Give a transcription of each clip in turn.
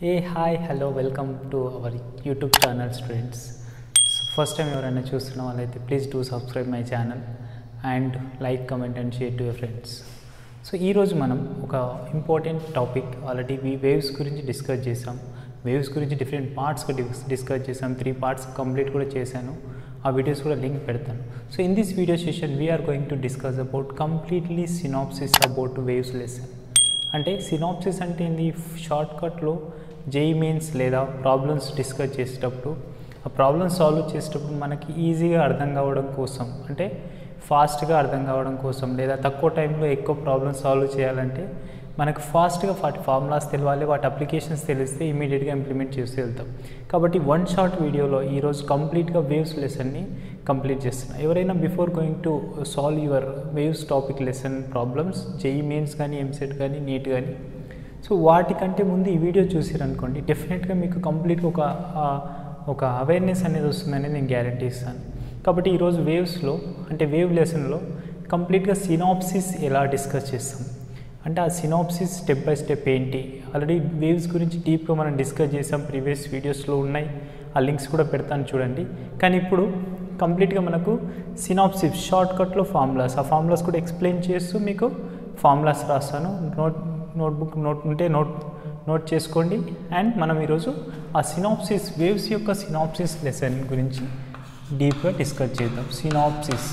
A hi hello welcome to our YouTube channel students first time ఎవరైనా చూస్తున్న వాళ్ళైతే please do subscribe my channel and like comment and share to your friends so ఈరోజు మనం ఒక important topic already waves గురించి discuss చేసాం waves గురించి different పార్ట్స్గా డిస్కస్ చేసాం త్రీ పార్ట్స్ కంప్లీట్ కూడా చేశాను ఆ వీడియోస్ కూడా లింక్ పెడతాను so in this video session we are going to discuss about completely synopsis about waves lesson అంటే సినాప్సిస్ అంటే ఏంది షార్ట్ కట్లో జేఈ మీన్స్ లేదా ప్రాబ్లమ్స్ డిస్కస్ చేసేటప్పుడు ఆ ప్రాబ్లమ్స్ సాల్వ్ చేసేటప్పుడు మనకి ఈజీగా అర్థం కావడం కోసం అంటే ఫాస్ట్గా అర్థం కావడం కోసం లేదా తక్కువ టైంలో ఎక్కువ ప్రాబ్లమ్స్ సాల్వ్ చేయాలంటే మనకు ఫాస్ట్గా వాటి ఫార్ములాస్ తెలియాలి వాటి అప్లికేషన్స్ తెలిస్తే ఇమీడియట్గా ఇంప్లిమెంట్ చేసి వెళ్తాం కాబట్టి వన్ షార్ట్ వీడియోలో ఈరోజు కంప్లీట్గా వేవ్స్ లెసన్ని కంప్లీట్ చేస్తున్నా ఎవరైనా before going to solve your waves topic lesson problems JEE mains కానీ ఎంసెట్ కానీ నీట్ కానీ సో వాటికంటే ముందు ఈ వీడియో చూసారనుకోండి డెఫినెట్గా మీకు కంప్లీట్గా ఒక ఆ, ఒక అవేర్నెస్ అనేది వస్తుందని నేను గ్యారంటీ ఇస్తాను కాబట్టి ఈరోజు వేవ్స్లో అంటే వేవ్ లెసన్లో కంప్లీట్గా సినాప్సిస్ ఎలా డిస్కస్ చేస్తాం అంటే ఆ సినాప్సిస్ స్టెప్ బై స్టెప్ ఏంటి ఆల్రెడీ వేవ్స్ గురించి డీప్గా మనం డిస్కస్ చేసాం ప్రీవియస్ వీడియోస్లో ఉన్నాయి ఆ లింక్స్ కూడా పెడతాను చూడండి కానీ ఇప్పుడు కంప్లీట్గా మనకు సినాప్సిస్ షార్ట్ కట్లో ఫార్ములాస్ ఆ ఫార్ములాస్ కూడా ఎక్స్ప్లెయిన్ చేస్తూ మీకు ఫార్ములాస్ రాస్తాను నోట్ నోట్బుక్ నోట్ ఉంటే నోట్ నోట్ చేసుకోండి అండ్ మనం ఈరోజు ఆ సినాప్సిస్ వేవ్స్ యొక్క సినాప్సిస్ లెసన్ గురించి డీప్గా డిస్కస్ చేద్దాం సినాప్సిస్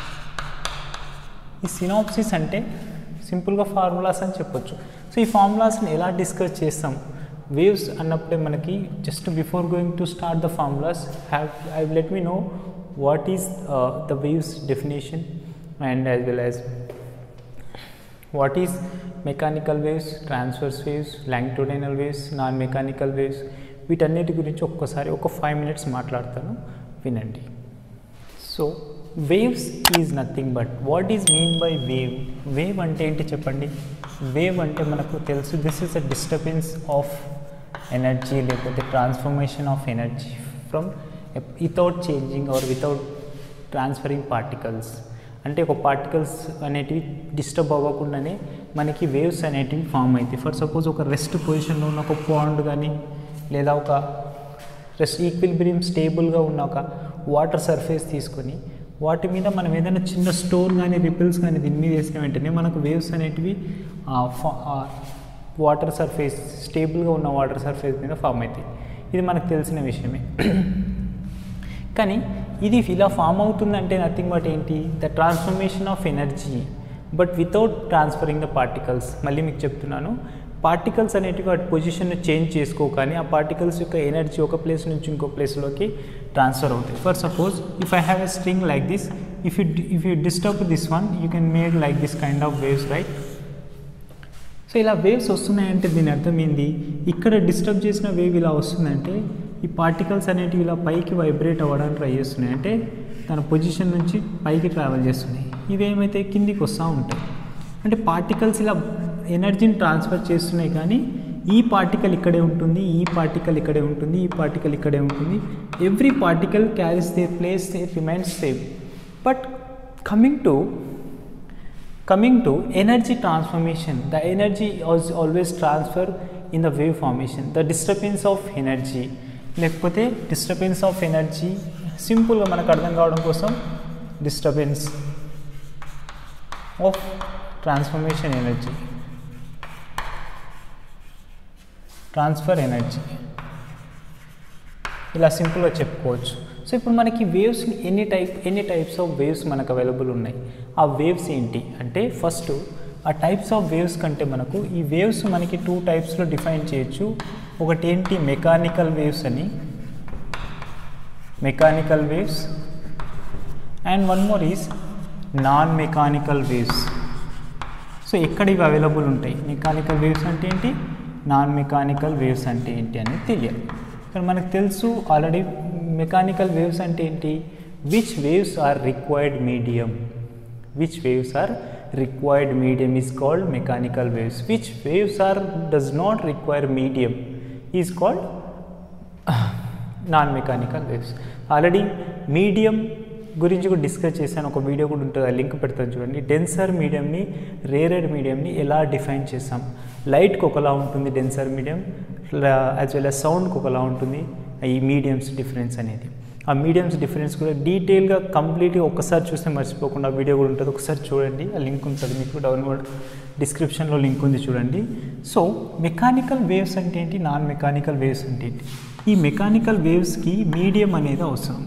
ఈ సినాప్సిస్ అంటే సింపుల్గా ఫార్ములాస్ అని చెప్పొచ్చు సో ఈ ఫార్ములాస్ని ఎలా డిస్కస్ చేస్తాం వేవ్స్ అన్నప్పుడే మనకి just before going to start the formulas have I let me know what is the waves definition and as well as what is mechanical waves transverse waves longitudinal waves non mechanical waves వీటన్నిటి గురించి ఒక్కసారి ఒక five minutes మాట్లాడతాను వినండి so waves is nothing but what is mean by wave wave అంటే ఏంటి చెప్పండి wave అంటే మనకు తెలుసు this is a disturbance of energy లేకపోతే transformation of energy from without changing or without transferring particles అంటే ఒక పార్టికల్స్ అనేటివి డిస్టర్బ్ అవ్వకుండానే మనకి వేవ్స్ అనేటివి ఫామ్ అవుతాయి ఫర్ సపోజ్ ఒక రెస్ట్ పొజిషన్లో ఉన్న ఒక పాండ్ కానీ లేదా ఒక రెస్ట్ ఈక్విలిబ్రియం స్టేబుల్గా ఉన్న ఒక వాటర్ సర్ఫేస్ తీసుకొని వాటి మీద మనం ఏదైనా చిన్న స్టోన్ కానీ రిపిల్స్ కానీ దీని మీద వేసిన వెంటనే మనకు వేవ్స్ అనేటివి వాటర్ సర్ఫేస్ స్టేబుల్గా ఉన్న వాటర్ సర్ఫేస్ మీద ఫామ్ అవుతాయి ఇది మనకు తెలిసిన విషయమే కానీ ఇది ఇలా ఫామ్ అవుతుందంటే నథింగ్ బట్ ఏంటి the transformation of energy but without transferring the particles మళ్ళీ మీకు చెప్తున్నాను పార్టికల్స్ అనేటివి వాటి పొజిషన్ చేంజ్ చేసుకో కానీ ఆ పార్టికల్స్ యొక్క ఎనర్జీ ఒక ప్లేస్ నుంచి ఇంకో ప్లేస్లోకి ట్రాన్స్ఫర్ అవుతాయి for suppose if I have a string like this if you if you disturb this one you can make like this kind of waves right so ఇలా వేవ్స్ వస్తున్నాయంటే దీని అర్థం ఏంది ఇక్కడ డిస్టర్బ్ చేసిన వేవ్ ఇలా వస్తుందంటే ఈ పార్టికల్స్ అనేటివి ఇలా పైకి వైబ్రేట్ అవ్వడానికి ట్రై చేస్తున్నాయి అంటే తన పొజిషన్ నుంచి పైకి ట్రావెల్ చేస్తున్నాయి ఇవేమైతే కిందికి వస్తూ ఉంటాయి అంటే పార్టికల్స్ ఇలా ఎనర్జీని ట్రాన్స్ఫర్ చేస్తున్నాయి కానీ ఈ పార్టికల్ ఇక్కడే ఉంటుంది ఈ పార్టికల్ ఇక్కడే ఉంటుంది ఈ పార్టికల్ ఇక్కడే ఉంటుంది every particle carries they place they remains same but coming to coming to energy transformation the energy is always transfer in the wave formation the disturbance of energy లేకపోతే disturbance of energy సింపుల్గా మనకు అర్థం కావడం కోసం disturbance of transformation energy transfer energy ఇలా సింపుల్గా చెప్పుకోవచ్చు so ఇప్పుడు మనకి వేవ్స్ ఎన్ని టైప్ ఎన్ని టైప్స్ ఆఫ్ వేవ్స్ మనకు అవైలబుల్ ఉన్నాయి ఆ వేవ్స్ ఏంటి అంటే ఫస్ట్ ఆ టైప్స్ ఆఫ్ వేవ్స్ కంటే మనకు ఈ వేవ్స్ మనకి టూ టైప్స్లో డిఫైన్ చేయొచ్చు ఒకటి ఏంటి మెకానికల్ వేవ్స్ అని mechanical waves and one more is non mechanical waves so ఎక్కడ ఇవి అవైలబుల్ ఉంటాయి మెకానికల్ వేవ్స్ అంటే ఏంటి నాన్ మెకానికల్ వేవ్స్ అంటే ఏంటి అనేది తెలియాలి ఇక్కడ మనకు తెలుసు ఆల్రెడీ మెకానికల్ వేవ్స్ అంటే ఏంటి which waves are required medium which waves are required medium is called mechanical waves which waves are does not require medium is called non mechanical waves already medium గురించి కూడా discuss చేశాను ఒక video కూడా ఉంటుంది ఆ link పెడతాను చూడండి denser మీడియంని రేరెడ్ మీడియంని ఎలా డిఫైన్ చేసాం లైట్కి ఒకలా ఉంటుంది denser medium as well as సౌండ్కి ఒకలా ఉంటుంది ఈ మీడియంస్ డిఫరెన్స్ అనేది ఆ మీడియంస్ డిఫరెన్స్ కూడా డీటెయిల్గా కంప్లీట్గా ఒక్కసారి చూస్తే మర్చిపోకుండా ఆ వీడియో కూడా ఉంటుంది ఒకసారి చూడండి ఆ లింక్ ఉంటుంది మీకు డౌన్లోడ్ డిస్క్రిప్షన్లో లింక్ ఉంది చూడండి సో మెకానికల్ వేవ్స్ అంటే ఏంటి నాన్ మెకానికల్ వేవ్స్ అంటే ఏంటి ఈ మెకానికల్ వేవ్స్కి మీడియం అనేది అవసరం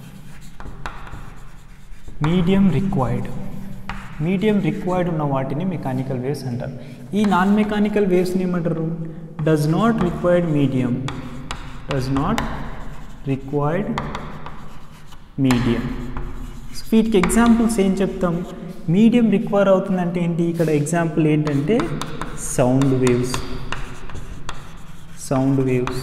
మీడియం రిక్వైర్డ్ మీడియం రిక్వైర్డ్ ఉన్న వాటిని మెకానికల్ వేవ్స్ అంటారు ఈ నాన్ మెకానికల్ వేవ్స్ని ఏమంటారు does not required medium does not required medium వీటికి ఎగ్జాంపుల్స్ ఏం చెప్తాం మీడియం రిక్వైర్ అవుతుందంటే ఏంటి ఇక్కడ ఎగ్జాంపుల్ ఏంటంటే సౌండ్ వేవ్స్ సౌండ్ వేవ్స్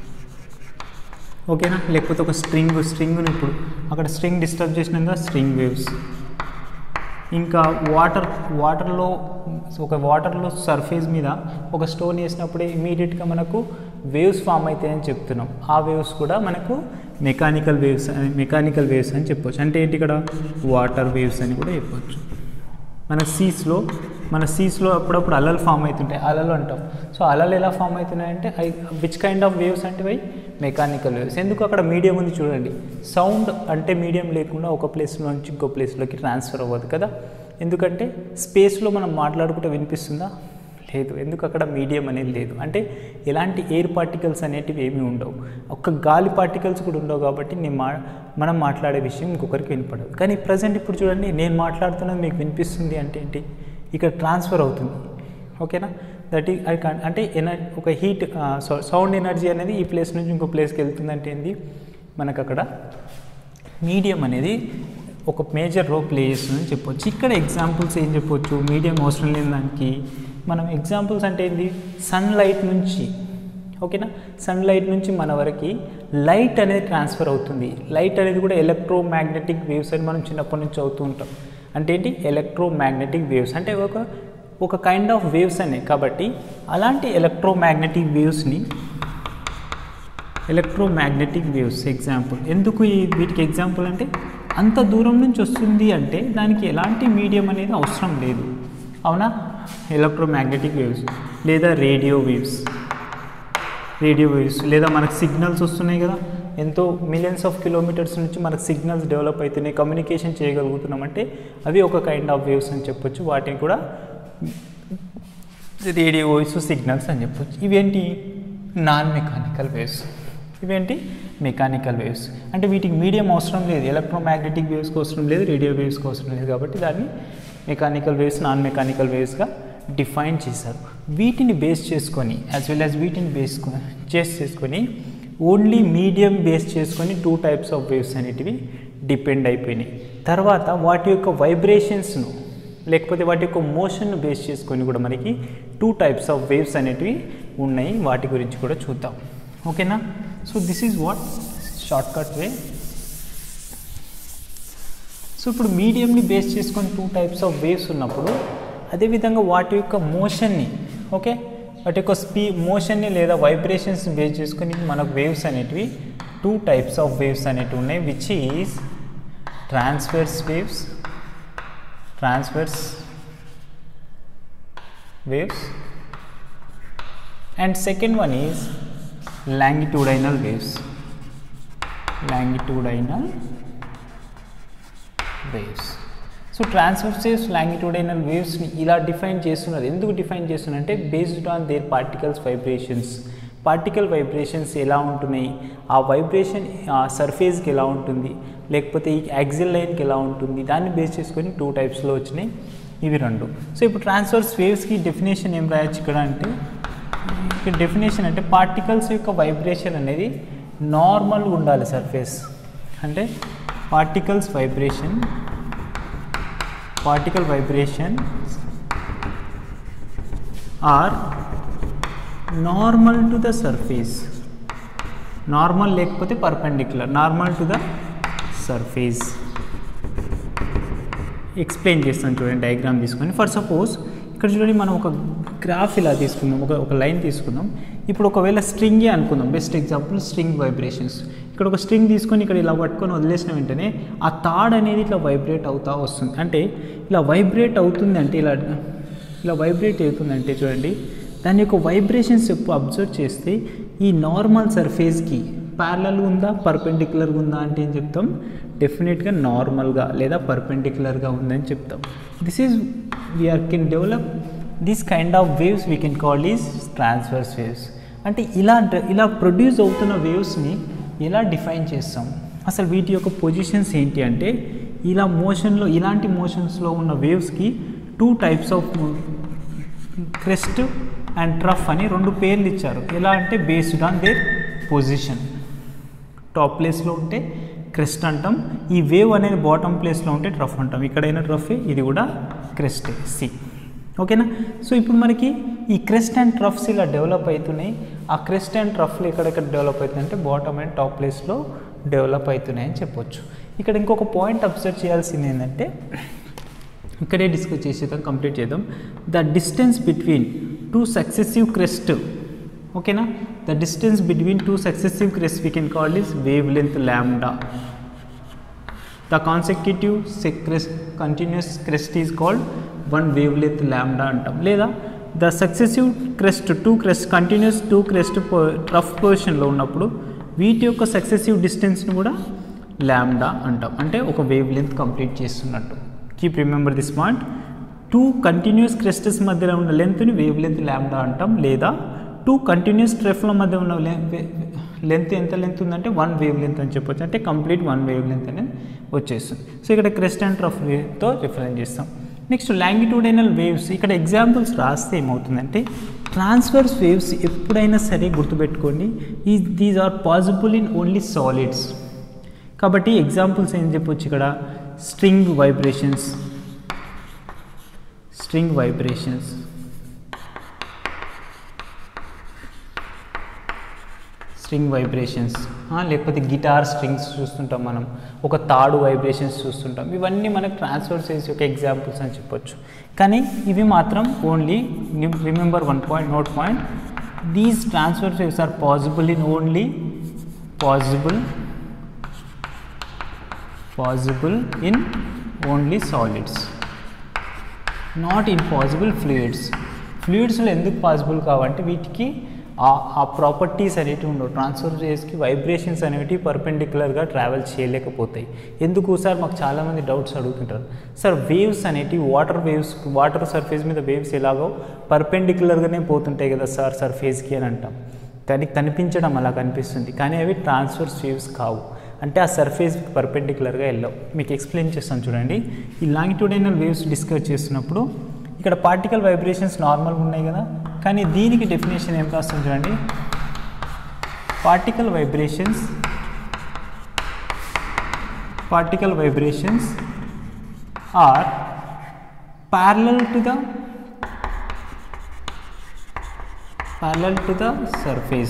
ఓకేనా లేకపోతే ఒక స్ట్రింగ్ స్ట్రింగ్ని ఇప్పుడు అక్కడ స్ట్రింగ్ డిస్టర్బ్ చేసినాక స్ట్రింగ్ వేవ్స్ ఇంకా వాటర్ వాటర్లో ఒక వాటర్లో సర్ఫేస్ మీద ఒక స్టోన్ వేసినప్పుడే ఇమీడియట్గా మనకు వేవ్స్ ఫామ్ అవుతాయని చెప్తున్నాం ఆ వేవ్స్ కూడా మనకు మెకానికల్ వేవ్స్ అని మెకానికల్ వేవ్స్ అని చెప్పొచ్చు అంటే ఏంటి ఇక్కడ వాటర్ వేవ్స్ అని కూడా చెప్పొచ్చు మన సీస్లో మన సీస్లో అప్పుడప్పుడు అలలు ఫామ్ అవుతుంటాయి అలలు అంటాం సో అలలు ఎలా ఫామ్ అవుతున్నాయంటే I which kind of waves అంటే అవి మెకానికల్ వేవ్స్ ఎందుకు అక్కడ మీడియం ఉంది చూడండి సౌండ్ అంటే మీడియం లేకుండా ఒక ప్లేస్లో నుంచి ఇంకో ప్లేస్లోకి ట్రాన్స్ఫర్ అవ్వదు కదా ఎందుకంటే స్పేస్లో మనం మాట్లాడుకుంటే వినిపిస్తుందా లేదు ఎందుకు అక్కడ మీడియం అనేది లేదు అంటే ఎలాంటి ఎయిర్ పార్టికల్స్ అనేటివి ఏమీ ఉండవు ఒక్క గాలి పార్టికల్స్ కూడా ఉండవు కాబట్టి నేను మా మనం మాట్లాడే విషయం ఇంకొకరికి వినపడదు కానీ ప్రజెంట్ ఇప్పుడు చూడండి నేను మాట్లాడుతున్నది మీకు వినిపిస్తుంది అంటే ఏంటి ఇక్కడ ట్రాన్స్ఫర్ అవుతుంది ఓకేనా దట్ ఈ ఐ కాన్ అంటే ఎనర్ ఒక హీట్ సౌండ్ ఎనర్జీ అనేది ఈ ప్లేస్ నుంచి ఇంకో ప్లేస్కి వెళ్తుందంటే ఏంది మనకు అక్కడ మీడియం అనేది ఒక మేజర్ రోల్ ప్లే చేస్తుందని చెప్పొచ్చు ఇక్కడ ఎగ్జాంపుల్స్ ఏం చెప్పొచ్చు మీడియం అవసరం లేని దానికి మనం ఎగ్జాంపుల్స్ అంటే ఏంది సన్లైట్ నుంచి ఓకేనా సన్లైట్ నుంచి మన వరకు లైట్ అనేది ట్రాన్స్ఫర్ అవుతుంది లైట్ అనేది కూడా ఎలక్ట్రోమాగ్నెటిక్ వేవ్స్ అని మనం చిన్నప్పటి నుంచి అవుతూ ఉంటాం అంటే ఏంటి ఎలక్ట్రోమాగ్నెటిక్ వేవ్స్ అంటే ఒక ఒక కైండ్ ఆఫ్ వేవ్స్ అనే కాబట్టి అలాంటి ఎలక్ట్రోమాగ్నెటిక్ వేవ్స్ని ఎలక్ట్రోమాగ్నెటిక్ వేవ్స్ ఎగ్జాంపుల్ ఎందుకు ఈ వీటికి ఎగ్జాంపుల్ అంటే అంత దూరం నుంచి వస్తుంది అంటే దానికి ఎలాంటి మీడియం అనేది అవసరం లేదు అవునా ఎలక్ట్రోమాగ్నెటిక్ వేవ్స్ లేదా రేడియో వేవ్స్ రేడియో వేవ్స్ లేదా మనకు సిగ్నల్స్ వస్తున్నాయి కదా ఎంతో మిలియన్స్ ఆఫ్ కిలోమీటర్స్ నుంచి మనకు సిగ్నల్స్ డెవలప్ అవుతున్నాయి కమ్యూనికేషన్ చేయగలుగుతున్నాం అంటే అవి ఒక కైండ్ ఆఫ్ వేవ్స్ అని చెప్పొచ్చు వాటిని కూడా రేడియో వేవ్స్ సిగ్నల్స్ అని చెప్పొచ్చు ఇవేంటి నాన్ మెకానికల్ వేవ్స్ ఇవేంటి మెకానికల్ వేవ్స్ అంటే వీటికి మీడియం అవసరం లేదు ఎలక్ట్రోమాగ్నెటిక్ వేవ్స్కి అవసరం లేదు రేడియో వేవ్స్కి అవసరం లేదు కాబట్టి దాన్ని మెకానికల్ వేవ్స్ నాన్ మెకానికల్ వేవ్స్గా డిఫైన్ చేశారు వీటిని బేస్ చేసుకొని యాజ్ వెల్ యాజ్ వీటిని బేస్ చేస్ చేసుకొని ఓన్లీ మీడియం బేస్ చేసుకొని టూ టైప్స్ ఆఫ్ వేవ్స్ అనేటివి డిపెండ్ అయిపోయినాయి తర్వాత వాటి యొక్క వైబ్రేషన్స్ను లేకపోతే వాటి యొక్క మోషన్ను బేస్ చేసుకొని కూడా మనకి టూ టైప్స్ ఆఫ్ వేవ్స్ అనేటివి ఉన్నాయి వాటి గురించి కూడా చూద్దాం ఓకేనా so this is what short cut way so ఇప్పుడు మీడియంని బేస్ చేసుకొని టూ టైప్స్ ఆఫ్ వేవ్స్ ఉన్నప్పుడు అదేవిధంగా వాటి యొక్క మోషన్ని ఓకే వాటి యొక్క స్పీ మోషన్ని లేదా వైబ్రేషన్స్ బేస్ చేసుకొని మనకు వేవ్స్ అనేటివి టూ టైప్స్ ఆఫ్ వేవ్స్ అనేటివి ఉన్నాయి which is transverse waves transverse waves and second one is longitudinal waves longitudinal waves so transverse waves longitudinal వేవ్స్ని ఇలా డిఫైన్ చేస్తున్నారు ఎందుకు డిఫైన్ చేస్తున్నారు అంటే based on their particles vibrations particle vibrations ఎలా ఉంటున్నాయి ఆ వైబ్రేషన్ సర్ఫేస్కి ఎలా ఉంటుంది లేకపోతే ఈ యాక్సిల్ లైన్కి ఎలా ఉంటుంది దాన్ని బేస్ చేసుకొని టూ టైప్స్లో వచ్చినాయి ఇవి రెండు సో ఇప్పుడు ట్రాన్స్ఫర్స్ వేవ్స్కి డెఫినేషన్ ఏం రాయొచ్చు ఇక్కడ అంటే ఇక్కడ డెఫినేషన్ అంటే పార్టికల్స్ యొక్క వైబ్రేషన్ అనేది నార్మల్గా ఉండాలి సర్ఫేస్ అంటే particles vibration particle vibration are normal to the surface normal లేకపోతే perpendicular normal to the surface explain చేస్తాను చూడండి డయాగ్రామ్ తీసుకొని ఫర్ సపోజ్ ఇక్కడ చూడండి మనం ఒక గ్రాఫ్ ఇలా తీసుకుందాం ఒక ఒక లైన్ తీసుకుందాం ఇప్పుడు ఒకవేళ స్ట్రింగే అనుకుందాం బెస్ట్ ఎగ్జాంపుల్ స్ట్రింగ్ వైబ్రేషన్స్ ఇక్కడ ఒక స్ట్రింగ్ తీసుకొని ఇక్కడ ఇలా పట్టుకొని వదిలేసిన వెంటనే ఆ తాడ్ అనేది ఇట్లా వైబ్రేట్ అవుతా వస్తుంది అంటే ఇలా వైబ్రేట్ అవుతుంది అంటే ఇలా ఇలా వైబ్రేట్ అవుతుందంటే చూడండి దాని యొక్క వైబ్రేషన్స్ ఎప్పుడు అబ్జర్వ్ చేస్తే ఈ నార్మల్ సర్ఫేస్కి ప్యారలల్ ఉందా పర్పెండిక్యులర్గా ఉందా అంటే ఏం చెప్తాం డెఫినెట్గా నార్మల్గా లేదా పర్పెండిక్యులర్గా ఉందని చెప్తాం this is we are can develop this kind of waves we can call is transverse waves అంటే ఇలా ఇలా ప్రొడ్యూస్ అవుతున్న వేవ్స్ని ఎలా డిఫైన్ చేస్తాం అసలు వీటి యొక్క పొజిషన్స్ ఏంటి అంటే ఇలా మోషన్లో ఇలాంటి మోషన్స్లో ఉన్న వేవ్స్కి two types of crest and trough అని రెండు పేర్లు ఇచ్చారు ఎలా అంటే based on their position top ప్లేస్లో ఉంటే క్రెస్ట్ అంటాం ఈ వేవ్ అనేది బాటమ్ ప్లేస్లో ఉంటే ట్రఫ్ అంటాం ఇక్కడైనా ట్రఫ్ ఇది కూడా క్రెస్ట్ సి ఓకేనా సో ఇప్పుడు మనకి ఈ క్రెస్ట్ అండ్ ట్రఫ్స్ ఇలా డెవలప్ అవుతున్నాయి ఆ క్రెస్ట్ అండ్ ట్రఫ్లు ఎక్కడెక్కడ డెవలప్ అవుతుంది అంటే బాటమ్ అండ్ టాప్ ప్లేస్లో డెవలప్ అవుతున్నాయి అని చెప్పొచ్చు ఇక్కడ ఇంకొక పాయింట్ అబ్జర్వ్ చేయాల్సింది ఏంటంటే ఇక్కడే డిస్కస్ చేసేద్దాం కంప్లీట్ చేద్దాం the distance between two successive crest ఓకేనా the distance between two successive crest we can call is wavelength lambda the consecutive crest continuous crest is called one wavelength lambda అంటాం లేదా the successive crest two crest continuous two crest రఫ్ పొజిషన్లో ఉన్నప్పుడు వీటి యొక్క successive డిస్టెన్స్ని కూడా ల్యాండా అంటాం అంటే ఒక వేవ్ లెంత్ కంప్లీట్ చేస్తున్నట్టు keep remember this point two continuous crests మధ్యలో ఉన్న లెంత్ని వేవ్ లెంత్ ల్యాండా అంటాం లేదా టూ కంటిన్యూస్ ట్రెఫ్ల మధ్య ఉన్న లెంత్ ఎంత లెంత్ ఉందంటే వన్ వేవ్ లెంత్ అని చెప్పొచ్చు అంటే కంప్లీట్ వన్ వేవ్ లెంత్ అనేది వచ్చేస్తుంది సో ఇక్కడ క్రెస్ట్ అండ్ ట్రఫ్ వేవ్తో రిఫరెన్స్ చేస్తాం నెక్స్ట్ లాంగిట్యూడైనల్ వేవ్స్ ఇక్కడ ఎగ్జాంపుల్స్ రాస్తే ఏమవుతుందంటే ట్రాన్స్ఫర్స్ వేవ్స్ ఎప్పుడైనా సరే గుర్తుపెట్టుకోండి ఈ these are possible in only solids కాబట్టి ఎగ్జాంపుల్స్ ఏం చెప్పొచ్చు ఇక్కడ string vibrations string vibrations string vibrations లేకపోతే గిటార్ స్ట్రింగ్స్ చూస్తుంటాం మనం ఒక తాడు వైబ్రేషన్స్ చూస్తుంటాం ఇవన్నీ మనకు ట్రాన్స్ఫర్ చేసి యొక్క ఎగ్జాంపుల్స్ అని చెప్పొచ్చు కానీ ఇవి మాత్రం only remember one point note point these transverse waves are possible in only possible possible in only solids not in possible fluids ఫ్లూయిడ్స్లో ఎందుకు పాసిబుల్ కావంటే వీటికి ఆ ప్రాపర్టీస్ అనేటివి ఉండవు ట్రాన్స్ఫర్ చేసి వైబ్రేషన్స్ అనేవి పర్పెండిక్యులర్గా ట్రావెల్ చేయలేకపోతాయి ఎందుకు సార్ మాకు చాలామంది డౌట్స్ అడుగుతుంటారు సార్ వేవ్స్ అనేటివి వాటర్ వేవ్స్ వాటర్ సర్ఫేస్ మీద వేవ్స్ ఎలాగో పర్పెండిక్యులర్గానే పోతుంటాయి కదా సార్ సర్ఫేస్కి అని అంటాం దానికి కనిపించడం అలా కనిపిస్తుంది కానీ అవి ట్రాన్స్ఫర్స్ వేవ్స్ కావు అంటే ఆ సర్ఫేస్ పర్పెండిక్యులర్గా వెళ్ళవు మీకు ఎక్స్ప్లెయిన్ చేస్తాను చూడండి ఈ లాంగిట్యూడైనల్ వేవ్స్ డిస్కస్ చేస్తున్నప్పుడు ఇక్కడ పార్టికల్ వైబ్రేషన్స్ నార్మల్గా ఉన్నాయి కదా కానీ దీనికి డెఫినేషన్ ఏం రాస్తుంది చూడండి particle vibrations particle vibrations are parallel to the parallel to the surface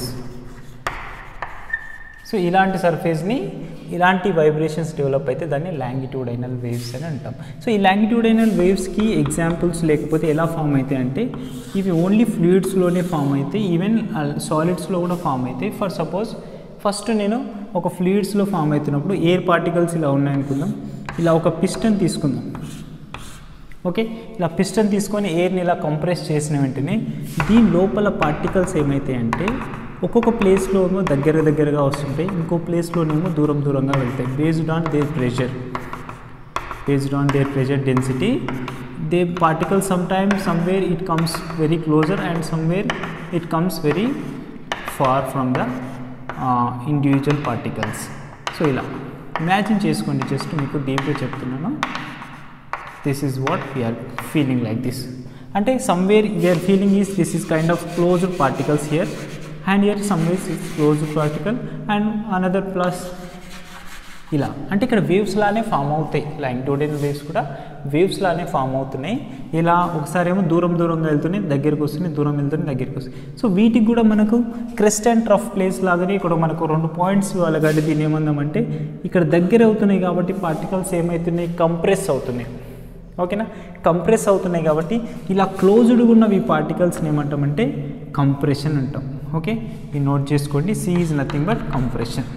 so ఇలాంటి సర్ఫేస్ని ఇలాంటి వైబ్రేషన్స్ డెవలప్ అయితే దాన్ని లాంగిట్యూడైనల్ వేవ్స్ అని అంటాం సో ఈ లాంగిట్యూడైనల్ వేవ్స్కి ఎగ్జాంపుల్స్ లేకపోతే ఎలా ఫామ్ అవుతాయి అంటే ఇవి ఓన్లీ ఫ్లూయిడ్స్లోనే ఫామ్ అవుతాయి ఈవెన్ సాలిడ్స్లో కూడా ఫామ్ అవుతాయి ఫర్ సపోజ్ ఫస్ట్ నేను ఒక ఫ్లూయిడ్స్లో ఫామ్ అవుతున్నప్పుడు ఎయిర్ పార్టికల్స్ ఇలా ఉన్నాయనుకుందాం ఇలా ఒక పిస్టన్ తీసుకుందాం ఓకే ఇలా పిస్టన్ తీసుకొని ఎయిర్ని ఇలా కంప్రెస్ చేసిన వెంటనే దీని లోపల పార్టికల్స్ ఏమవుతాయి అంటే ఒక్కొక్క ప్లేస్లోనేమో దగ్గర దగ్గరగా వస్తుంటాయి ఇంకో ప్లేస్లోనేమో దూరం దూరంగా వెళ్తాయి based on their pressure based on their pressure density they particle some time somewhere it comes very closer and somewhere it comes very far from the individual particles so ఇలా ఇమాజిన్ చేసుకోండి జస్ట్ మీకు డీప్గా చెప్తున్నాను this is what we are feeling like this అంటే somewhere we are feeling is this is kind of closed particles here and here somewhere is closed particle and another plus ఇలా అంటే ఇక్కడ waves లానే ఫామ్ అవుతాయి లాంగ్టోడియన్ వేవ్స్ కూడా waves లానే form అవుతున్నాయి ఇలా ఒకసారి ఏమో దూరం దూరంగా వెళ్తున్నాయి దగ్గరికి వస్తున్నాయి దూరం వెళ్తున్నాయి దగ్గరికి వస్తాయి సో వీటికి కూడా మనకు క్రెస్ట్ అండ్ ట్రఫ్ ప్లేస్ లాగానే ఇక్కడ మనకు రెండు పాయింట్స్ ఇవ్వాలి కాబట్టి దీన్ని ఏమందామంటే ఇక్కడ దగ్గర అవుతున్నాయి కాబట్టి పార్టికల్స్ ఏమవుతున్నాయి కంప్రెస్ అవుతున్నాయి ఓకేనా కంప్రెస్ అవుతున్నాయి కాబట్టి ఇలా క్లోజ్డ్గా ఉన్నవి పార్టికల్స్ని ఏమంటామంటే కంప్రెషన్ అంటాం ఓకే ఇది నోట్ చేసుకోండి C is nothing but compression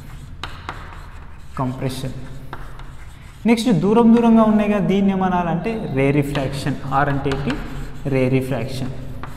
compression next దూరం దూరంగా ఉన్నాయి కదా దీన్ని ఏమనాలంటే రే రిఫ్రాక్షన్ ఆర్ అంటే ఏంటి rarefaction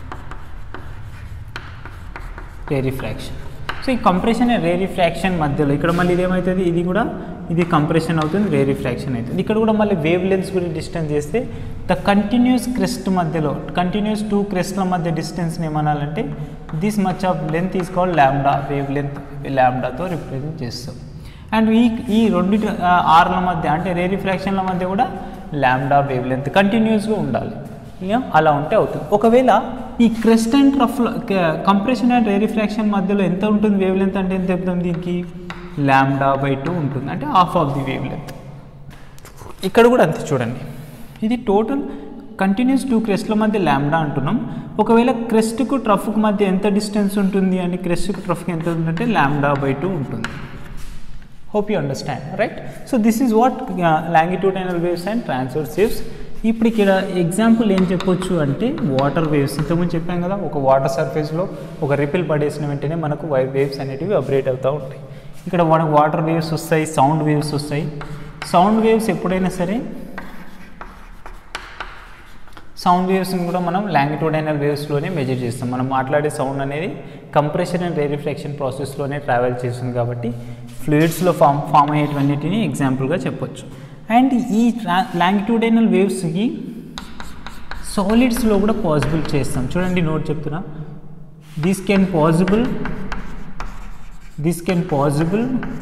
rarefaction so ఈ కంప్రెషన్ రే రిఫ్రాక్షన్ మధ్యలో ఇక్కడ మళ్ళీ ఇది ఏమవుతుంది ఇది కూడా ఇది కంప్రెషన్ అవుతుంది రే రిఫ్రాక్షన్ అవుతుంది ఇక్కడ కూడా మళ్ళీ వేవ్ లెన్స్ గురించి డిస్టెన్స్ చేస్తే ద కంటిన్యూస్ క్రెస్ట్ మధ్యలో కంటిన్యూస్ టూ క్రెస్ట్ల మధ్య డిస్టెన్స్ని ఏమనాలంటే this much of length is called lambda wavelength ల్యాండాతో రిప్రజెంట్ చేస్తాం అండ్ ఈ ఈ రెండు ఆర్ల మధ్య అంటే రే రిఫ్రాక్షన్ల మధ్య కూడా ల్యాండా వేవ్ లెంత్ కంటిన్యూస్గా ఉండాలి ఇక అలా ఉంటే అవుతుంది ఒకవేళ ఈ క్రెస్ట్ అండ్ రఫ్ కంప్రెషన్ అండ్ రే రిఫ్రాక్షన్ మధ్యలో ఎంత ఉంటుంది వేవ్ లెంత్ అంటే ఎంత చెప్తాం దీనికి ల్యాండా బై టూ ఉంటుంది అంటే half of the wavelength ఇక్కడ కూడా అంతే చూడండి ఇది టోటల్ కంటిన్యూస్ టూ క్రెస్ట్ల మధ్య ల్యాండా అంటున్నాం ఒకవేళ క్రెస్ట్కు ట్రఫ్కు మధ్య ఎంత డిస్టెన్స్ ఉంటుంది అని క్రెస్ట్కు ట్రఫ్కి ఎంత ఉంటుందంటే ల్యాండా బై టూ ఉంటుంది hope you understand right so this is what longitudinal waves and transverse waves ఇప్పుడు ఇక్కడ ఎగ్జాంపుల్ ఏం చెప్పొచ్చు అంటే వాటర్ వేవ్స్ ఇంతకుముందు చెప్పాం కదా ఒక వాటర్ సర్ఫేస్లో ఒక రిపిల్ పడేసిన వెంటనే మనకు వేవ్స్ అనేటివి అబ్రేట్ అవుతూ ఉంటాయి ఇక్కడ మనకు వాటర్ వేవ్స్ వస్తాయి సౌండ్ వేవ్స్ వస్తాయి సౌండ్ వేవ్స్ ఎప్పుడైనా సరే సౌండ్ వేవ్స్ని కూడా మనం లాంగిట్యూడైనల్ వేవ్స్లోనే మెజర్ చేస్తాం మనం మాట్లాడే సౌండ్ అనేది కంప్రెషన్ అండ్ రేరిఫ్లెక్షన్ ప్రాసెస్లోనే ట్రావెల్ చేస్తుంది కాబట్టి ఫ్లూయిడ్స్లో ఫామ్ ఫామ్ అయ్యేటివన్నిటిని ఎగ్జాంపుల్గా చెప్పొచ్చు అండ్ ఈ లాంగిట్యూడైనల్ వేవ్స్కి సాలిడ్స్లో కూడా పాసిబుల్ చేస్తాం చూడండి నోట్ చెప్తున్నా this can possible this can possible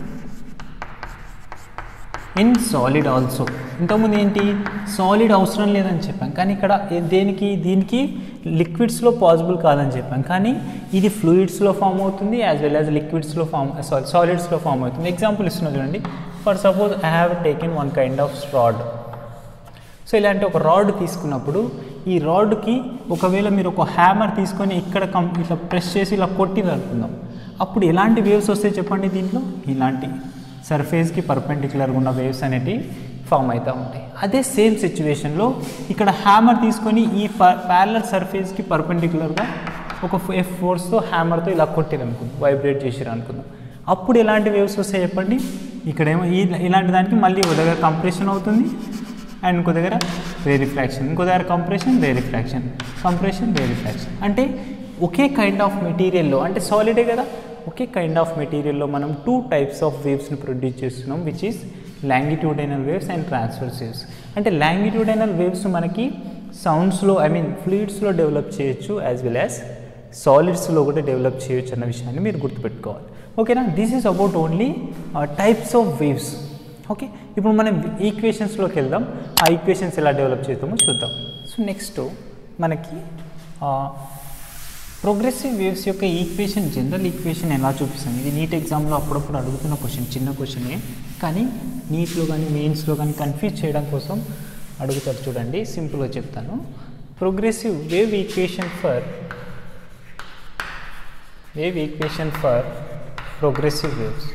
in solid also ఇంతకుముందు ఏంటి సాలిడ్ అవసరం లేదని చెప్పాం కానీ ఇక్కడ ఏ- దేనికి దీనికి లిక్విడ్స్లో పాసిబుల్ కాదని చెప్పాం కానీ ఇది ఫ్లూయిడ్స్లో ఫామ్ అవుతుంది యాజ్ వెల్ యాజ్ లిక్విడ్స్లో ఫామ్ సారీ సాలిడ్స్లో ఫామ్ అవుతుంది ఎగ్జాంపుల్ ఇస్తున్నా చూడండి for suppose I have taken one kind of rod so ఇలాంటి ఒక రాడ్ తీసుకున్నప్పుడు ఈ రాడ్కి ఒకవేళ మీరు ఒక హ్యామర్ తీసుకొని ఇక్కడ కం ఇట్లా ప్రెస్ చేసి ఇలా కొట్టింది అనుకుందాం అప్పుడు ఎలాంటి వేవ్స్ వస్తాయి చెప్పండి దీంట్లో ఇలాంటి సర్ఫేస్కి పర్పెండిక్యులర్గా ఉన్న వేవ్స్ అనేటివి ఫామ్ అవుతూ ఉంటాయి అదే సేమ్ సిచ్యువేషన్లో ఇక్కడ హ్యామర్ తీసుకొని ఈ ప్యారలర్ సర్ఫేస్కి పర్పెండిక్యులర్గా ఒక ఎఫ్ ఫోర్స్తో హ్యామర్తో ఇలా కొట్టిరు అనుకుందాం వైబ్రేట్ చేసిరు అనుకుందాం అప్పుడు ఎలాంటి వేవ్స్ వస్తాయి చెప్పండి ఇక్కడేమో ఈ ఇలాంటి దానికి మళ్ళీ ఒక దగ్గర కంప్రెషన్ అవుతుంది అండ్ ఇంకో దగ్గర రే రిఫ్రాక్షన్ ఇంకో దగ్గర compression rarefaction compression rarefaction అంటే ఒకే కైండ్ ఆఫ్ మెటీరియల్లో అంటే సాలిడే కదా ఒకే కైండ్ ఆఫ్ మెటీరియల్లో మనం టూ టైప్స్ ఆఫ్ వేవ్స్ని ప్రొడ్యూస్ చేస్తున్నాం which is longitudinal waves and transverse waves అంటే లాంగిట్యూడైనల్ వేవ్స్ మనకి సౌండ్స్లో ఐ మీన్ ఫ్లూయిడ్స్లో డెవలప్ చేయొచ్చు యాజ్ వెల్ యాజ్ సాలిడ్స్లో కూడా డెవలప్ చేయొచ్చు అన్న విషయాన్ని మీరు గుర్తుపెట్టుకోవాలి ఓకేనా this is about only types of waves okay ఇప్పుడు మనం ఈక్వేషన్స్లోకి వెళ్దాం ఆ ఈక్వేషన్స్ ఎలా డెవలప్ చేద్దామో చూద్దాం సో నెక్స్ట్ మనకి ప్రోగ్రెసివ్ వేవ్స్ యొక్క ఈక్వేషన్ జనరల్ ఈక్వేషన్ ఎలా చూపిస్తాం ఇది నీట్ ఎగ్జామ్లో అప్పుడప్పుడు అడుగుతున్న క్వశ్చన్ చిన్న క్వశ్చనే కానీ నీట్లో కానీ మెయిన్స్లో కానీ కన్ఫ్యూజ్ చేయడం కోసం అడుగుతారు చూడండి సింపుల్గా చెప్తాను progressive wave equation for wave equation for progressive waves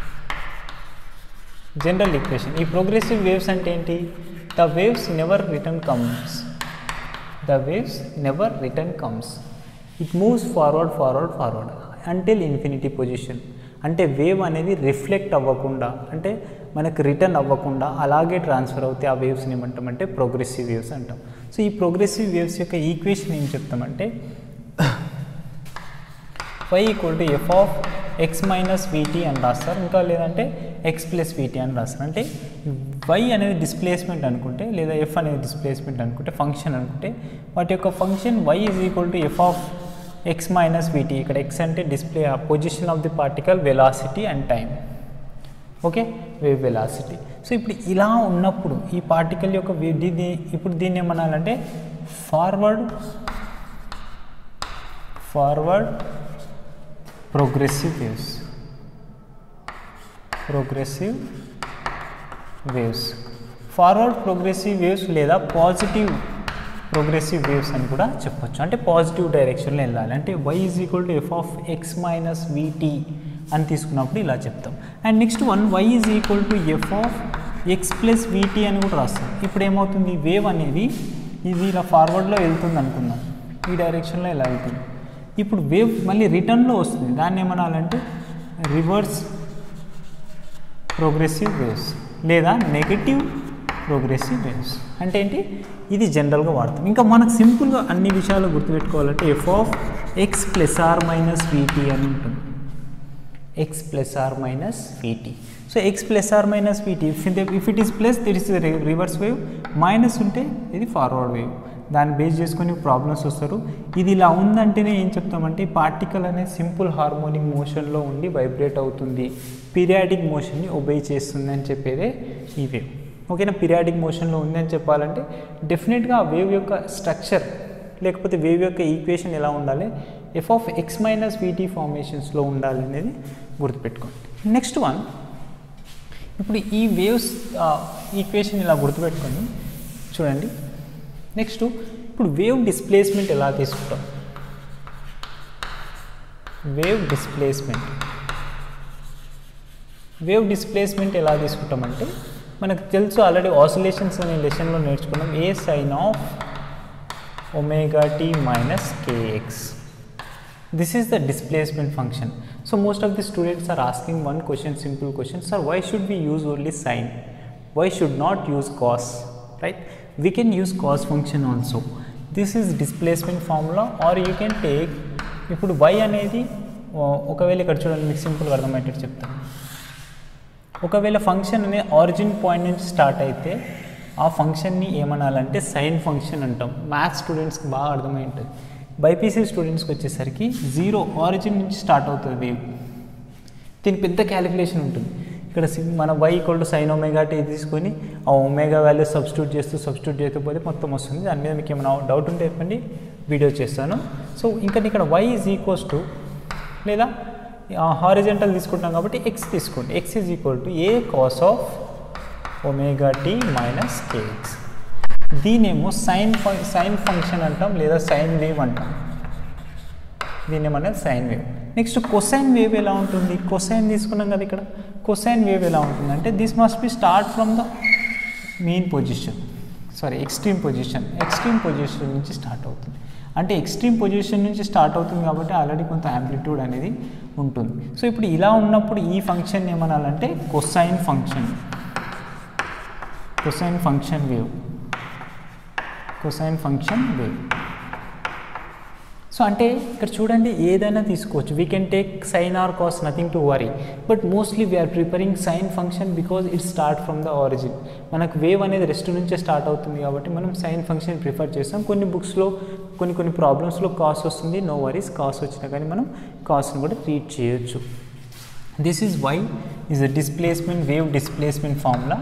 general equation ఈ ప్రోగ్రెసివ్ వేవ్స్ అంటే ఏంటి the waves never return comes the waves never return comes it moves forward forward forward until infinity position అంటే wave అనేది reflect అవ్వకుండా అంటే మనకు return అవ్వకుండా అలాగే ట్రాన్స్ఫర్ అవుతే ఆ వేవ్స్ని ఏమంటామంటే ప్రోగ్రెసివ్ వేవ్స్ అంటాం సో ఈ ప్రోగ్రెసివ్ వేవ్స్ యొక్క ఈక్వేషన్ ఏం చెప్తామంటే y equal to F of x minus వీటీ అని రాస్తారు ఇంకా లేదంటే ఎక్స్ ప్లస్ వీటీ అని రాస్తారు అంటే y అనేది డిస్ప్లేస్మెంట్ అనుకుంటే లేదా ఎఫ్ అనేది డిస్ప్లేస్మెంట్ అనుకుంటే ఫంక్షన్ అనుకుంటే వాటి యొక్క function y is equal to F of x minus v t ఇక్కడ ఎక్స్ అంటే display position of the particle velocity and time okay wave velocity so ఇప్పుడు ఇలా ఉన్నప్పుడు ఈ పార్టికల్ యొక్క వే- దీన్ని ఇప్పుడు దీన్ని ఏమనాలంటే forward forward progressive waves progressive waves forward progressive waves లేదా పాజిటివ్ ప్రోగ్రెసివ్ వేవ్స్ అని కూడా చెప్పొచ్చు అంటే పాజిటివ్ డైరెక్షన్లో వెళ్ళాలి అంటే y is equal to F of x minus v t అని తీసుకున్నప్పుడు ఇలా చెప్తాం and next one y is equal to F of x plus v t అని కూడా రాస్తాం ఇప్పుడు ఏమవుతుంది వేవ్ అనేది ఇది ఇలా ఫార్వర్డ్లో వెళ్తుంది అనుకుందాం ఈ డైరెక్షన్లో ఇలా వెళ్తుంది ఇప్పుడు వేవ్ మళ్ళీ రిటర్న్లో వస్తుంది దాన్ని ఏమనాలంటే రివర్స్ ప్రోగ్రెసివ్ వేవ్స్ లేదా నెగటివ్ ప్రోగ్రెసివ్ వేవ్స్ అంటే ఏంటి ఇది జనరల్గా వాడతాం ఇంకా మనకు సింపుల్గా అన్ని విషయాలు గుర్తుపెట్టుకోవాలంటే f of x plus or minus వీటీ అని ఉంటుంది x plus or minus v t so x plus or minus v t if if it is plus that is reverse wave minus ఉంటే ఇది ఫార్వర్డ్ వేవ్ దాన్ని బేస్ చేసుకొని ప్రాబ్లమ్స్ వస్తారు ఇది ఇలా ఉందంటేనే ఏం చెప్తామంటే పార్టికల్ అనేది సింపుల్ హార్మోనిక్ మోషన్లో ఉండి వైబ్రేట్ అవుతుంది పీరియాడిక్ మోషన్ని ఒబే చేస్తుంది అని చెప్పేదే ఈ వేవ్ ఓకేనా పీరియాడిక్ మోషన్లో ఉంది అని చెప్పాలంటే డెఫినెట్గా ఆ వేవ్ యొక్క స్ట్రక్చర్ లేకపోతే వేవ్ యొక్క ఈక్వేషన్ ఎలా ఉండాలి f of x minus v t ఫార్మేషన్స్లో ఉండాలి అనేది గుర్తుపెట్టుకోండి నెక్స్ట్ వన్ ఇప్పుడు ఈ వేవ్స్ ఈక్వేషన్ ఇలా గుర్తుపెట్టుకొని చూడండి నెక్స్ట్ ఇప్పుడు వేవ్ డిస్ప్లేస్మెంట్ ఎలా తీసుకుంటాం వేవ్ డిస్ప్లేస్మెంట్ వేవ్ డిస్ప్లేస్మెంట్ ఎలా తీసుకుంటామంటే మనకు తెలుసు ఆల్రెడీ ఆసిలేషన్స్ అనే లెసన్లో నేర్చుకున్నాం a sine of omega tea minus k x this is the displacement function so most of the students are asking one question simple question sir why should we use only sine why should not use cos right we can use cos function also this is displacement formula or you can take ఇప్పుడు y అనేది ఒకవేళ ఇక్కడ చూడండి మీకు సింపుల్గా అర్థమయ్యేటట్టు చెప్తాను ఒకవేళ ఫంక్షన్ అనే ఆరిజిన్ పాయింట్ నుంచి స్టార్ట్ అయితే ఆ ఫంక్షన్ని ఏమనాలంటే సైన్ ఫంక్షన్ అంటాం మ్యాథ్స్ స్టూడెంట్స్కి బాగా అర్థమై ఉంటుంది బైపీసీ స్టూడెంట్స్కి వచ్చేసరికి జీరో ఆరిజిన్ నుంచి స్టార్ట్ అవుతుంది వేవ్ దీనికి పెద్ద క్యాలిక్యులేషన్ ఉంటుంది ఇక్కడ మన y equal to sine omega t తీసుకొని ఆ ఒమేగా వాల్యూ సబ్స్టిట్యూట్ చేస్తూ సబ్స్టిట్యూట్ చేయకపోతే మొత్తం వస్తుంది దాని మీద మీకు ఏమైనా డౌట్ ఉంటే చెప్పండి వీడియో చేస్తాను సో ఇంకా ఇక్కడ వై ఈజ్ ఈక్వల్స్ టు లేదా హారిజెంటల్ తీసుకుంటాం కాబట్టి ఎక్స్ తీసుకోండి x is equal to a cos of omega tea minus k x దీనేమో సైన్ సైన్ ఫంక్షన్ అంటాం లేదా సైన్ వేవ్ అంటాం దీన్ని ఏమన్నది sine wave next cosine wave ఎలా ఉంటుంది కొసైన్ తీసుకున్నాం కదా ఇక్కడ కొసైన్ వేవ్ ఎలా ఉంటుంది అంటే this must be start from the main position sorry extreme position extreme position నుంచి స్టార్ట్ అవుతుంది అంటే ఎక్స్ట్రీమ్ పొజిషన్ నుంచి స్టార్ట్ అవుతుంది కాబట్టి ఆల్రెడీ కొంత యాంప్లిట్యూడ్ అనేది ఉంటుంది సో ఇప్పుడు ఇలా ఉన్నప్పుడు ఈ ఫంక్షన్ ఏమనాలంటే cosine function cosine function wave cosine function wave so అంటే ఇక్కడ చూడండి ఏదైనా తీసుకోవచ్చు we can take sine or cos nothing to worry but mostly we are preparing sine function because it start from the origin మనకు wave అనేది rest నుంచే start అవుతుంది కాబట్టి మనం సైన్ ఫంక్షన్ ప్రిఫర్ చేస్తాం కొన్ని బుక్స్లో కొన్ని కొన్ని ప్రాబ్లమ్స్లో కాస్ వస్తుంది నో వరీస్ కాస్ వచ్చినా కానీ మనం కాస్ని కూడా ట్రీట్ చేయొచ్చు this is y is the displacement wave displacement formula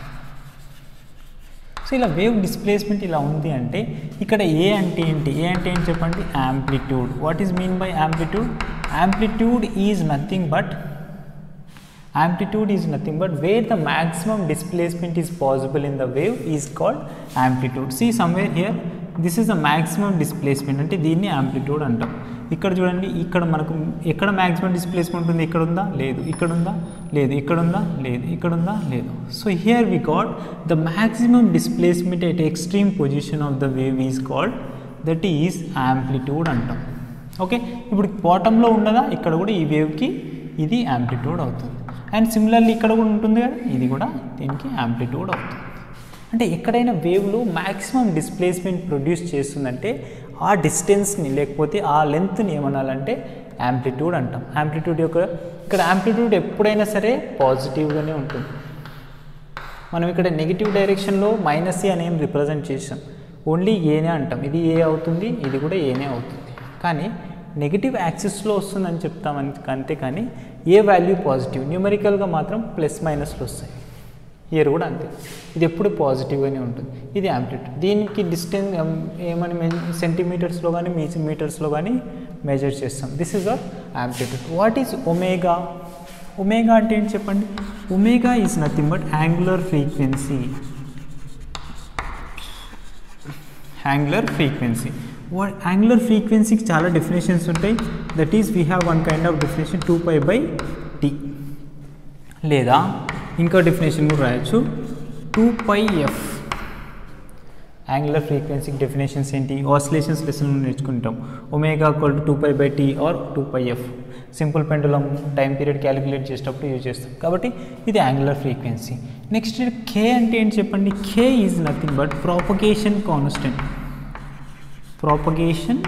so ఇలా వేవ్ డిస్ప్లేస్మెంట్ ఇలా ఉంది అంటే ఇక్కడ ఏ అంటే ఏంటి ఏ అంటే ఏంటి చెప్పండి amplitude what is mean by amplitude amplitude is nothing but amplitude is nothing but where the maximum displacement is possible in the wave is called amplitude see somewhere here this is the maximum displacement అంటే దీన్ని amplitude అంటాం ఇక్కడ చూడండి ఇక్కడ మనకు ఎక్కడ maximum displacement ఉంది ఇక్కడ ఉందా లేదు ఇక్కడ ఉందా లేదు ఇక్కడ ఉందా లేదు ఇక్కడ ఉందా లేదు so here we got the maximum displacement at extreme position of the wave is called that is amplitude అంటాం ఓకే ఇప్పుడు బాటంలో ఉన్నదా ఇక్కడ కూడా ఈ వేవ్కి ఇది యాంప్లిట్యూడ్ అవుతుంది అండ్ సిమిలర్లీ ఇక్కడ కూడా ఉంటుంది కదా ఇది కూడా దీనికి యాంప్లిట్యూడ్ అవుతుంది అంటే ఎక్కడైనా వేవ్లో మ్యాక్సిమం డిస్ప్లేస్మెంట్ ప్రొడ్యూస్ చేస్తుందంటే ఆ డిస్టెన్స్ని లేకపోతే ఆ లెంత్ని ఏమనాలంటే యాంప్లిట్యూడ్ అంటాం యాంప్లిట్యూడ్ యొక్క ఇక్కడ యాంప్లిట్యూడ్ ఎప్పుడైనా సరే పాజిటివ్గానే ఉంటుంది మనం ఇక్కడ నెగిటివ్ డైరెక్షన్లో మైనస్ ఏ అనేం రిప్రజెంట్ చేసాం ఓన్లీ ఏనే అంటాం ఇది ఏ అవుతుంది ఇది కూడా ఏనే అవుతుంది కానీ నెగిటివ్ యాక్సిస్లో వస్తుందని చెప్తామని అంతే కానీ ఏ వాల్యూ పాజిటివ్ న్యూమరికల్గా మాత్రం ప్లస్ మైనస్లు వస్తాయి ఇయర్ కూడా అంతే ఇది ఎప్పుడు పాజిటివ్గానే ఉంటుంది ఇది యాంప్లిట్యూడ్ దీనికి డిస్టెన్స్ ఏమని సెంటీమీటర్స్లో కానీ మీ మీటర్స్లో కానీ మెజర్ చేస్తాం this is a amplitude what is omega omega అంటే ఏంటి చెప్పండి omega is nothing but angular frequency angular frequency what angular ఫ్రీక్వెన్సీకి చాలా డెఫినేషన్స్ ఉంటాయి that is we have one kind of definition two pi by t లేదా ఇంకో definition కూడా రాయొచ్చు టూ పై ఎఫ్ యాంగులర్ ఫ్రీక్వెన్సీకి డెఫినేషన్స్ ఏంటి ఆసిలేషన్స్ లెసన్ నేర్చుకుంటాం omega equal to two pi by t or two pi f simple pendulum time period calculate చేసేటప్పుడు use చేస్తాం కాబట్టి ఇది యాంగులర్ ఫ్రీక్వెన్సీ నెక్స్ట్ కే అంటే ఏంటి చెప్పండి k is nothing but propagation constant propagation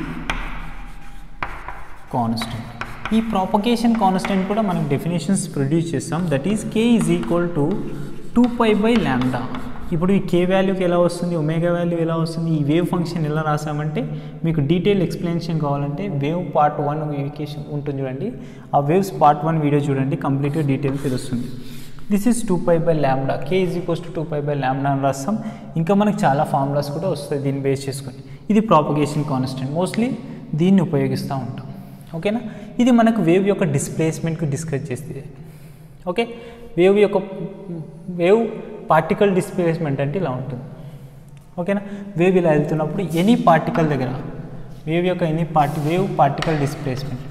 constant ఈ ప్రాపగేషన్ కాన్స్టెంట్ కూడా మనం డెఫినేషన్స్ ప్రొడ్యూస్ చేస్తాం that is k is equal to two pi by lambda ఇప్పుడు ఈ కే వాల్యూకి ఎలా వస్తుంది ఒమేగా వాల్యూ ఎలా వస్తుంది ఈ వేవ్ ఫంక్షన్ ఎలా రాసామంటే మీకు డీటెయిల్ ఎక్స్ప్లెనేషన్ కావాలంటే వేవ్ పార్ట్ వన్ ఈక్వేషన్ ఉంటుంది చూడండి ఆ వేవ్స్ పార్ట్ వన్ వీడియో చూడండి కంప్లీట్గా డీటెయిల్ తెలుస్తుంది this is two pi by lambda k is equals to two pi by lambda అని రాస్తాం ఇంకా మనకు చాలా ఫార్ములాస్ కూడా వస్తాయి దీన్ని బేస్ చేసుకొని ఇది ప్రాపగేషన్ కాన్స్టెంట్ మోస్ట్లీ దీన్ని ఉపయోగిస్తూ ఉంటాం ఓకేనా ఇది మనకు వేవ్ యొక్క డిస్ప్లేస్మెంట్కి డిస్కస్ చేస్తుంది ఓకే వేవ్ యొక్క వేవ్ పార్టికల్ డిస్ప్లేస్మెంట్ అంటే ఇలా ఉంటుంది ఓకేనా వేవ్ ఇలా వెళ్తున్నప్పుడు ఎనీ పార్టికల్ దగ్గర వేవ్ యొక్క ఎనీ పార్టి wave particle displacement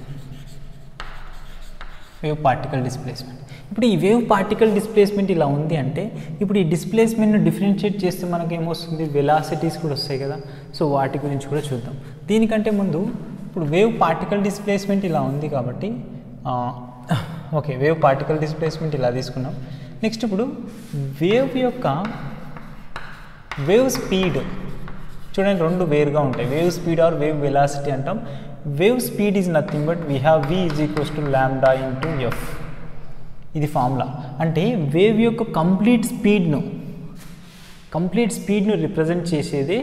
wave particle displacement ఇప్పుడు ఈ వేవ్ పార్టికల్ డిస్ప్లేస్మెంట్ ఇలా ఉంది అంటే ఇప్పుడు ఈ డిస్ప్లేస్మెంట్ను డిఫరెన్షియేట్ చేస్తే మనకి ఏమొస్తుంది వెలాసిటీస్ కూడా వస్తాయి కదా సో వాటి గురించి కూడా చూద్దాం దీనికంటే ముందు ఇప్పుడు వేవ్ పార్టికల్ డిస్ప్లేస్మెంట్ ఇలా ఉంది కాబట్టి ఓకే వేవ్ పార్టికల్ డిస్ప్లేస్మెంట్ ఇలా తీసుకున్నాం నెక్స్ట్ ఇప్పుడు వేవ్ యొక్క వేవ్ స్పీడ్ చూడండి రెండు వేరుగా ఉంటాయి wave speed or wave velocity అంటాం wave speed is nothing but we have v is equals to lambda into F ఇది ఫార్ములా అంటే వేవ్ యొక్క కంప్లీట్ స్పీడ్ను కంప్లీట్ స్పీడ్ను రిప్రజెంట్ చేసేది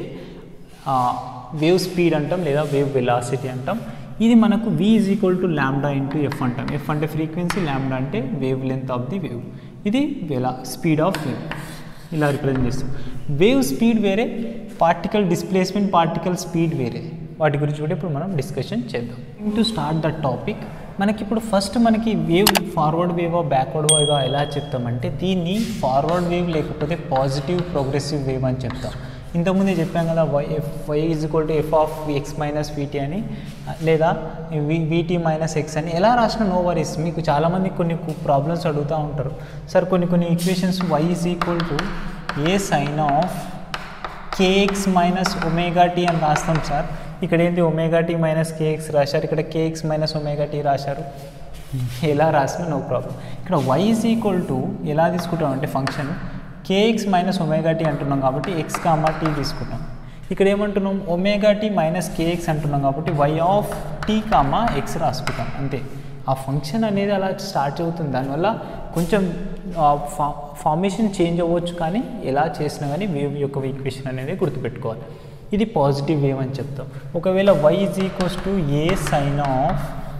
వేవ్ స్పీడ్ అంటాం లేదా వేవ్ వెలాసిటీ అంటాం ఇది మనకు v is equal to lambda into f అంటాం ఎఫ్ అంటే ఫ్రీక్వెన్సీ ల్యాండా అంటే wavelength of the wave ఇది వెలా స్పీడ్ ఆఫ్ వేవ్ ఇలా రిప్రజెంట్ చేస్తాం వేవ్ స్పీడ్ వేరే పార్టికల్ డిస్ప్లేస్మెంట్ పార్టికల్ స్పీడ్ వేరే వాటి గురించి కూడా ఇప్పుడు మనం డిస్కషన్ చేద్దాం టు స్టార్ట్ ద టాపిక్ మనకి ఇప్పుడు ఫస్ట్ మనకి వేవ్ ఫార్వర్డ్ వేవా బ్యాక్వర్డ్ వేవా ఎలా చెప్తామంటే దీన్ని ఫార్వర్డ్ వేవ్ లేకపోతే పాజిటివ్ ప్రోగ్రెసివ్ వేవ్ అని చెప్తాం ఇంతకుముందే చెప్పాం కదా y f y is equal to F of x minus వీటీ అని లేదా వి వీటీ మైనస్ ఎక్స్ అని ఎలా రాసిన నో వరీస్ మీకు చాలామంది కొన్ని ప్రాబ్లమ్స్ అడుగుతూ ఉంటారు సార్ కొన్ని కొన్ని equations y is equal to A sine of kx minus omega tea అని రాస్తాం సార్ ఇక్కడ ఏంటి ఒమేగా టీ మైనస్ కేఎక్స్ రాశారు ఇక్కడ కేఎక్స్ మైనస్ ఒమేగా టీ రాశారు ఎలా రాసినా నో ప్రాబ్లం ఇక్కడ వై ఈజ్ ఈక్వల్ టు ఎలా తీసుకుంటాం అంటే function kx minus omega t అంటున్నాం కాబట్టి ఎక్స్ కామా టీ తీసుకుంటాం ఇక్కడ ఏమంటున్నాం ఒమేగా టీ మైనస్ కేఎక్స్ అంటున్నాం కాబట్టి y of t comma x రాసుకుంటాం అంతే ఆ ఫంక్షన్ అనేది అలా స్టార్ట్ అవుతుంది దానివల్ల కొంచెం ఫా ఫార్మేషన్ చేంజ్ అవ్వచ్చు కానీ ఎలా చేసినా కానీ వేవ్ యొక్క ఈక్వేషన్ అనేది గుర్తుపెట్టుకోవాలి ఇది పాజిటివ్ వేవ్ అని చెప్తాం ఒకవేళ why is equals to A sine of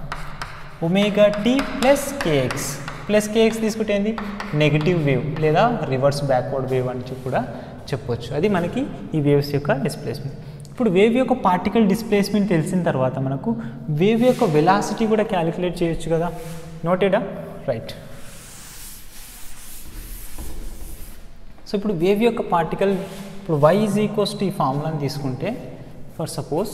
omega t plus kx plus kx తీసుకుంటే ఏంది నెగిటివ్ వేవ్ లేదా రివర్స్ బ్యాక్వర్డ్ వేవ్ అని కూడా చెప్పొచ్చు అది మనకి ఈ వేవ్స్ యొక్క డిస్ప్లేస్మెంట్ ఇప్పుడు వేవ్ యొక్క పార్టికల్ డిస్ప్లేస్మెంట్ తెలిసిన తర్వాత మనకు వేవ్ యొక్క వెలాసిటీ కూడా క్యాలిక్యులేట్ చేయొచ్చు కదా నోటెడా రైట్ సో ఇప్పుడు వేవ్ యొక్క పార్టికల్ ఇప్పుడు వై ఈజ్ ఈక్వల్స్ టు ఈ ఫార్ములాని తీసుకుంటే for suppose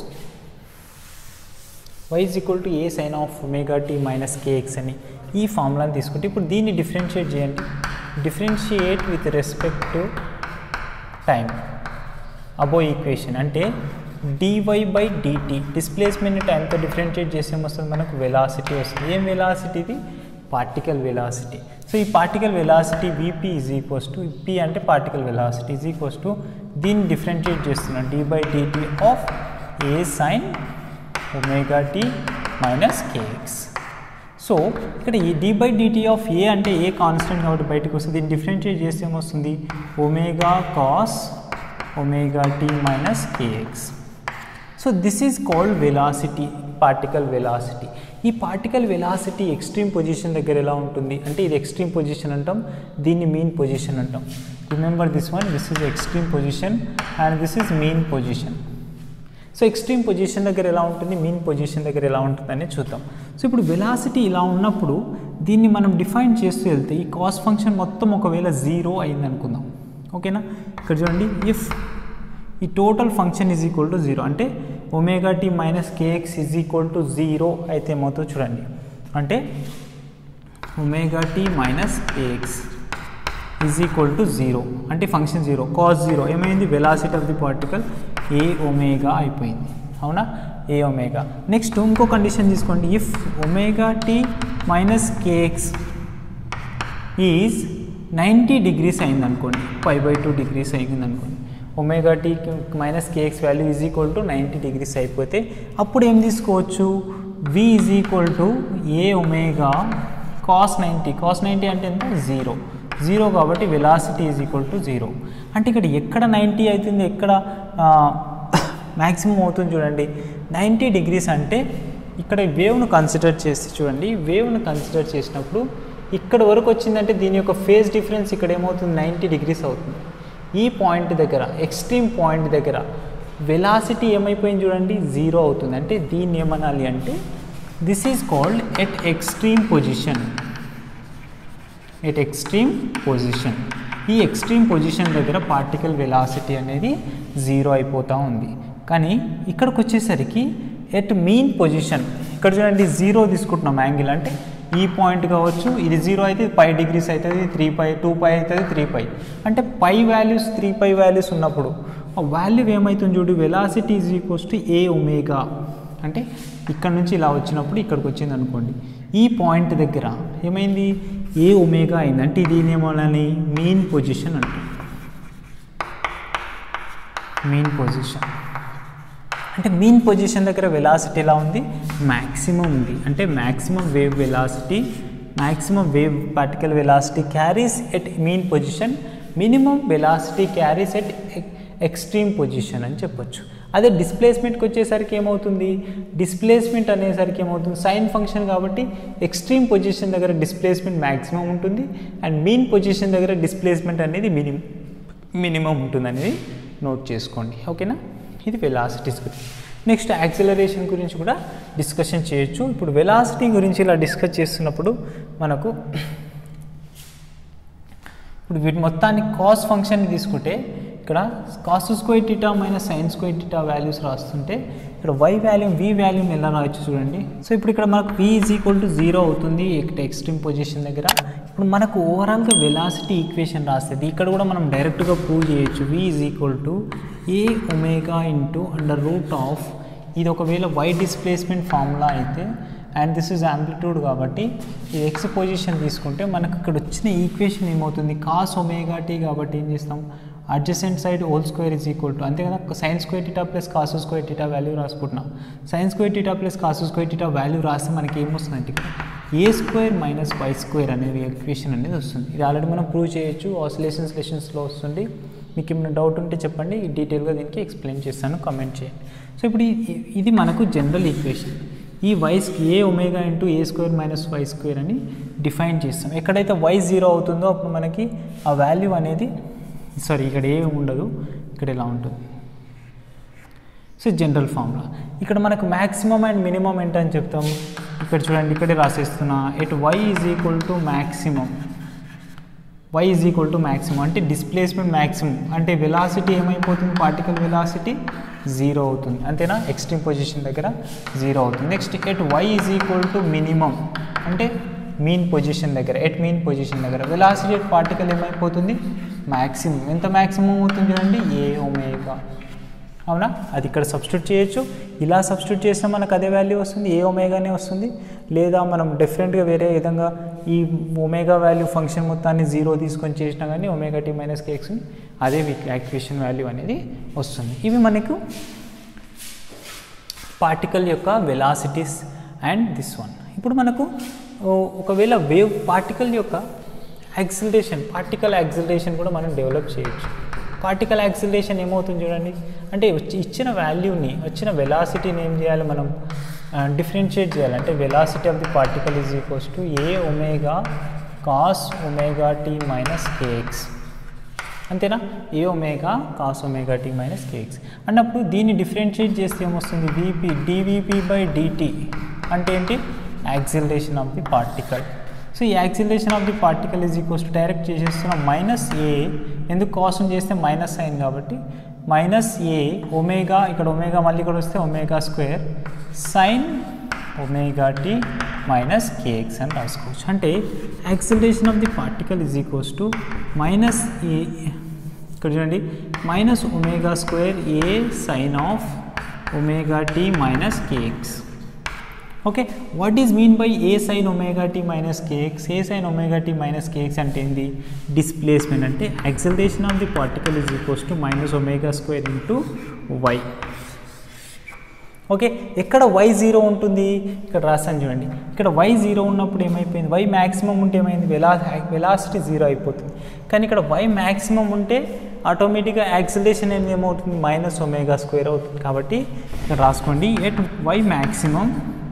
why is equal to A sine of omega tea minus kx అని ఈ ఫార్ములాని తీసుకుంటే ఇప్పుడు దీన్ని డిఫరెన్షియేట్ చేయండి differentiate with respect to time above equation అంటే డివై బై డిటి డిస్ప్లేస్మెంట్ టైంతో డిఫరెన్షియేట్ చేస్తే వస్తుంది మనకు వెలాసిటీ వస్తుంది ఏం వెలాసిటీది పార్టికల్ వెలాసిటీ సో ఈ particle velocity vp is equals to p అంటే particle velocity is equals to దీన్ని డిఫరెన్షియేట్ చేస్తున్నాం d by dt of a sine omega tea minus kx so ఇక్కడ ఈ d by dt of a అంటే a constant కాబట్టి బయటకు వస్తుంది దీన్ని డిఫరెన్షియేట్ చేస్తే ఏమొస్తుంది omega cos omega tea minus kx so this is called velocity particle velocity ఈ పార్టికల్ వెలాసిటీ ఎక్స్ట్రీమ్ పొజిషన్ దగ్గర ఎలా ఉంటుంది అంటే ఇది ఎక్స్ట్రీమ్ పొజిషన్ అంటాం దీన్ని మీన్ పొజిషన్ అంటాం remember this one this is extreme position and this is mean position so extreme position దగ్గర ఎలా ఉంటుంది మీన్ పొజిషన్ దగ్గర ఎలా ఉంటుందని చూద్దాం సో ఇప్పుడు వెలాసిటీ ఇలా ఉన్నప్పుడు దీన్ని మనం డిఫైన్ చేస్తూ వెళ్తే ఈ కాస్ ఫంక్షన్ మొత్తం ఒకవేళ జీరో అయింది అనుకుందాం ఓకేనా ఇక్కడ చూడండి ఇఫ్ ఈ total function is equal to zero అంటే omega tea minus kx is equal to zero అయితే ఏమవుతుందో చూడండి అంటే omega tea minus kx is equal to zero అంటే ఫంక్షన్ జీరో కాస్ జీరో ఏమైంది velocity of the particle a omega అయిపోయింది అవునా a omega next ఇంకో కండిషన్ తీసుకోండి if omega tea minus kx is ninety degrees అయింది అనుకోండి ఫైవ్ బై టూ డిగ్రీస్ అయింది అనుకోండి omega tea minus KX value is equal to ninety degrees అయిపోతే అప్పుడు ఏం తీసుకోవచ్చు v is equal to A omega cos ninety cos ninety అంటే ఎంత జీరో జీరో కాబట్టి velocity is equal to zero అంటే ఇక్కడ ఎక్కడ నైంటీ అవుతుంది ఎక్కడ మ్యాక్సిమం అవుతుంది చూడండి నైంటీ డిగ్రీస్ అంటే ఇక్కడ వేవ్ను కన్సిడర్ చేసి చూడండి వేవ్ను కన్సిడర్ చేసినప్పుడు ఇక్కడ వరకు వచ్చిందంటే దీని యొక్క ఫేజ్ డిఫరెన్స్ ఇక్కడ ఏమవుతుంది నైంటీ డిగ్రీస్ అవుతుంది ఈ పాయింట్ దగ్గర ఎక్స్ట్రీమ్ పాయింట్ దగ్గర వెలాసిటీ ఏమైపోయింది చూడండి జీరో అవుతుంది అంటే దీన్ని ఏమనాలి అంటే this is called at extreme position at extreme position ఈ ఎక్స్ట్రీమ్ పొజిషన్ దగ్గర పార్టికల్ వెలాసిటీ అనేది జీరో అయిపోతూ ఉంది కానీ ఇక్కడికి వచ్చేసరికి ఎట్ మీన్ పొజిషన్ ఇక్కడ చూడండి జీరో తీసుకుంటున్నాం యాంగిల్ అంటే ఈ పాయింట్ కావచ్చు ఇది జీరో అయితే పై డిగ్రీస్ అవుతుంది త్రీ పై టూ పై అవుతుంది త్రీ పై అంటే pi values three pi values ఉన్నప్పుడు ఆ వాల్యూ ఏమవుతుంది చూడు velocity is equals to A omega అంటే ఇక్కడ నుంచి ఇలా వచ్చినప్పుడు ఇక్కడికి వచ్చింది అనుకోండి ఈ పాయింట్ దగ్గర ఏమైంది ఏ ఒమేగా అయింది అంటే ఇది ఏమోనని మీన్ పొజిషన్ అంట మీన్ పొజిషన్ అంటే మీన్ పొజిషన్ దగ్గర వెలాసిటీ ఎలా ఉంది మ్యాక్సిమం ఉంది అంటే maximum wave velocity maximum wave particle velocity carries at mean position minimum velocity carries at extreme position అని చెప్పొచ్చు అదే డిస్ప్లేస్మెంట్కి వచ్చేసరికి ఏమవుతుంది డిస్ప్లేస్మెంట్ అనేసరికి ఏమవుతుంది సైన్ ఫంక్షన్ కాబట్టి ఎక్స్ట్రీమ్ పొజిషన్ దగ్గర డిస్ప్లేస్మెంట్ మ్యాక్సిమం ఉంటుంది అండ్ మీన్ పొజిషన్ దగ్గర డిస్ప్లేస్మెంట్ అనేది మినిమం మినిమం ఉంటుంది అనేది నోట్ చేసుకోండి ఓకేనా ఇది వెలాసిటీస్ గురించి నెక్స్ట్ యాక్సిలరేషన్ గురించి కూడా డిస్కషన్ చేయొచ్చు ఇప్పుడు వెలాసిటీ గురించి ఇలా డిస్కస్ చేస్తున్నప్పుడు మనకు ఇప్పుడు వీటి మొత్తాన్ని కాస్ ఫంక్షన్ తీసుకుంటే ఇక్కడ cos square theta minus sine square theta values రాస్తుంటే ఇక్కడ వై వాల్యూ వి వాల్యూని ఎలా రాయొచ్చు చూడండి సో ఇప్పుడు ఇక్కడ మనకు v is equal to zero అవుతుంది ఇక్కడ ఎక్స్ట్రీమ్ పొజిషన్ దగ్గర ఇప్పుడు మనకు ఓవరాల్గా వెలాసిటీ ఈక్వేషన్ రాస్తుంది ఇక్కడ కూడా మనం డైరెక్ట్గా ప్రూవ్ చేయొచ్చు v is equal to A omega into under root of ఇది ఒకవేళ వై డిస్ప్లేస్మెంట్ ఫార్ములా అయితే అండ్ దిస్ ఇస్ యాంప్లిట్యూడ్ కాబట్టి ఈ ఎక్స్ పొజిషన్ తీసుకుంటే మనకు ఇక్కడ వచ్చిన ఈక్వేషన్ ఏమవుతుంది కాస్ ఒమేగా టీ కాబట్టి ఏం చేస్తాం adjacent side whole square is equal to అంతే కదా sine square theta plus cos square theta value రాసుకుంటున్నాం sine square theta plus cos square theta value రాస్తే మనకి ఏమొస్తుందంటే ఇక్కడ a square minus y square అనేది ఈక్వేషన్ అనేది వస్తుంది ఇది ఆల్రెడీ మనం ప్రూవ్ చేయొచ్చు ఆసిలేషన్స్ లెషన్స్లో వస్తుంది మీకు ఏమైనా డౌట్ ఉంటే చెప్పండి డీటెయిల్గా దీనికి ఎక్స్ప్లెయిన్ చేస్తాను కమెంట్ చేయండి సో ఇప్పుడు ఈ- ఇది మనకు జనరల్ ఈక్వేషన్ ఈ v is a omega into a square minus y square అని డిఫైన్ చేస్తాం ఎక్కడైతే వై జీరో అవుతుందో అప్పుడు మనకి ఆ వాల్యూ అనేది సారీ ఇక్కడ ఏ ఉండదు ఇక్కడ ఇలా ఉంటుంది సో జనరల్ ఫార్ములా ఇక్కడ మనకు మ్యాక్సిమం అండ్ మినిమం ఏంటని చెప్తాం ఇక్కడ చూడండి ఇక్కడే రాసేస్తున్నా at y is equal to maximum y is equal to maximum అంటే డిస్ప్లేస్మెంట్ మ్యాక్సిమం అంటే వెలాసిటీ ఏమైపోతుంది పార్టికల్ వెలాసిటీ జీరో అవుతుంది అంతేనా ఎక్స్ట్రీమ్ పొజిషన్ దగ్గర జీరో అవుతుంది next at y is equal to minimum అంటే మీన్ పొజిషన్ దగ్గర ఎట్ మీన్ పొజిషన్ దగ్గర వెలాసిటీ ఎట్ పార్టికల్ ఏమైపోతుంది మ్యాక్సిమం ఎంత మ్యాక్సిమం అవుతుంది చూడండి ఏ ఒమేగా అవునా అది ఇక్కడ సబ్స్టిట్యూట్ చేయొచ్చు ఇలా సబ్స్టిట్యూట్ చేసినా మనకు అదే వాల్యూ వస్తుంది ఏ ఒమేగానే వస్తుంది లేదా మనం డిఫరెంట్గా వేరే విధంగా ఈ ఒమేగా వాల్యూ ఫంక్షన్ మొత్తాన్ని జీరో తీసుకొని చేసినా కానీ ఒమేగా టీ మైనస్ కేక్స్ అదే యాక్టివేషన్ వాల్యూ అనేది వస్తుంది ఇవి మనకు పార్టికల్ యొక్క వెలాసిటీస్ అండ్ దిస్ వన్ ఇప్పుడు మనకు ఓ, ఒకవేళ వేవ్ పార్టికల్ యొక్క యాక్సిలరేషన్ పార్టికల్ యాక్సిలరేషన్ కూడా మనం డెవలప్ చేయొచ్చు పార్టికల్ యాక్సిలరేషన్ ఏమవుతుంది చూడండి అంటే వచ్చి- ఇచ్చిన వాల్యూని వచ్చిన వెలాసిటీని ఏం చేయాలి మనం డిఫరెన్షియేట్ చేయాలి అంటే velocity of the particle is equals to A omega cos omega tea minus kx అంతేనా a omega cos omega tea minus kx అన్నప్పుడు దీన్ని డిఫరెన్షియేట్ చేస్తే ఏమొస్తుంది వీపీ డివిపి బై డిటి అంటే ఏంటి acceleration of the particle so ఈ acceleration of the particle is equals to direct చేసేస్తున్నాం minus a ఎందుకు కాస్ట్ని చేస్తే మైనస్ సైన్ కాబట్టి మైనస్ ఏ ఒమేగా ఇక్కడ ఒమేగా మళ్ళీ ఇక్కడ వస్తే omega square sine omega tea minus kx అని రాసుకోవచ్చు అంటే acceleration of the particle is equals to minus a ఇక్కడ చూడండి minus omega square a sine of omega tea minus kx okay what is mean by a sine omega tea minus kx a sine omega tea minus kx అంటే ఏంది displacement అంటే acceleration of the particle is equals to minus omega square into y okay ఎక్కడ y zero ఉంటుంది ఇక్కడ రాస్తాను చూడండి ఇక్కడ why zero ఉన్నప్పుడు ఏమైపోయింది వై మ్యాక్సిమం ఉంటే ఏమైంది వెలా వెలాసిటీ జీరో అయిపోతుంది కానీ ఇక్కడ వై మ్యాక్సిమం ఉంటే ఆటోమేటిక్గా యాక్సిలేషన్ అనేది ఏమవుతుంది మైనస్ ఒమేగా స్క్వేర్ అవుతుంది కాబట్టి ఇక్కడ రాసుకోండి at y maximum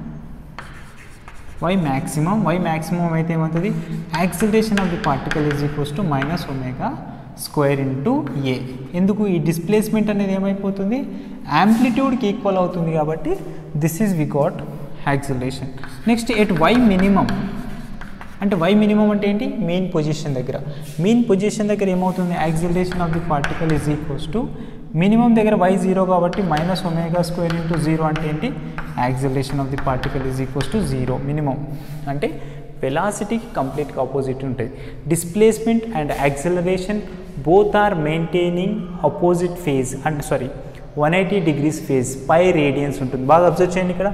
y maximum y maximum అయితే ఏమవుతుంది acceleration of the particle is equals to minus omega square into a ఎందుకు ఈ డిస్ప్లేస్మెంట్ అనేది ఏమైపోతుంది యాంప్లిట్యూడ్కి ఈక్వల్ అవుతుంది కాబట్టి this is we got acceleration next at y minimum అంటే వై మినిమం అంటే ఏంటి మెయిన్ పొజిషన్ దగ్గర మెయిన్ పొజిషన్ దగ్గర ఏమవుతుంది acceleration of the particle is equals to minimum దగ్గర వై జీరో కాబట్టి minus omega square into zero అంటే ఏంటి acceleration of the particle is equals to zero minimum అంటే వెలాసిటీకి కంప్లీట్గా ఆపోజిట్ ఉంటుంది displacement and acceleration both are maintaining opposite phase and sorry one eighty degrees phase pi radians ఉంటుంది బాగా observe చేయండి ఇక్కడ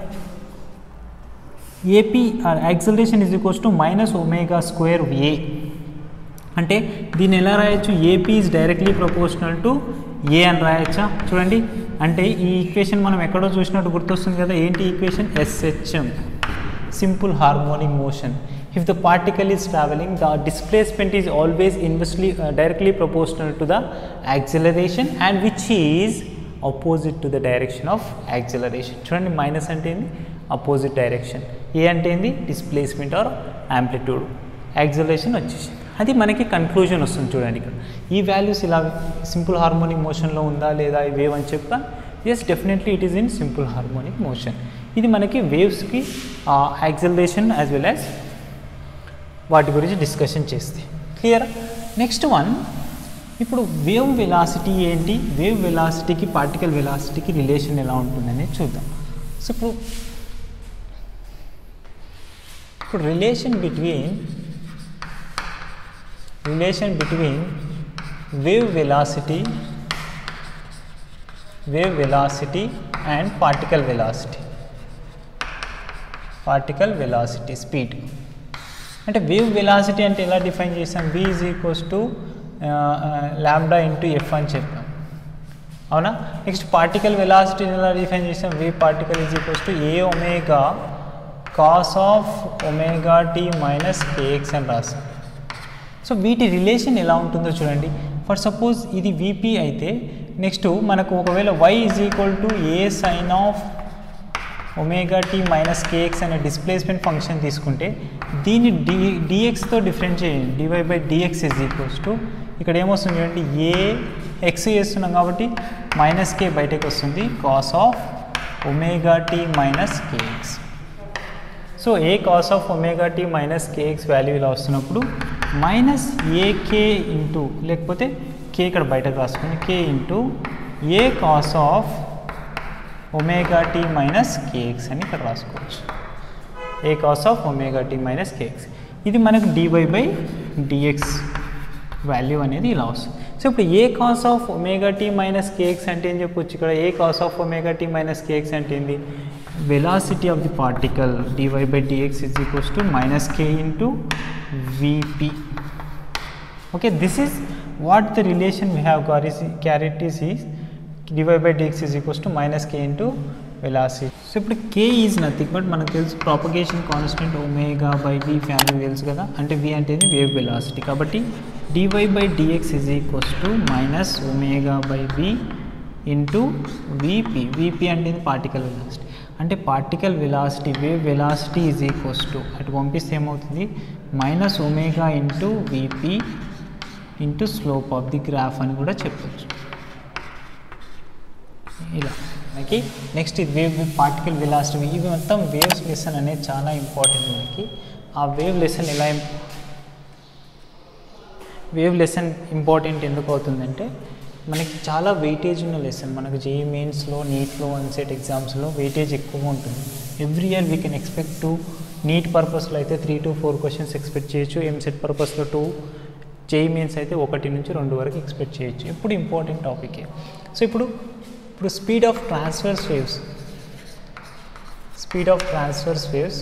ap acceleration is equals to minus omega square a అంటే దీన్ని ఎలా రాయొచ్చు ap is directly proportional to a అని రాయొచ్చా చూడండి అంటే ఈ ఈక్వేషన్ మనం ఎక్కడో చూసినట్టు గుర్తొస్తుంది కదా ఏంటి equation SHM simple harmonic motion if the particle is travelling the displacement is always inversely directly proportional to the acceleration and which is opposite to the direction of acceleration చూడండి మైనస్ అంటే ఏంది opposite direction ఏ అంటే ఏంది displacement are amplitude acceleration వచ్చేసి అది మనకి conclusion వస్తుంది చూడండి ఇక్కడ ఈ వాల్యూస్ ఇలా సింపుల్ హార్మోనిక్ మోషన్లో ఉందా లేదా ఈ వేవ్ అని చెప్తా yes definitely it is in simple harmonic motion ఇది మనకి వేవ్స్కి యాక్సిలరేషన్ యాజ్ వెల్ యాజ్ వాటి గురించి డిస్కషన్ చేస్తే క్లియర్ నెక్స్ట్ వన్ ఇప్పుడు వేవ్ వెలాసిటీ ఏంటి వేవ్ వెలాసిటీకి పార్టికల్ వెలాసిటీకి రిలేషన్ ఎలా ఉంటుందనేది చూద్దాం సో ఇప్పుడు ఇప్పుడు relation between relation between wave velocity wave velocity and particle velocity particle velocity speed అంటే వేవ్ వెలాసిటీ అంటే ఎలా డిఫైన్ చేస్తాం v is equals to lambda into F అని చెప్పాం అవునా నెక్స్ట్ పార్టికల్ వెలాసిటీని ఎలా డిఫైన్ చేస్తాం wave particle is equals to A omega cos of omega tea minus kx అని రాస్తాం సో వీటి రిలేషన్ ఎలా ఉంటుందో చూడండి ఫర్ సపోజ్ ఇది విపి అయితే నెక్స్ట్ మనకు ఒకవేళ why is equal to A sine of omega tea minus KX అనే డిస్ప్లేస్మెంట్ ఫంక్షన్ తీసుకుంటే దీన్ని డి డిఎక్స్తో డిఫరెంట్ చేయండి DY by DX is equals to ఇక్కడ ఏమొస్తుంది చూడండి ఏ ఎక్స్ చేస్తున్నాం కాబట్టి మైనస్ కే బయటకు వస్తుంది cos of omega tea minus kx so A cos of omega tea minus KX value ఇలా వస్తున్నప్పుడు మైనస్ ఏకే ఇంటూ లేకపోతే కే ఇక్కడ బయటకు రాసుకొని K into A cos of omega tea minus kx అని ఇక్కడ రాసుకోవచ్చు A cos of omega tea minus KX ఇది మనకు డివై బై డిఎక్స్ వాల్యూ అనేది ఇలా వస్తుంది సో ఇప్పుడు A cos of omega tea minus kx అంటే ఏం చెప్పొచ్చు ఇక్కడ A cos of omega tea minus kx అంటే ఏంది velocity of the particle DY by DX is equals to minus K into VP okay this is what the relation we have got is carried is is dy by dx is equals to minus k into velocity so ఇప్పుడు k is nothing but మనకు తెలుసు propagation constant omega by V family తెలుసు కదా అంటే v అంటే wave velocity కాబట్టి dy by dx is equals to minus omega by V into VP VP అంటే particle velocity అంటే particle velocity wave velocity is equals to అటు పంపిస్తే ఏమవుతుంది minus omega into VP into slope of the graph అని కూడా చెప్పొచ్చు ఇలా మనకి నెక్స్ట్ ఇది వేవ్ పార్టికల్ వెలాసిటీ ఇవి మొత్తం వేవ్స్ లెసన్ అనేది చాలా ఇంపార్టెంట్ మనకి ఆ వేవ్ లెసన్ ఎలా వేవ్ లెసన్ ఇంపార్టెంట్ ఎందుకు అవుతుందంటే మనకి చాలా వెయిటేజ్ ఉన్న లెసన్ మనకు జేఈ మెయిన్స్లో నీట్లో అన్సెట్ ఎగ్జామ్స్లో వెయిటేజ్ ఎక్కువగా ఉంటుంది every year we can expect to NEET పర్పస్లో అయితే three to four questions expect చేయొచ్చు ఎంసెట్ పర్పస్లో టూ జేఈ మీన్స్ అయితే ఒకటి నుంచి రెండు వరకు ఎక్స్పెక్ట్ చేయొచ్చు ఇప్పుడు ఇంపార్టెంట్ టాపిక్ సో ఇప్పుడు ఇప్పుడు speed of transverse waves speed of transverse waves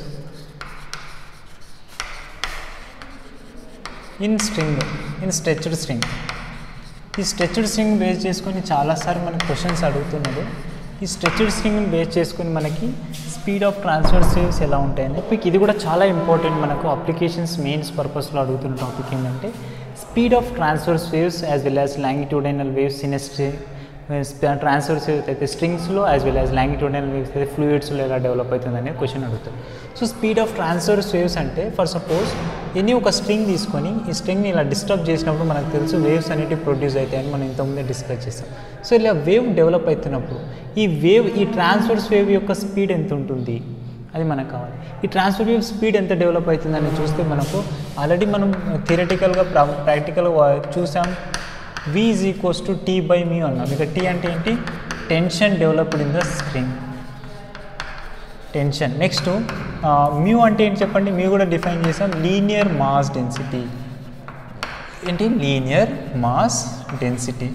in string in stretched string ఈ స్ట్రెచ్డ్ స్ట్రింగ్ బేస్ చేసుకొని చాలాసార్లు మనకి క్వశ్చన్స్ అడుగుతున్నారు ఈ స్ట్రెచ్డ్ స్ట్రింగ్ని బేస్ చేసుకొని మనకి స్పీడ్ ఆఫ్ ట్రాన్స్ఫర్ వేవ్స్ ఎలా ఉంటాయంటే మీకు ఇది కూడా చాలా ఇంపార్టెంట్ మనకు అప్లికేషన్స్ మెయిన్స్ పర్పస్లో అడుగుతున్న టాపిక్ ఏంటంటే speed of transverse waves as well as longitudinal waves in transverse అయితే స్ట్రింగ్స్లో as well as longitudinal waves అయితే ఫ్లూయిడ్స్లో ఎలా డెవలప్ అవుతుంది అనే క్వశ్చన్ అడుగుతారు so speed of transverse waves అంటే ఫర్ సపోజ్ ఎనీ ఒక స్ట్రింగ్ తీసుకొని ఈ స్ట్రింగ్ని ఇలా డిస్టర్బ్ చేసినప్పుడు మనకు తెలుసు వేవ్స్ అనేటివి ప్రొడ్యూస్ అవుతాయని మనం ఇంతకుముందే డిస్కస్ చేస్తాం సో ఇలా వేవ్ డెవలప్ అవుతున్నప్పుడు ఈ వేవ్ ఈ ట్రాన్స్ఫర్స్ వేవ్ యొక్క స్పీడ్ ఎంత ఉంటుంది అది మనకు కావాలి ఈ ట్రాన్స్ఫర్ వేవ్ స్పీడ్ ఎంత డెవలప్ అవుతుందని చూస్తే మనకు ఆల్రెడీ మనం థియరటికల్గా ప్రాక్టికల్గా చూసాం V is equals to T by mu అన్నాం ఇక టీ అంటే ఏంటి tension developed in the string tension next mu అంటే ఏంటి చెప్పండి మ్యూ కూడా డిఫైన్ చేసాం లీనియర్ మాస్ డెన్సిటీ ఏంటి లీనియర్ మాస్ డెన్సిటీ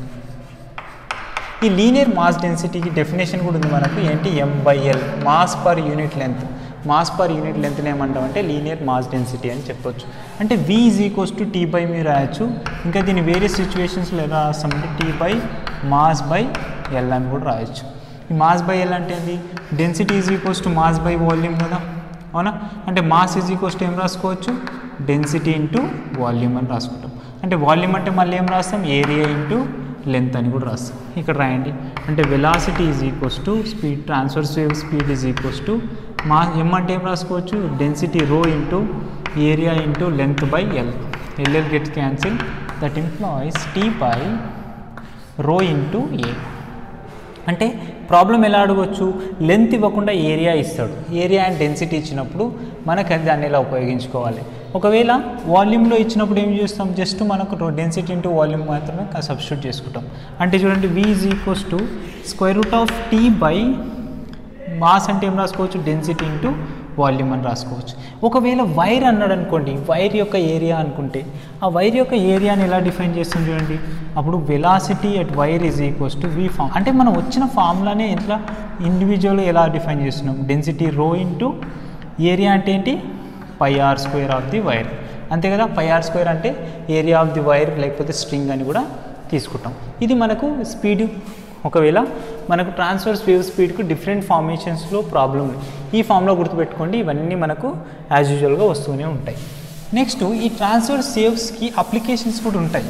ఈ లీనియర్ మాస్ డెన్సిటీకి డెఫినేషన్ కూడా ఉంది మనకు ఏంటి M by L mass per unit length mass per unit లెంత్ని ఏమంటాం అంటే లీనియర్ మాస్ డెన్సిటీ అని చెప్పొచ్చు అంటే V is equals to T by మీ రాయొచ్చు ఇంకా దీన్ని వేరే సిచ్యువేషన్స్లో ఎలా రాస్తామంటే T by mass by L అని కూడా రాయొచ్చు ఈ మాస్ బై ఎల్ అంటే ఏంటి density is equals to mass by volume కదా అవునా అంటే మాస్ ఈజ్ ఈక్వల్స్ టు ఏం రాసుకోవచ్చు డెన్సిటీ ఇంటూ వాల్యూమ్ అని రాసుకుంటాం అంటే వాల్యూమ్ అంటే మళ్ళీ ఏం రాస్తాం ఏరియా ఇంటూ లెంత్ అని కూడా రాస్తాం ఇక్కడ రాయండి అంటే velocity is equals to speed transverse wave speed is equals to మా ఎం అంటే ఏం రాసుకోవచ్చు density rho into area into length by L LL gets cancel that implies T by rho into A అంటే ప్రాబ్లం ఎలా అడగవచ్చు length ఇవ్వకుండా area ఇస్తాడు area and density ఇచ్చినప్పుడు మనకు అది దాన్ని ఎలా ఉపయోగించుకోవాలి ఒకవేళ వాల్యూమ్లో ఇచ్చినప్పుడు ఏం చేస్తాం జస్ట్ మనకు డెన్సిటీ ఇంటూ వాల్యూమ్ మాత్రమే సబ్స్టిట్యూట్ చేసుకుంటాం అంటే చూడండి V is equals to square root of T by mass అంటే ఏం రాసుకోవచ్చు డెన్సిటీ ఇంటూ వాల్యూమ్ అని రాసుకోవచ్చు ఒకవేళ వైర్ అన్నాడు అనుకోండి వైర్ యొక్క ఏరియా అనుకుంటే ఆ వైర్ యొక్క ఏరియాని ఎలా డిఫైన్ చేస్తాం చూడండి అప్పుడు velocity at wire is equals to V form అంటే మనం వచ్చిన ఫామ్లానే ఎట్లా ఇండివిజువల్ ఎలా డిఫైన్ చేస్తున్నాం డెన్సిటీ రో ఇంటూ ఏరియా అంటే ఏంటి pi R square of the wire అంతే కదా పై ఆర్ స్క్వేర్ అంటే ఏరియా ఆఫ్ ది వైర్ లేకపోతే స్ట్రింగ్ అని కూడా తీసుకుంటాం ఇది మనకు స్పీడ్ ఒకవేళ మనకు ట్రాన్స్ఫర్స్ వేవ్ స్పీడ్కు డిఫరెంట్ ఫార్మేషన్స్లో ప్రాబ్లం ఉంది ఈ ఫామ్లో గుర్తుపెట్టుకోండి ఇవన్నీ మనకు యాజ్ యూజువల్గా వస్తూనే ఉంటాయి నెక్స్ట్ ఈ ట్రాన్స్ఫర్ సేవ్స్కి అప్లికేషన్స్ కూడా ఉంటాయి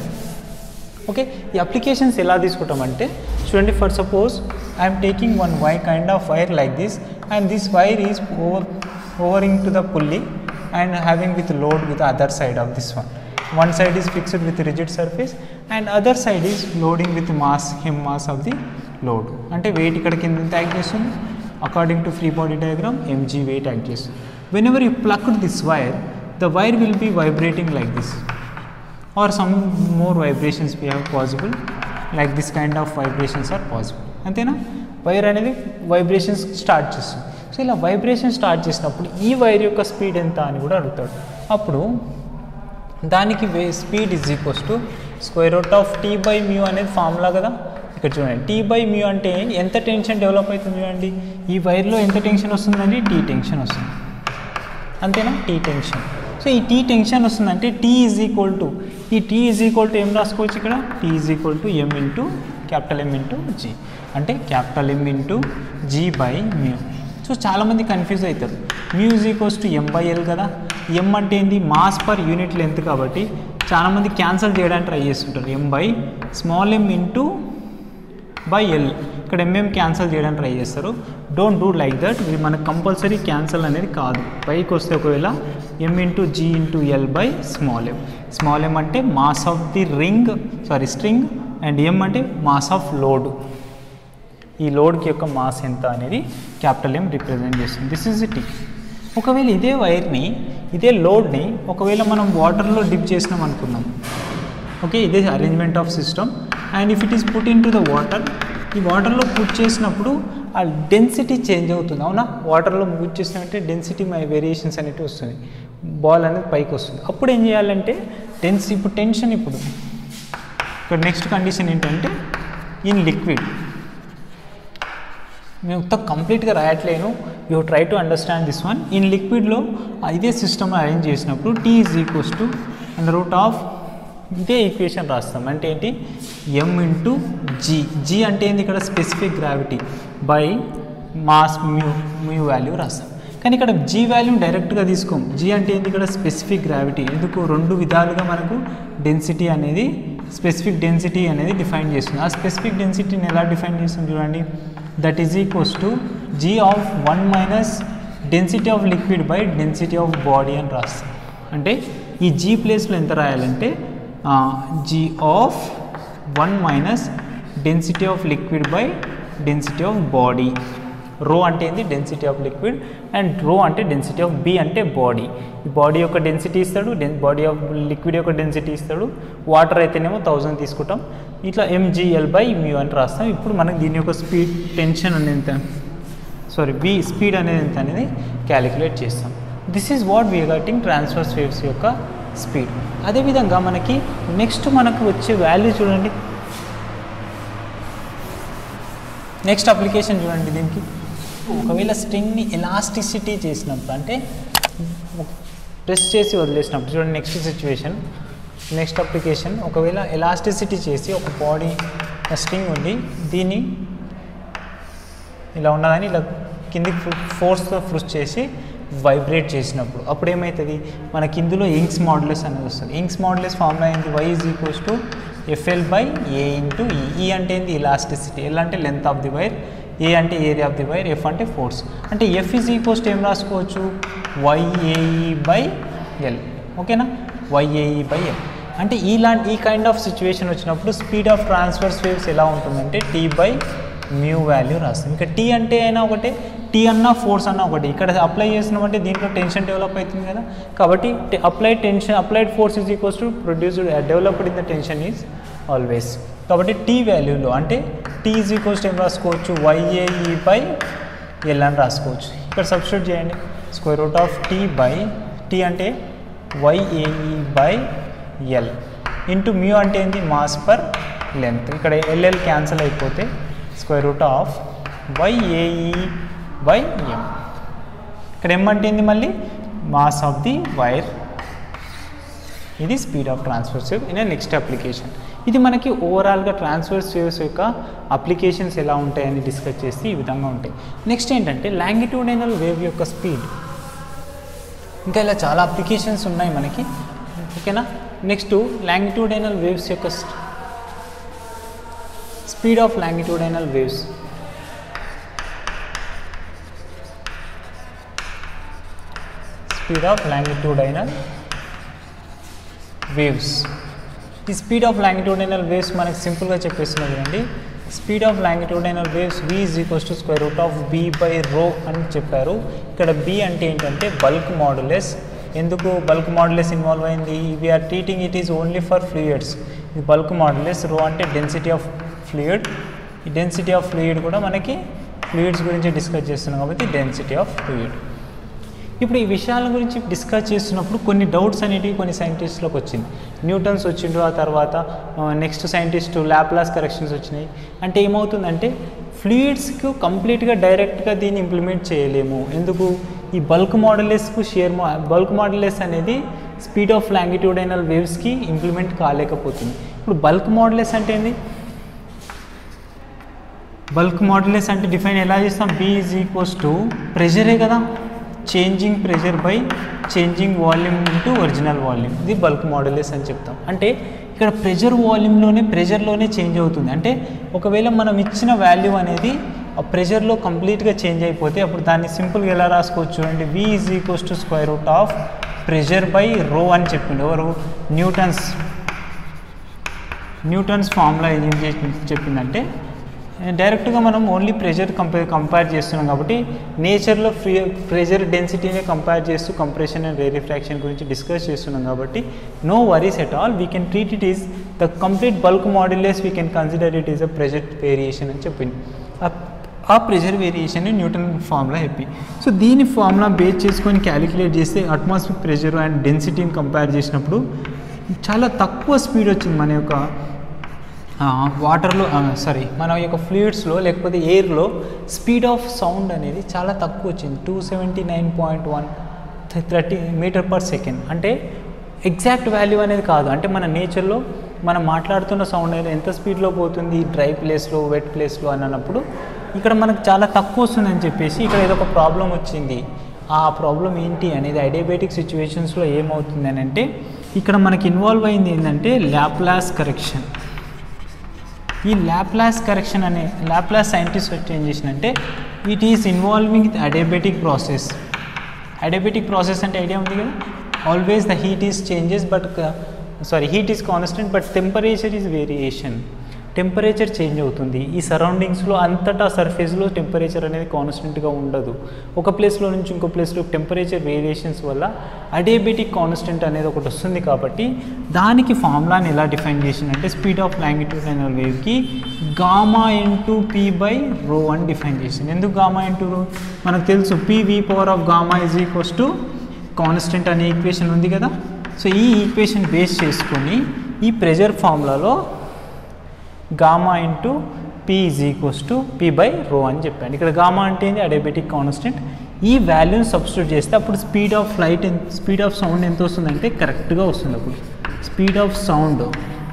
ఓకే ఈ అప్లికేషన్స్ ఎలా తీసుకుంటామంటే చూడండి for suppose I'm taking one Y kind of wire like this and this wire is over hovering to the pulley and having with load with other side of this one one side is fixed with rigid surface and other side is loading with mass hem mass of the load అంటే weight ఇక్కడ కింద ఎంత act చేస్తుంది according to free body diagram MG weight act చేస్తుంది whenever you plucked this wire the wire will be vibrating like this or some more vibrations we have possible like this kind of vibrations are possible అంతేనా wire అనేది vibrations start చేస్తుంది సో ఇలా vibration start చేసినప్పుడు ఈ wire యొక్క speed ఎంత అని కూడా అడుగుతాడు అప్పుడు దానికి wave speed is equals to square root of T by mu అనేది ఫార్ములా కదా ఇక్కడ చూడండి టీ బై మ్యూ అంటే ఎంత టెన్షన్ డెవలప్ అవుతుంది చూడండి ఈ వైర్లో ఎంత టెన్షన్ వస్తుందండి టీ టెన్షన్ వస్తుంది అంతేనా టీ టెన్షన్ సో ఈ టీ టెన్షన్ వస్తుందంటే టీ ఈజ్ ఈక్వల్ టు ఈ టీ ఈజ్ ఈక్వల్ టు ఏం రాసుకోవచ్చు ఇక్కడ T is equal to M into capital M into G అంటే capital M into G by mu so చాలామంది కన్ఫ్యూజ్ అవుతారు mu is equals to M by L కదా M అంటే ఏంది మాస్ పర్ యూనిట్ లెంత్ కాబట్టి చాలామంది క్యాన్సల్ చేయడానికి try చేస్తుంటారు M by small M into by L ఇక్కడ ఎంఎం క్యాన్సల్ చేయడానికి ట్రై చేస్తారు డోంట్ డూ లైక్ దట్ ఇది మనకు కంపల్సరీ క్యాన్సల్ అనేది కాదు పైకి వస్తే ఒకవేళ M into G into L by small M small M అంటే mass of the ring sorry string and M అంటే మాస్ ఆఫ్ లోడ్ ఈ లోడ్కి యొక్క మాస్ ఎంత అనేది క్యాపిటల్ ఎం రిప్రజెంట్ చేస్తుంది దిస్ ఈజ్ టీ ఒకవేళ ఇదే వైర్ని ఇదే లోడ్ని ఒకవేళ మనం వాటర్లో డిప్ చేసినాం అనుకుందాం ఓకే ఇదే arrangement of system and if it is put into the water ఈ వాటర్లో పుట్ చేసినప్పుడు ఆ డెన్సిటీ చేంజ్ అవుతుంది అవునా వాటర్లో మూవ్ చేసినామంటే డెన్సిటీ మై వేరియేషన్స్ అనేవి వస్తుంది బాల్ అనేది పైకి వస్తుంది అప్పుడు ఏం చేయాలంటే టెన్స్ ఇప్పుడు టెన్షన్ ఇప్పుడు ఇక్కడ నెక్స్ట్ కండిషన్ ఏంటంటే ఇన్ లిక్విడ్ మేము మొత్తం కంప్లీట్గా రాయట్లేను you try to understand this one in లిక్విడ్లో ఇదే సిస్టమ్ అరేంజ్ చేసినప్పుడు T is equals to and root of ఇదే ఈక్వేషన్ రాస్తాం అంటే ఏంటి ఎం ఇంటూ జీ జీ అంటే ఏంది ఇక్కడ specific gravity by mass mu mu value రాస్తాం కానీ ఇక్కడ జీ వాల్యూ డైరెక్ట్గా తీసుకోం జీ అంటే ఏంది ఇక్కడ స్పెసిఫిక్ గ్రావిటీ ఎందుకు రెండు విధాలుగా మనకు డెన్సిటీ అనేది స్పెసిఫిక్ డెన్సిటీ అనేది డిఫైన్ చేస్తుంది ఆ స్పెసిఫిక్ డెన్సిటీని ఎలా డిఫైన్ చేస్తుంది చూడండి that is equals to G of one minus density of liquid by density of body అని రాస్తాం అంటే ఈ జీ ప్లేస్లో ఎంత రాయాలంటే G of one minus density of liquid by density of body rho అంటే ఏంది density of liquid and rho అంటే డెన్సిటీ ఆఫ్ బి అంటే బాడీ ఈ బాడీ యొక్క డెన్సిటీ ఇస్తాడు డెన్ బాడీ ఆఫ్ లిక్విడ్ యొక్క డెన్సిటీ ఇస్తాడు వాటర్ అయితేనేమో థౌజండ్ తీసుకుంటాం ఇట్లా ఎంజిఎల్ బై మ్యూ అని రాస్తాం ఇప్పుడు మనకి దీని యొక్క స్పీడ్ టెన్షన్ అనేది ఎంత సారీ బి స్పీడ్ అనేది ఎంత అనేది క్యాలిక్యులేట్ చేస్తాం this is what we getting transverse waves యొక్క స్పీడ్ అదేవిధంగా మనకి నెక్స్ట్ మనకు వచ్చే వాల్యూ చూడండి నెక్స్ట్ అప్లికేషన్ చూడండి దీనికి ఒకవేళ స్ట్రింగ్ని ఎలాస్టిసిటీ చేసినప్పుడు అంటే ప్రెస్ చేసి వదిలేసినప్పుడు చూడండి నెక్స్ట్ సిచ్యువేషన్ నెక్స్ట్ అప్లికేషన్ ఒకవేళ ఎలాస్టిసిటీ చేసి ఒక బాడీ స్ట్రింగ్ ఉండి దీన్ని ఇలా ఉన్నదని ఇలా కిందికి ఫోర్స్తో ఫ్రుష్ చేసి వైబ్రేట్ చేసినప్పుడు అప్పుడు ఏమవుతుంది మనకి ఇందులో ఇంక్స్ మోడ్లెస్ అనేది వస్తుంది ఇంక్స్ మోడ్లెస్ ఫార్ములా ఏంటి Y is equals to FL by A into E E అంటే ఏంది ఇలాస్టిసిటీ ఎల్ అంటే length of the wire A అంటే area of the wire F అంటే ఫోర్స్ అంటే ఎఫ్ ఈజ్ ఈక్వల్స్ టు ఏం రాసుకోవచ్చు వైఏఈ బై ఎల్ ఓకేనా వైఏఈ బై ఎల్ అంటే ఇలాంటి ఈ కైండ్ ఆఫ్ సిచ్యువేషన్ వచ్చినప్పుడు స్పీడ్ ఆఫ్ ట్రాన్స్ఫర్స్ వేవ్స్ ఎలా ఉంటుందంటే టీ బై మ్యూ వాల్యూ రాస్తాం ఇంకా టీ అంటే అయినా ఒకటే టీ అన్నా ఫోర్స్ అన్నా ఒకటి ఇక్కడ అప్లై చేసినామంటే దీంట్లో టెన్షన్ డెవలప్ అవుతుంది కదా కాబట్టి applied tension applied force is equals to produced developed in the tension is always కాబట్టి టీ వాల్యూలో అంటే టీ ఈజ్ ఈక్వల్స్ ఏం రాసుకోవచ్చు వైఏఈ బై ఎల్ అని రాసుకోవచ్చు ఇక్కడ సబ్స్టిట్యూట్ చేయండి square root of T by T అంటే YAE by L into mu అంటే ఏంటి మాస్ పర్ లెంత్ ఇక్కడ ఎల్ఎల్ క్యాన్సిల్ అయిపోతే square root of YAE by M ఇక్కడ ఎం అంటే ఏంది మళ్ళీ మాస్ ఆఫ్ ది వైర్ ఇది speed of transverse wave in next application ఇది మనకి ఓవరాల్గా ట్రాన్స్ఫర్స్ వేవ్స్ యొక్క అప్లికేషన్స్ ఎలా ఉంటాయని డిస్కస్ చేస్తే ఈ విధంగా ఉంటాయి నెక్స్ట్ ఏంటంటే లాంగిట్యూడినల్ వేవ్ యొక్క స్పీడ్ ఇంకా ఇలా చాలా అప్లికేషన్స్ ఉన్నాయి మనకి ఓకేనా నెక్స్ట్ లాంగిట్యూడినల్ వేవ్స్ యొక్క speed of longitudinal waves speed of longitudinal వేవ్స్ ఈ స్పీడ్ ఆఫ్ లాంగిట్యూడినల్ వేవ్స్ మనకి సింపుల్గా చెప్పేస్తున్నది అండి speed of longitudinal waves V is equals to square root of B by rho అని చెప్పారు ఇక్కడ బి అంటే ఏంటంటే బల్క్ మాడ్యులస్ ఎందుకు బల్క్ మాడ్యులస్ ఇన్వాల్వ్ అయింది we're treating it is only for fluids ఇది బల్క్ మాడ్యులస్ రో అంటే డెన్సిటీ ఆఫ్ ఫ్లూయిడ్ ఈ డెన్సిటీ ఆఫ్ ఫ్లూయిడ్ కూడా మనకి ఫ్లూయిడ్స్ గురించి డిస్కస్ చేస్తున్నాం కాబట్టి డెన్సిటీ ఆఫ్ ఫ్లూయిడ్ ఇప్పుడు ఈ విషయాల గురించి డిస్కస్ చేస్తున్నప్పుడు కొన్ని డౌట్స్ అనేటివి కొన్ని సైంటిస్ట్లోకి వచ్చింది న్యూటన్స్ వచ్చిండు ఆ తర్వాత నెక్స్ట్ సైంటిస్ట్ ల్యాప్లాస్ కరెక్షన్స్ వచ్చినాయి అంటే ఏమవుతుందంటే ఫ్లూయిడ్స్కు కంప్లీట్గా డైరెక్ట్గా దీన్ని ఇంప్లిమెంట్ చేయలేము ఎందుకు ఈ బల్క్ మోడలెస్కు షేర్ బల్క్ మోడలెస్ అనేది స్పీడ్ ఆఫ్ లాంగిట్యూడైనల్ వేవ్స్కి ఇంప్లిమెంట్ కాలేకపోతుంది ఇప్పుడు బల్క్ మోడలెస్ అంటే ఏంది బల్క్ మోడలెస్ అంటే డిఫైన్ ఎలా చేస్తాం బీ ఈజ్ ఈక్వల్స్ టు ప్రెషరే కదా changing pressure by changing volume into original volume ఇది బల్క్ మోడలెస్ అని చెప్తాం అంటే ఇక్కడ ప్రెషర్ వాల్యూమ్లోనే ప్రెషర్లోనే చేంజ్ అవుతుంది అంటే ఒకవేళ మనం ఇచ్చిన వాల్యూ అనేది ఆ ప్రెషర్లో కంప్లీట్గా చేంజ్ అయిపోతే అప్పుడు దాన్ని సింపుల్గా ఎలా రాసుకోవచ్చు అంటే V is equals to square root of pressure by rho అని చెప్పిండు ఎవరు న్యూటన్స్ న్యూటన్స్ ఫార్ములా ఏం చేసి చెప్పిందంటే డైరెక్ట్గా మనం ఓన్లీ ప్రెషర్ కంపేర్ కంపేర్ చేస్తున్నాం కాబట్టి నేచర్లో ఫ్రీ ప్రెషర్ డెన్సిటీని కంపేర్ చేస్తూ కంప్రెషన్ అండ్ రేరిఫ్రాక్షన్ గురించి డిస్కస్ చేస్తున్నాం కాబట్టి no worries at all we can treat it is the complete bulk modulus we can consider it is a pressure variation అని చెప్పింది ఆ ప్రెషర్ వేరియేషన్ న్యూటన్ ఫార్ములా హెప్పీ so దీని formula base చేసుకొని calculate చేస్తే అట్మాస్ఫిక్ ప్రెషర్ అండ్ డెన్సిటీని compare చేసినప్పుడు చాలా తక్కువ స్పీడ్ వచ్చింది మన యొక్క వాటర్లో సారీ మన యొక్క ఫ్లూయిడ్స్లో లేకపోతే ఎయిర్లో స్పీడ్ ఆఫ్ సౌండ్ అనేది చాలా తక్కువ వచ్చింది two seventy nine point one thirty meter per second అంటే ఎగ్జాక్ట్ వాల్యూ అనేది కాదు అంటే మన నేచర్లో మనం మాట్లాడుతున్న సౌండ్ అనేది ఎంత స్పీడ్లో పోతుంది డ్రై ప్లేస్లో వెట్ ప్లేస్లో అని అన్నప్పుడు ఇక్కడ మనకు చాలా తక్కువ వస్తుందని చెప్పేసి ఇక్కడ ఏదో ఒక ప్రాబ్లం వచ్చింది ఆ ప్రాబ్లం ఏంటి అనేది ఐడియాబెటిక్ సిచ్యువేషన్స్లో ఏమవుతుంది అని అంటే ఇక్కడ మనకి ఇన్వాల్వ్ అయింది ఏంటంటే ల్యాప్లాస్ కరెక్షన్ ఈ ల్యాప్లాస్ కరెక్షన్ అనే ల్యాప్లాస్ సైంటిస్ట్ వచ్చి ఏం చేసినంటే it is involving with adiabatic process adiabatic process అంటే ఐడియా ఉంది కదా always the heat is changes but sorry heat is constant but temperature is variation temperature change అవుతుంది ఈ సరౌండింగ్స్లో అంతటా సర్ఫేస్లో టెంపరేచర్ అనేది కాన్స్టెంట్గా ఉండదు ఒక ప్లేస్లో నుంచి ఇంకో ప్లేస్లో టెంపరేచర్ వేరియేషన్స్ వల్ల అడేబెటిక్ కాన్స్టెంట్ అనేది ఒకటి వస్తుంది కాబట్టి దానికి ఫార్ములాని ఎలా డిఫైన్ చేసిందంటే స్పీడ్ ఆఫ్ లాంగిట్యూడినల్ వేవ్కి gamma into P by rho అని డిఫైన్ చేసింది ఎందుకు గామా ఇంటూ రో మనకు తెలుసు P V power of gamma is equals to constant అనే ఈక్వేషన్ ఉంది కదా సో ఈ ఈక్వేషన్ బేస్ చేసుకొని ఈ ప్రెజర్ ఫార్ములాలో gamma into P is equals to P by rho అని చెప్పాను ఇక్కడ గామా అంటే ఏంటి అడేబెటిక్ కాన్స్టెంట్ ఈ వాల్యూని సబ్స్టిట్యూట్ చేస్తే అప్పుడు speed of light speed of sound ఎంత వస్తుందంటే కరెక్ట్గా వస్తుంది అప్పుడు స్పీడ్ ఆఫ్ సౌండ్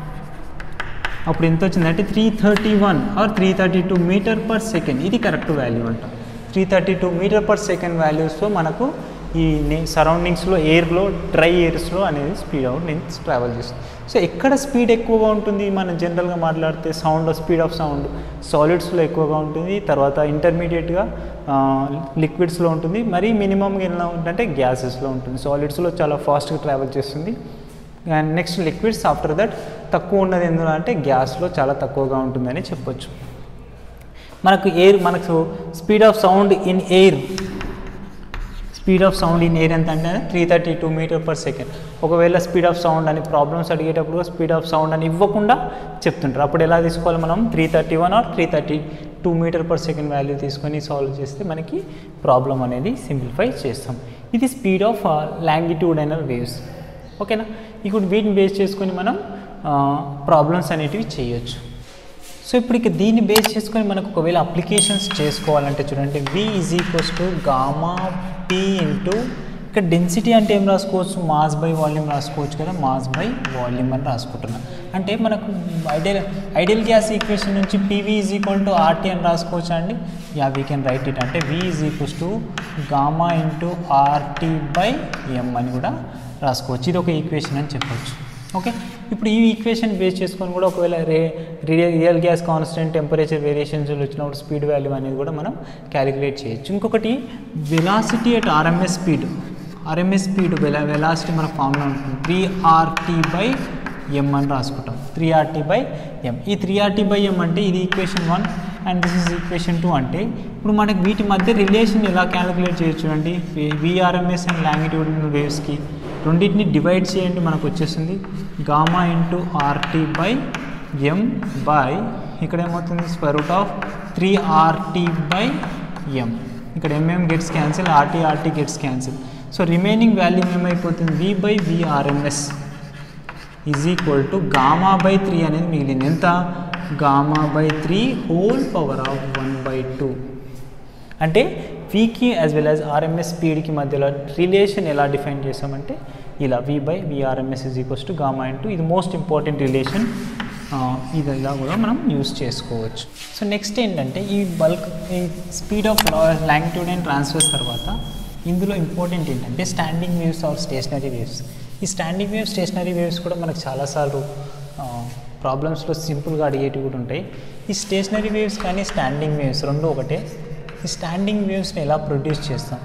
అప్పుడు ఎంత వచ్చిందంటే three thirty one or three thirty two meter per second ఇది కరెక్ట్ వాల్యూ అంట three thirty two meter per second వాల్యూస్తో మనకు ఈ సరౌండింగ్స్లో ఎయిర్లో డ్రై ఎయిర్స్లో అనేది స్పీడ్ అవుట్ నేను ట్రావెల్ చేస్తుంది సో ఎక్కడ స్పీడ్ ఎక్కువగా ఉంటుంది మనం జనరల్గా మాట్లాడితే సౌండ్ స్పీడ్ ఆఫ్ సౌండ్ సాలిడ్స్లో ఎక్కువగా ఉంటుంది తర్వాత ఇంటర్మీడియట్గా లిక్విడ్స్లో ఉంటుంది మరీ మినిమంగా ఎలా ఉంటుందంటే గ్యాసెస్లో ఉంటుంది సాలిడ్స్లో చాలా ఫాస్ట్గా ట్రావెల్ చేస్తుంది and next liquids after that తక్కువ ఉన్నది ఎందులో అంటే గ్యాస్లో చాలా తక్కువగా ఉంటుందని చెప్పొచ్చు మనకు ఎయిర్ మనకు speed of sound in air speed of sound in air ఎంత అంటే three thirty two meter per second ఒకవేళ స్పీడ్ ఆఫ్ సౌండ్ అని ప్రాబ్లమ్స్ అడిగేటప్పుడు స్పీడ్ ఆఫ్ సౌండ్ అని ఇవ్వకుండా చెప్తుంటారు అప్పుడు ఎలా తీసుకోవాలి మనం three thirty one or three thirty two meter per second value తీసుకొని సాల్వ్ చేస్తే మనకి ప్రాబ్లం అనేది సింప్లిఫై చేస్తాం ఇది స్పీడ్ ఆఫ్ లాంగిట్యూడైనల్ వేవ్స్ ఓకేనా ఇప్పుడు వీటిని బేస్ చేసుకొని మనం ప్రాబ్లమ్స్ అనేటివి చేయొచ్చు సో ఇప్పుడు ఇక దీన్ని బేస్ చేసుకొని మనకు ఒకవేళ అప్లికేషన్స్ చేసుకోవాలంటే చూడండి V is equals to gamma P into ఇక్కడ డెన్సిటీ అంటే ఏం రాసుకోవచ్చు మాస్ బై వాల్యూమ్ రాసుకోవచ్చు కదా మాస్ బై వాల్యూమ్ అని రాసుకుంటున్నాం అంటే మనకు ఐడియల్ ఐడియల్ గ్యాస్ ఈక్వేషన్ నుంచి PV is equal to RT అని రాసుకోవచ్చా అండి yeah we can write it అంటే V is equals to gamma into RT by M అని కూడా రాసుకోవచ్చు ఇది ఒక ఈక్వేషన్ అని చెప్పొచ్చు ఓకే ఇప్పుడు ఈ ఈక్వేషన్ బేస్ చేసుకొని కూడా ఒకవేళ రే real gas constant temperature variations వచ్చినప్పుడు స్పీడ్ వాల్యూ అనేది కూడా మనం క్యాలిక్యులేట్ చేయొచ్చు ఇంకొకటి velocity at RMS speed RMS speed వెలా వెలాసిటీ మన ఫామ్లో ఉంటుంది త్రీ ఆర్టీ బై ఎం అని రాసుకుంటాం త్రీ ఆర్టీ బై ఎం ఈ త్రీ ఆర్టీ బై ఎం అంటే ఇది equation one and this is equation two అంటే ఇప్పుడు మనకి వీటి మధ్య రిలేషన్ ఎలా క్యాలిక్యులేట్ చేయొచ్చు అండి విఆర్ఎంఎస్ అండ్ లాంగిట్యూడినల్ వేవ్స్కి రెండింటిని డివైడ్ చేయండి మనకు వచ్చేస్తుంది gamma into RT by M by ఇక్కడ ఏమవుతుంది square root of three RT by M ఇక్కడ M M gets cancel RT RT gets cancel so remaining value ఏమైపోతుంది V by V RMS is equal to gamma by three అనేది మిగిలింది ఎంత gamma by three whole power of one by two అంటే వీకి as well as RMS స్పీడ్కి మధ్యలో relation ఎలా define చేసామంటే ఇలా V by V RMS is equals to gamma into ఇది మోస్ట్ ఇంపార్టెంట్ రిలేషన్ ఇది ఇలా కూడా మనం యూస్ చేసుకోవచ్చు సో నెక్స్ట్ ఏంటంటే ఈ బల్క్ ఈ speed of longitudinal and transverse తర్వాత ఇందులో ఇంపార్టెంట్ ఏంటంటే standing waves or stationary waves ఈ స్టాండింగ్ వేవ్స్ స్టేషనరీ వేవ్స్ కూడా మనకు చాలాసార్లు ప్రాబ్లమ్స్లో సింపుల్గా అడిగేటివి కూడా ఉంటాయి ఈ స్టేషనరీ వేవ్స్ కానీ స్టాండింగ్ వేవ్స్ రెండు ఒకటే ఈ స్టాండింగ్ వేవ్స్ని ఎలా ప్రొడ్యూస్ చేస్తాం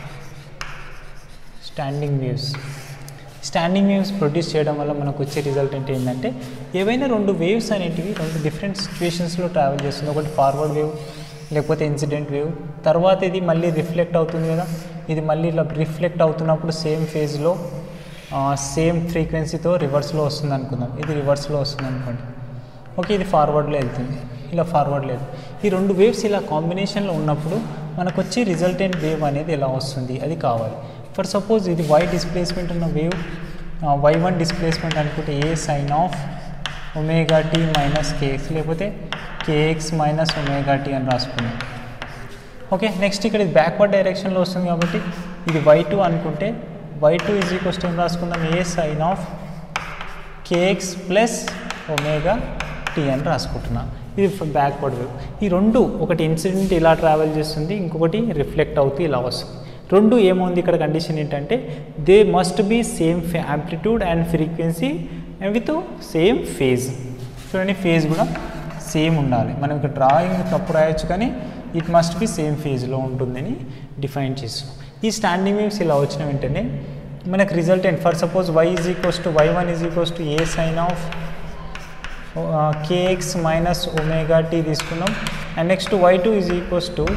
standing waves standing waves produce చేయడం వల్ల మనకు వచ్చే రిజల్ట్ అంటే ఏంటంటే ఏవైనా రెండు వేవ్స్ అనేటివి రెండు డిఫరెంట్ సిచ్యువేషన్స్లో ట్రావెల్ చేస్తుంది ఒకటి ఫార్వర్డ్ వేవ్ లేకపోతే ఇన్సిడెంట్ వేవ్ తర్వాత ఇది మళ్ళీ రిఫ్లెక్ట్ అవుతుంది కదా ఇది మళ్ళీ ఇలా రిఫ్లెక్ట్ అవుతున్నప్పుడు సేమ్ ఫేజ్లో సేమ్ ఫ్రీక్వెన్సీతో రివర్స్లో వస్తుంది అనుకుందాం ఇది రివర్స్లో వస్తుంది అనుకోండి ఓకే ఇది ఫార్వర్డ్లో వెళ్తుంది ఇలా ఫార్వర్డ్ లేదు ఈ రెండు వేవ్స్ ఇలా కాంబినేషన్లో ఉన్నప్పుడు మనకు వచ్చి రిజల్టెంట్ వేవ్ అనేది ఎలా వస్తుంది అది కావాలి ఫర్ సపోజ్ ఇది వై డిస్ప్లేస్మెంట్ ఉన్న వేవ్ వై వన్ డిస్ప్లేస్మెంట్ అనుకుంటే A sine of omega tea minus KX లేకపోతే కేఎక్స్ మైనస్ ఒమేగా టీ అని రాసుకున్నాం ఓకే నెక్స్ట్ ఇక్కడ ఇది బ్యాక్వర్డ్ డైరెక్షన్లో వస్తుంది కాబట్టి ఇది వై టూ అనుకుంటే వై టూ ఈజ్ ఈక్వల్స్ ఏం రాసుకుందాం A sine of KX plus omega tea అని రాసుకుంటున్నా ఇది బ్యాక్వర్డ్ వేవ్ ఈ రెండు ఒకటి ఇన్సిడెంట్ ఇలా ట్రావెల్ చేస్తుంది ఇంకొకటి రిఫ్లెక్ట్ అవుతూ ఇలా వస్తుంది రెండు ఏముంది ఇక్కడ కండిషన్ ఏంటంటే they must be same amplitude and frequency with same phase చూడండి ఫేజ్ కూడా సేమ్ ఉండాలి మనం ఇక్కడ డ్రాయింగ్ తప్పు రాయొచ్చు కానీ ఇట్ మస్ట్ బి సేమ్ ఫేజ్లో ఉంటుందని డిఫైన్ చేస్తాం ఈ స్టాండింగ్ వేవ్స్ ఇలా వచ్చిన వెంటనే మనకు resultant for suppose why is equals to Y one is equals to A sine of kx minus omega T తీసుకున్నాం and next Y two is equals to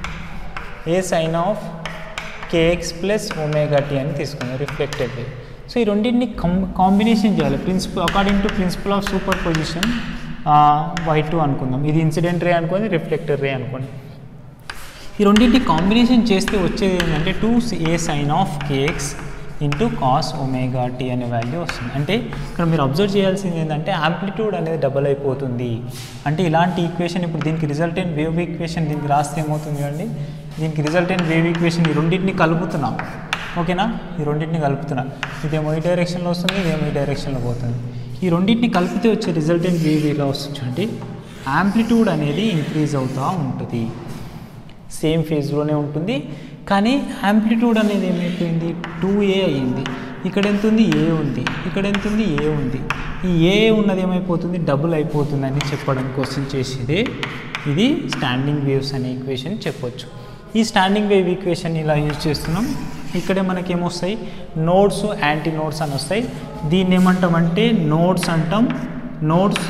A sine of KX plus omega tea అని తీసుకున్నాం reflected wave so ఈ రెండింటిని కం combination చేయాలి principle according to principle of superposition Y two అనుకుందాం ఇది incident ray అనుకోండి రిఫ్లెక్టర్ రే అనుకోండి ఈ రెండింటిని కాంబినేషన్ చేస్తే వచ్చేది ఏంటంటే two A sine of KX into cos omega T అనే వాల్యూ వస్తుంది అంటే ఇక్కడ మీరు అబ్జర్వ్ చేయాల్సింది ఏంటంటే యాంప్లిట్యూడ్ అనేది డబుల్ అయిపోతుంది అంటే ఇలాంటి ఈక్వేషన్ ఇప్పుడు దీనికి రిజల్టెంట్ వేవ్ ఈక్వేషన్ దీనికి రాస్తే ఏమవుతుంది అండి దీనికి రిజల్టెంట్ వేవ్ ఈక్వేషన్ ఈ రెండింటిని కలుపుతున్నాం ఓకేనా ఈ రెండింటిని కలుపుతున్నా ఇదేమో ఈ డైరెక్షన్లో వస్తుంది ఇదేమో ఈ డైరెక్షన్లో పోతుంది ఈ రెండింటిని కలిపితే వచ్చే రిజల్టెంట్ వేవ్ ఇలా వస్తుంది చూడండి యాంప్లిట్యూడ్ అనేది ఇంక్రీజ్ అవుతూ ఉంటుంది సేమ్ ఫేజ్లోనే ఉంటుంది కానీ యాంప్లిట్యూడ్ అనేది ఏమైపోయింది టూ ఏ అయ్యింది ఇక్కడ ఎంత ఉంది ఏ ఉంది ఇక్కడ ఎంత ఉంది ఏ ఉంది ఈ ఏ ఉన్నది ఏమైపోతుంది డబుల్ అయిపోతుంది అని చెప్పడం కోసం చేసేదే ఇది స్టాండింగ్ వేవ్స్ అనే ఈక్వేషన్ చెప్పొచ్చు ఈ స్టాండింగ్ వేవ్ ఈక్వేషన్ ఇలా యూజ్ చేస్తున్నాం ఇక్కడే మనకి ఏమొస్తాయి నోడ్స్ యాంటీ నోడ్స్ అని వస్తాయి దీన్ని ఏమంటామంటే నోడ్స్ అంటాం నోడ్స్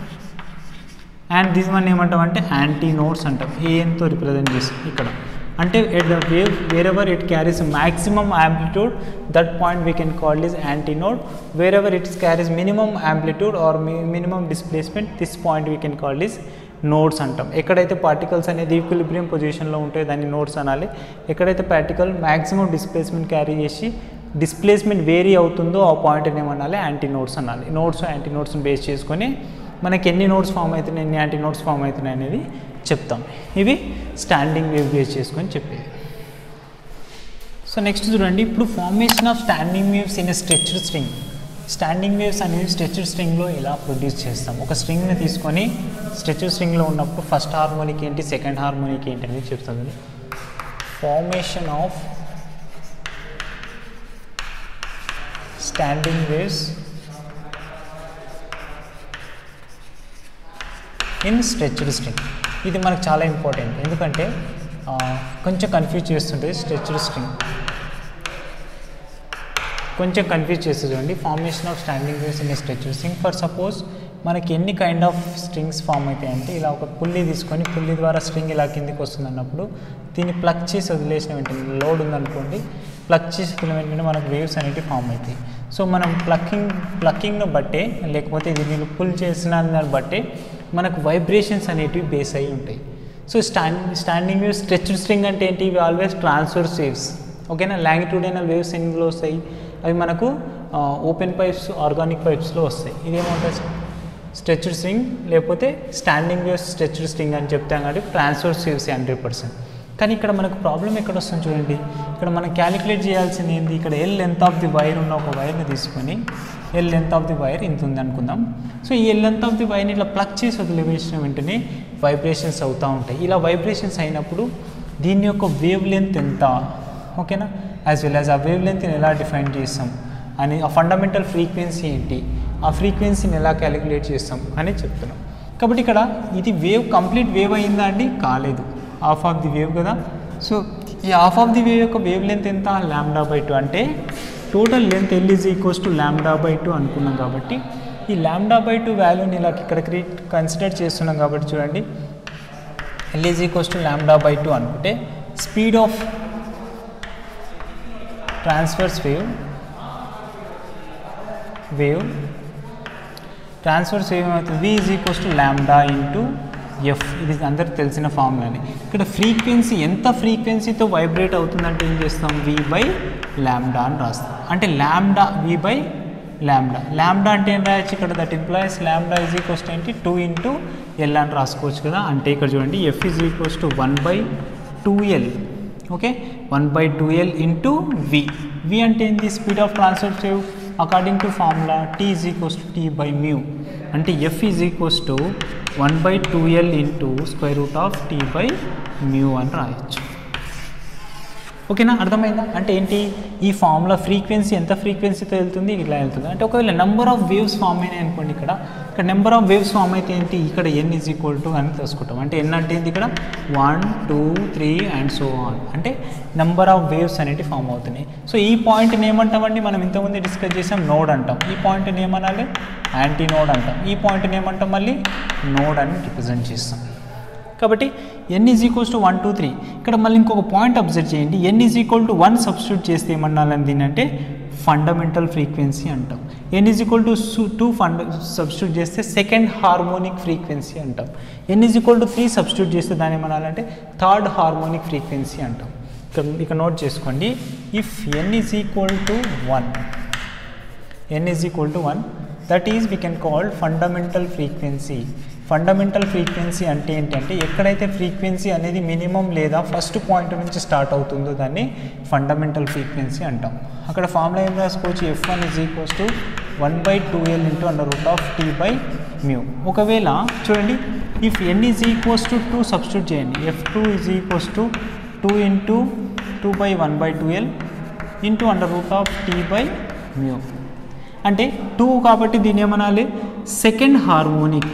అండ్ దిస్ వన్ ఏమంటాం అంటే యాంటీ నోడ్స్ అంటాం ఏఎన్తో రిప్రజెంట్ చేస్తాం ఇక్కడ అంటే at the wave wherever it carries maximum amplitude that point we can call is antinode wherever it's carries minimum amplitude or minimum displacement this point we can call is nodes అంటాం ఎక్కడైతే particles అనేది equilibrium పొజిషన్లో ఉంటాయో దాన్ని nodes అనాలి ఎక్కడైతే particle maximum displacement carry చేసి displacement vary అవుతుందో ఆ పాయింట్ని ఏమనాలి యాంటీ నోడ్స్ అనాలి నోడ్స్ యాంటీ నోడ్స్ని బేస్ చేసుకొని మనకి ఎన్ని నోట్స్ ఫామ్ అవుతున్నాయి ఎన్ని యాంటీ నోట్స్ ఫామ్ అవుతున్నాయి అనేది చెప్తాం ఇవి స్టాండింగ్ వేవ్ బేస్ చేసుకొని చెప్పేది సో నెక్స్ట్ చూడండి ఇప్పుడు formation of standing waves in stretched string standing waves అనేవి స్ట్రెచ్డ్ స్ట్రింగ్లో ఎలా ప్రొడ్యూస్ చేస్తాం ఒక స్ట్రింగ్ని తీసుకొని స్ట్రెచ్డ్ స్ట్రింగ్లో ఉన్నప్పుడు ఫస్ట్ హార్మోనిక్ ఏంటి సెకండ్ హార్మోనిక్ ఏంటి అనేది చెప్తుంది formation of standing waves in stretched string ఇది మనకు చాలా ఇంపార్టెంట్ ఎందుకంటే ఆ, కొంచెం కన్ఫ్యూజ్ చేస్తుంటుంది స్ట్రెచ్డ్ స్ట్రింగ్ కొంచెం కన్ఫ్యూజ్ చేస్తుంది చూడండి formation of standing waves in stretched string for suppose మనకి ఎన్ని కైండ్ ఆఫ్ స్ట్రింగ్స్ ఫామ్ అవుతాయంటే ఇలా ఒక పుల్లి తీసుకొని పుల్లి ద్వారా స్ట్రింగ్ ఇలా కిందికి వస్తుంది అన్నప్పుడు దీన్ని ప్లగ్ చేసి వదిలేసిన వెంటనే లోడ్ ఉందనుకోండి ప్లగ్ చేసి వదిలిన వెంటనే మనకు వేవ్స్ అనేవి ఫామ్ అవుతాయి సో మనం ప్లక్కింగ్ ప్లక్కింగ్ను బట్టే లేకపోతే ఇది మీరు పుల్ చేసిన దాన్ని బట్టే మనకు వైబ్రేషన్స్ అనేటివి బేస్ అయి ఉంటాయి so stand standing waves stretched string అంటే ఏంటి ఇవి ఆల్వేస్ ట్రాన్స్ఫర్స్ వేవ్స్ ఓకేనా లాంగిట్యూడినల్ వేవ్స్ ఎందులో వస్తాయి అవి మనకు ఓపెన్ పైప్స్ ఆర్గానిక్ పైప్స్లో వస్తాయి ఇదేమంటారు స్ట్రెచ్డ్ స్ట్రింగ్ లేకపోతే స్టాండింగ్ వేవ్స్ స్ట్రెచ్డ్ స్ట్రింగ్ అని చెప్తాం కాబట్టి ట్రాన్స్ఫర్స్ వేవ్స్ హండ్రెడ్ పర్సెంట్ కానీ ఇక్కడ మనకు ప్రాబ్లం ఎక్కడ వస్తుంది చూడండి ఇక్కడ మనం క్యాలిక్యులేట్ చేయాల్సింది ఏంటి ఇక్కడ L length of the wire ఉన్న ఒక వైర్ని తీసుకొని L length of the wire ఇంత ఉంది అనుకుందాం సో ఈ ఎల్ లెంత్ ఆఫ్ ది వైర్ని ఇట్లా ప్లగ్ చేసి వదిలివేసిన వెంటనే వైబ్రేషన్స్ అవుతూ ఉంటాయి ఇలా వైబ్రేషన్స్ అయినప్పుడు దీని యొక్క వేవ్ లెంత్ ఎంత ఓకేనా యాజ్ వెల్ యాజ్ ఆ వేవ్ లెంత్ని ఎలా డిఫైన్ చేస్తాం అని ఆ ఫండమెంటల్ ఫ్రీక్వెన్సీ ఏంటి ఆ ఫ్రీక్వెన్సీని ఎలా క్యాలిక్యులేట్ చేస్తాం అని చెప్తున్నాం కాబట్టి ఇక్కడ ఇది వేవ్ కంప్లీట్ వేవ్ అయిందా అండి కాలేదు హాఫ్ ఆఫ్ ది వేవ్ కదా సో ఈ హాఫ్ ఆఫ్ ది వేవ్ యొక్క వేవ్ లెంత్ ఎంత ల్యాండా బై టూ అంటే total length L is equals to lambda by two అనుకున్నాం కాబట్టి ఈ ల్యాండా బై టూ వాల్యూని ఇలా ఇక్కడ క్రియేట్ కన్సిడర్ చేస్తున్నాం కాబట్టి చూడండి L is equals to lambda by two అనుకుంటే speed of transverse wave wave transverse wave ఏమవుతుంది V is equals to lambda into F ఇది అందరికి తెలిసిన ఫార్ములాని ఇక్కడ ఫ్రీక్వెన్సీ ఎంత ఫ్రీక్వెన్సీతో వైబ్రేట్ అవుతుందంటే ఏం చేస్తాం వి బై ల్యాండా అని రాస్తాం అంటే ల్యాండా వి బై ల్యాండా ల్యాండా అంటే ఏం రాయొచ్చు ఇక్కడ that implies lambda is equals ఏంటి టూ ఇంటూ ఎల్ అని రాసుకోవచ్చు కదా అంటే ఇక్కడ చూడండి F is equals to one by two L okay one by two L into V V అంటే ఏంటి speed of transverse wave according to formula T is equals to T by mu అంటే F is equals to one by two L into square root of T by mu అని రాయొచ్చు ఓకేనా అర్థమైందా అంటే ఏంటి ఈ ఫామ్లో ఫ్రీక్వెన్సీ ఎంత ఫ్రీక్వెన్సీతో వెళ్తుంది ఇట్లా వెళ్తుంది అంటే ఒకవేళ నెంబర్ ఆఫ్ వేవ్స్ ఫామ్ అయినాయి అనుకోండి ఇక్కడ ఇక్కడ నెంబర్ ఆఫ్ వేవ్స్ ఫామ్ అయితే ఏంటి ఇక్కడ ఎన్ ఈజ్ ఈక్వల్ టు అని తెలుసుకుంటాం అంటే ఎన్ అంటే ఏంటి ఇక్కడ one two three and so on అంటే నెంబర్ ఆఫ్ వేవ్స్ అనేవి ఫామ్ అవుతున్నాయి సో ఈ పాయింట్ని ఏమంటామండి మనం ఇంతకుముందు డిస్కస్ చేసాం నోడ్ అంటాం ఈ పాయింట్ని ఏమనాలి యాంటీ నోడ్ అంటాం ఈ పాయింట్ని ఏమంటాం మళ్ళీ నోడ్ అని రిప్రజెంట్ చేస్తాం కాబట్టి n is equals to one two three ఇక్కడ మళ్ళీ ఇంకొక పాయింట్ అబ్జర్వ్ చేయండి n is equal to one substitute చేస్తే ఏమన్నాలని దీని అంటే ఫండమెంటల్ ఫ్రీక్వెన్సీ అంటాం n is equal to two ఫండ సబ్స్టిట్యూట్ చేస్తే సెకండ్ హార్మోనిక్ ఫ్రీక్వెన్సీ అంటాం n is equal to three substitute చేస్తే దాన్ని ఏమనాలంటే థర్డ్ హార్మోనిక్ ఫ్రీక్వెన్సీ అంటాం ఇక్కడ ఇక్కడ నోట్ చేసుకోండి if n is equal to one n is equal to 1 that is we can call fundamental frequency fundamental frequency అంటే ఏంటంటే ఎక్కడైతే ఫ్రీక్వెన్సీ అనేది మినిమం లేదా ఫస్ట్ పాయింట్ నుంచి స్టార్ట్ అవుతుందో దాన్ని ఫండమెంటల్ ఫ్రీక్వెన్సీ అంటాం అక్కడ ఫార్ములా ఏం రాసుకోవచ్చు f one is equals to one by two L into under root of T by mu ఒకవేళ చూడండి if n is equals to two substitute చేయండి f two is equals to two into two by one by two L into under root of T by mu అంటే two కాబట్టి దీన్ని ఏమనాలి second harmonic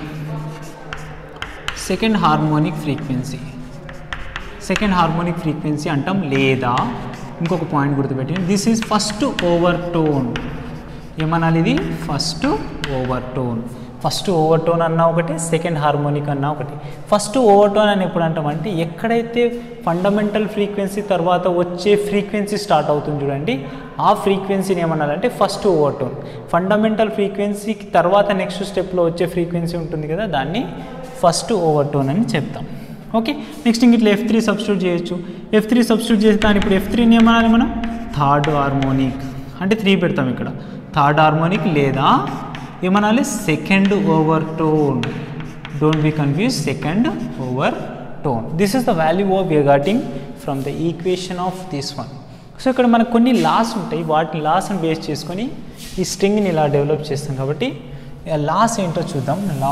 second harmonic frequency second harmonic frequency అంటాం లేదా ఇంకొక point గుర్తుపెట్టి this is first overtone ఏమనాలి ఇది first overtone first overtone అన్నా ఒకటి సెకండ్ హార్మోనిక్ అన్నా ఒకటి ఫస్ట్ ఓవర్ టోన్ అని ఎప్పుడు అంటామంటే ఎక్కడైతే ఫండమెంటల్ ఫ్రీక్వెన్సీ తర్వాత వచ్చే ఫ్రీక్వెన్సీ స్టార్ట్ అవుతుంది చూడండి ఆ ఫ్రీక్వెన్సీని ఏమనాలంటే ఫస్ట్ ఓవర్ టోన్ ఫండమెంటల్ ఫ్రీక్వెన్సీకి తర్వాత నెక్స్ట్ స్టెప్లో వచ్చే ఫ్రీక్వెన్సీ ఉంటుంది కదా దాన్ని ఫస్ట్ ఓవర్ టోన్ అని చెప్తాం ఓకే నెక్స్ట్ ఇంక ఇట్లా ఎఫ్ త్రీ సబ్స్టిట్యూట్ చేయొచ్చు ఎఫ్ త్రీ సబ్స్టిట్యూట్ చేస్తే దాని ఇప్పుడు ఎఫ్ త్రీని ఏమనాలి మనం థర్డ్ హార్మోనిక్ అంటే త్రీ పెడతాం ఇక్కడ థర్డ్ హార్మోనిక్ లేదా ఏమనాలి second overtone don't be confuse second overtone this is the value of getting from the equation of this one so ఇక్కడ మనకు కొన్ని లాస్ ఉంటాయి వాటి లాస్ని బేస్ చేసుకొని ఈ స్ట్రింగ్ని ఇలా డెవలప్ చేస్తాం కాబట్టి లాస్ ఏంటో చూద్దాం law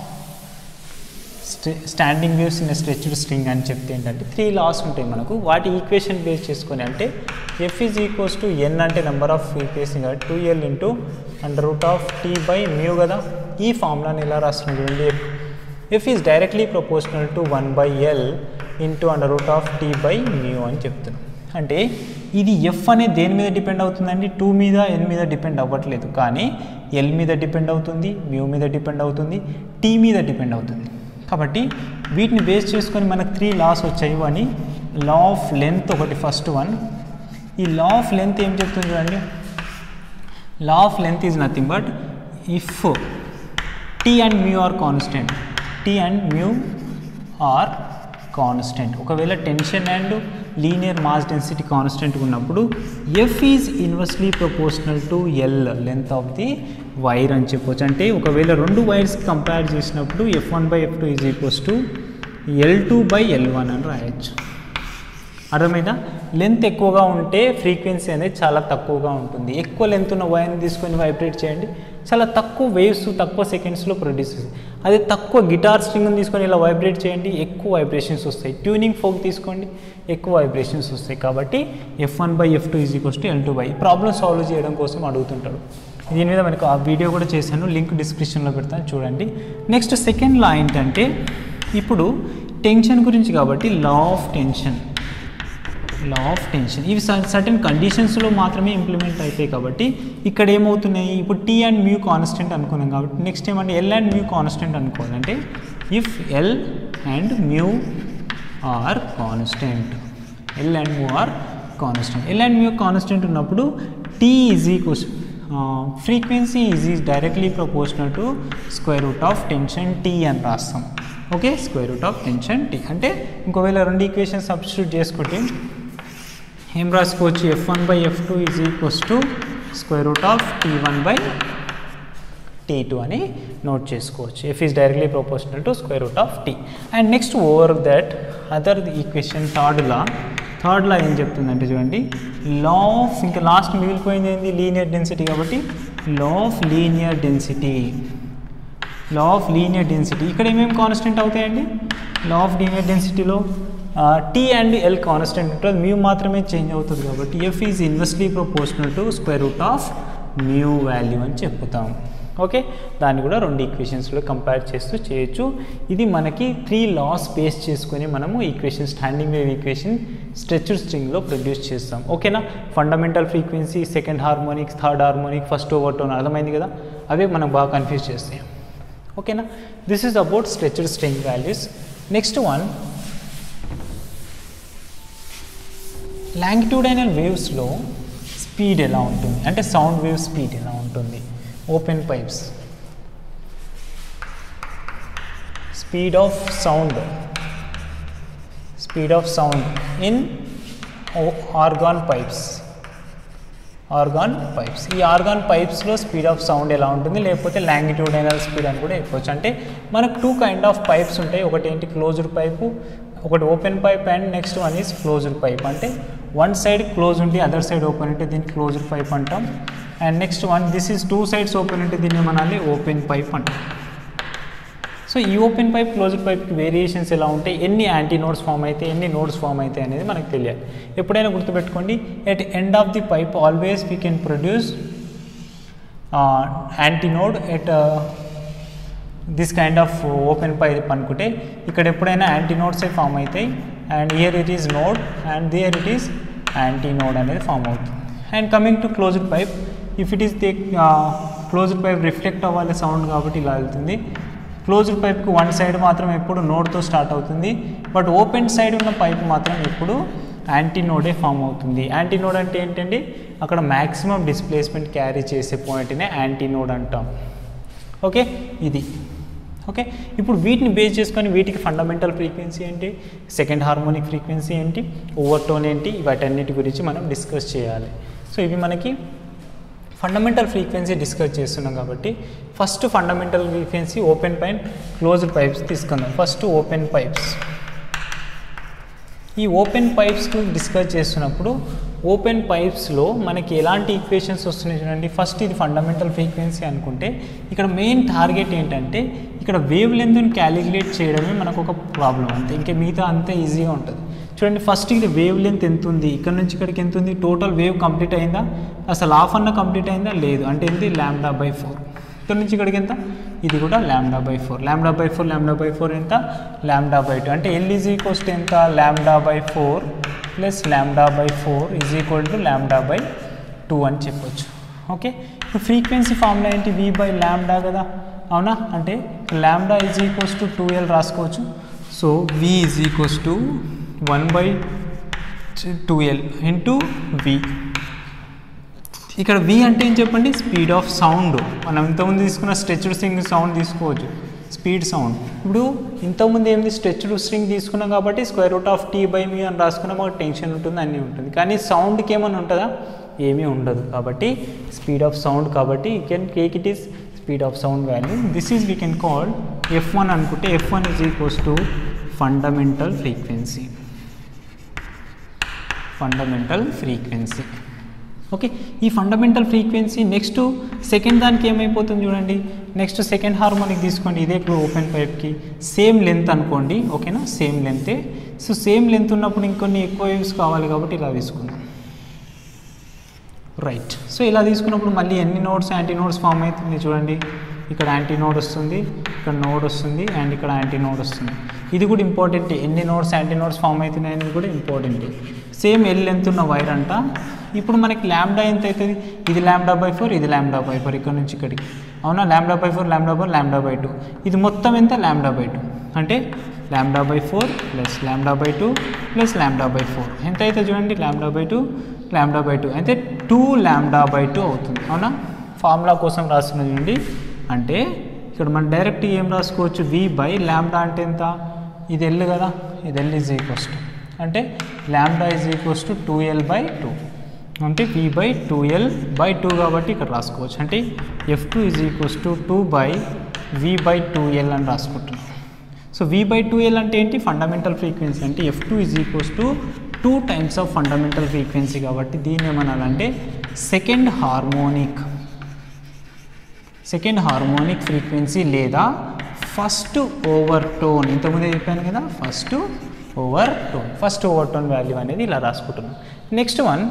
standing waves in stretched string అని చెప్తే ఏంటంటే త్రీ లాస్ ఉంటాయి మనకు వాటి ఈక్వేషన్ బేస్ చేసుకొని అంటే F is equals to n అంటే నెంబర్ ఆఫ్ ఈక్వేషన్ కాబట్టి two L into under root of T by mu కదా ఈ ఫార్ములాని ఎలా రాస్తున్నాం చూడండి f f is directly proportional to one by L into under root of T by mu అని చెప్తున్నాం అంటే ఇది ఎఫ్ అనేది దేని మీద డిపెండ్ అవుతుందండి టూ మీద ఎన్ మీద డిపెండ్ అవ్వట్లేదు కానీ ఎల్ మీద డిపెండ్ అవుతుంది మ్యూ మీద డిపెండ్ అవుతుంది టీ మీద డిపెండ్ అవుతుంది కాబట్టి వీటిని బేస్ చేసుకొని మనకు త్రీ లాస్ వచ్చాయి అని లా ఆఫ్ లెంత్ ఒకటి ఫస్ట్ వన్ ఈ లా ఆఫ్ లెంత్ ఏం చెప్తుంది చూడండి law of length is nothing but if T and mu are constant T and mu are constant ఒకవేళ tension and linear mass density constant ఉన్నప్పుడు f is inversely proportional to l length of the wire అని చెప్పొచ్చు అంటే ఒకవేళ రెండు wires compare చేసినప్పుడు f one by f two is equals to l two by l one అని రాయొచ్చు అర్థమైందా లెంత్ ఎక్కువగా ఉంటే ఫ్రీక్వెన్సీ అనేది చాలా తక్కువగా ఉంటుంది ఎక్కువ లెంత్ ఉన్న వైర్ని తీసుకొని వైబ్రేట్ చేయండి చాలా తక్కువ వేవ్స్ తక్కువ సెకండ్స్లో ప్రొడ్యూస్ చేస్తుంది అదే తక్కువ గిటార్ స్ట్రింగ్ని తీసుకొని ఇలా వైబ్రేట్ చేయండి ఎక్కువ వైబ్రేషన్స్ వస్తాయి ట్యూనింగ్ ఫోక్ తీసుకోండి ఎక్కువ వైబ్రేషన్స్ వస్తాయి కాబట్టి f one by f two is equals to l two by problem solve చేయడం కోసం అడుగుతుంటాడు దీని మీద మనకు ఆ వీడియో కూడా చేశాను లింక్ డిస్క్రిప్షన్లో పెడతాను చూడండి నెక్స్ట్ సెకండ్ లా ఏంటంటే ఇప్పుడు టెన్షన్ గురించి కాబట్టి law of tension law of tension ఇవి సర్టెన్ కండిషన్స్లో మాత్రమే ఇంప్లిమెంట్ అవుతాయి కాబట్టి ఇక్కడ ఏమవుతున్నాయి ఇప్పుడు టీ అండ్ మ్యూ కాన్స్టెంట్ అనుకున్నాం కాబట్టి నెక్స్ట్ ఏమంటే ఎల్ అండ్ మ్యూ కాన్స్టెంట్ అనుకోవాలంటే if l and mu are constant l and mu are constant l and mu constant ఉన్నప్పుడు T is equals frequency is is directly proportional to square root of tension T అని రాస్తాం okay square root of tension T అంటే ఇంకోవేళ రెండు equation substitute చేసుకుంటే ఏం రాసుకోవచ్చు f one by f two is equals to square root of T one by tea two అని note చేసుకోవచ్చు f is directly proportional to square root of T and next over that other equation third law third law ఏం చెప్తుందంటే చూడండి law of ఇంకా last మిగిలిపోయింది ఏంది linear density కాబట్టి law of linear density law of linear density ఇక్కడ ఏమేమి constant అవుతాయండి లా ఆఫ్ లీనియర్ డెన్సిటీలో టీ అండ్ ఎల్ కాన్స్టెంట్ ఉంటుంది మ్యూ మాత్రమే చేంజ్ అవుతుంది కాబట్టి f is inversely proportional to square root of mu value అని చెప్తాం ఓకే దాన్ని కూడా రెండు ఈక్వేషన్స్లో కంపేర్ చేస్తూ చేయొచ్చు ఇది మనకి త్రీ లాస్ బేస్ చేసుకొని మనము equation standing wave equation stretched స్ట్రింగ్లో ప్రొడ్యూస్ చేస్తాం ఓకేనా fundamental frequency second harmonic third harmonic first overtone అర్థమైంది కదా అవే మనం బాగా కన్ఫ్యూజ్ చేస్తాయి ఓకేనా this is about stretched string values next one longitudinal వేవ్స్లో స్పీడ్ ఎలా ఉంటుంది అంటే సౌండ్ వేవ్ స్పీడ్ ఎలా ఉంటుంది open pipes speed of sound speed of sound in organ pipes organ pipes ఈ ఆర్గాన్ పైప్స్లో స్పీడ్ ఆఫ్ సౌండ్ ఎలా ఉంటుంది లేకపోతే లాంగిట్యూడైనల్ స్పీడ్ అని కూడా చెప్పవచ్చు అంటే మనకు టూ కైండ్ ఆఫ్ పైప్స్ ఉంటాయి ఒకటి ఏంటి క్లోజ్డ్ పైపు ఒకటి open pipe and next one is closed pipe అంటే వన్ సైడ్ క్లోజ్ ఉంటే అదర్ సైడ్ ఓపెన్ ఉంటే దీన్ని క్లోజ్డ్ పైప్ అంటాం and next one this is two sides open ఉంటే దీన్ని ఏమనాలి ఓపెన్ పైప్ అంటాం సో ఈ ఓపెన్ పైప్ క్లోజ్డ్ పైప్కి వేరియేషన్స్ ఎలా ఉంటాయి ఎన్ని యాంటీ నోడ్స్ ఫామ్ అయితే ఎన్ని నోడ్స్ ఫామ్ అయితే అనేది మనకు తెలియాలి ఎప్పుడైనా గుర్తుపెట్టుకోండి at end of the pipe always we can produce antinode at this kind of open pipe అనుకుంటే ఇక్కడ ఎప్పుడైనా యాంటీ నోడ్సే ఫామ్ అవుతాయి and here it is node and there it is antinode అనేది ఫామ్ అవుతుంది and coming to closed pipe if it is the closed pipe reflect అవ్వాలి sound కాబట్టి ఇలా వెళ్తుంది క్లోజ్డ్ పైప్కి వన్ సైడ్ మాత్రం ఎప్పుడు నోడ్తో స్టార్ట్ అవుతుంది బట్ ఓపెన్ సైడ్ ఉన్న పైప్ మాత్రం ఎప్పుడు యాంటీ నోడే ఫామ్ అవుతుంది యాంటీ నోడ్ అంటే ఏంటండి అక్కడ మ్యాక్సిమం డిస్ప్లేస్మెంట్ క్యారీ చేసే పాయింట్నే యాంటీ నోడ్ అంటాం ఓకే ఇది ఓకే ఇప్పుడు వీటిని బేస్ చేసుకొని వీటికి ఫండమెంటల్ ఫ్రీక్వెన్సీ ఏంటి సెకండ్ హార్మోనిక్ ఫ్రీక్వెన్సీ ఏంటి ఓవర్ టోన్ ఏంటి వాటన్నిటి గురించి మనం డిస్కస్ చేయాలి సో ఇవి మనకి ఫండమెంటల్ ఫ్రీక్వెన్సీ డిస్కస్ చేస్తున్నాం కాబట్టి first fundamental frequency open pipe closed pipes తీసుకుందాం ఫస్ట్ ఓపెన్ పైప్స్ ఈ ఓపెన్ పైప్స్ డిస్కస్ చేస్తున్నప్పుడు ఓపెన్ పైప్స్లో మనకి ఎలాంటి ఈక్వేషన్స్ వస్తున్నాయి చూడండి ఫస్ట్ ఇది ఫండమెంటల్ ఫ్రీక్వెన్సీ అనుకుంటే ఇక్కడ మెయిన్ టార్గెట్ ఏంటంటే ఇక్కడ వేవ్ లెంత్ని క్యాలిక్యులేట్ చేయడమే మనకు ఒక ప్రాబ్లం అంతే ఇంకా మిగతా అంతే ఈజీగా ఉంటుంది చూడండి ఫస్ట్ ఇది వేవ్ లెంత్ ఎంత ఉంది ఇక్కడ నుంచి ఇక్కడికి ఎంత ఉంది టోటల్ వేవ్ కంప్లీట్ అయిందా అసలు హాఫ్ అన్న కంప్లీట్ అయిందా లేదు అంటే ఇది ల్యాండా బై ఫోర్ ఇక్కడ నుంచి ఇక్కడికి ఎంత ఇది కూడా lambda by four lambda by four lambda by four ఎంత ల్యాండా బై టూ అంటే ఎల్ ఈజ్ ఈక్వల్స్ టు ఎంత lambda by four plus lambda by four is equal to lambda by two అని చెప్పొచ్చు ఓకే ఇప్పుడు ఫ్రీక్వెన్సీ ఫార్ములా ఏంటి వి by ల్యాండా కదా అవునా అంటే lambda is equals to two l రాసుకోవచ్చు so v is equals to one by two L into v ఇక్కడ వి అంటే ఏం చెప్పండి స్పీడ్ ఆఫ్ సౌండ్ మనం ఇంతకుముందు తీసుకున్న స్ట్రెచ్డ్ స్ట్రింగ్ సౌండ్ తీసుకోవచ్చు స్పీడ్ సౌండ్ ఇప్పుడు ఇంతకుముందు ఏంది స్ట్రెచ్డ్ స్ట్రింగ్ తీసుకున్నాం కాబట్టి square root of T by మీ అని రాసుకున్నా మాకు టెన్షన్ ఉంటుంది అన్నీ ఉంటుంది కానీ సౌండ్కి ఏమైనా ఉంటుందా ఏమీ ఉండదు కాబట్టి స్పీడ్ ఆఫ్ సౌండ్ కాబట్టి you can take it is speed of sound value this is we can call f one అనుకుంటే f one is equals to fundamental frequency fundamental frequency okay ఈ ఫండమెంటల్ ఫ్రీక్వెన్సీ నెక్స్ట్ సెకండ్ దానికి ఏమైపోతుంది చూడండి next second harmonic తీసుకోండి ఇదే ఇప్పుడు open పైప్కి same length అనుకోండి ఓకేనా సేమ్ లెంతే సో సేమ్ లెంత్ ఉన్నప్పుడు ఇంకొన్ని ఎక్కువ వేవ్స్ కావాలి కాబట్టి ఇలా తీసుకున్నాం రైట్ సో ఇలా తీసుకున్నప్పుడు మళ్ళీ ఎన్ని నోడ్స్ యాంటీ నోడ్స్ ఫామ్ అవుతుంది చూడండి ఇక్కడ యాంటీ నోడ్ వస్తుంది ఇక్కడ నోడ్ వస్తుంది అండ్ ఇక్కడ యాంటీ నోడ్ వస్తుంది ఇది కూడా ఇంపార్టెంట్ ఎన్ని నోడ్స్ యాంటీ నోడ్స్ ఫామ్ అవుతున్నాయి అనేది కూడా ఇంపార్టెంట్ సేమ్ ఎల్ లెంత్ ఉన్న వైర్ అంట ఇప్పుడు మనకి ల్యాండా ఎంత అవుతుంది ఇది ల్యాండా బై ఫోర్ ఇది ల్యాండా బై ఫోర్ ఇక్కడ నుంచి ఇక్కడికి అవునా lambda by four lambda by lambda by two ఇది మొత్తం ఎంత ల్యాండా బై టూ అంటే lambda by four plus lambda by two plus lambda by four ఎంత అయితే చూడండి lambda by two lambda by two అయితే టూ ల్యాండా బై టూ అవుతుంది అవునా ఫార్ములా కోసం రాస్తున్న చూడండి అంటే ఇక్కడ మనం డైరెక్ట్ ఏం రాసుకోవచ్చు వి బై ల్యాండా అంటే ఎంత ఇది ఎల్ కదా ఇది ఎల్ ఈజ్ ఈక్వల్స్ టు అంటే lambda is equals to two l by two అంటే వి by two l by two కాబట్టి ఇక్కడ రాసుకోవచ్చు అంటే F two is equals to two by v by two l అని రాసుకుంటున్నాం so v by two l అంటే ఏంటి ఫండమెంటల్ ఫ్రీక్వెన్సీ అంటే F two is equals to two times of fundamental frequency కాబట్టి దీన్ని ఏమనాలంటే second harmonic second harmonic frequency లేదా first overtone ఇంతకుముందే చెప్పాను కదా first overtone first overtone value అనేది ఇలా రాసుకుంటున్నాం నెక్స్ట్ వన్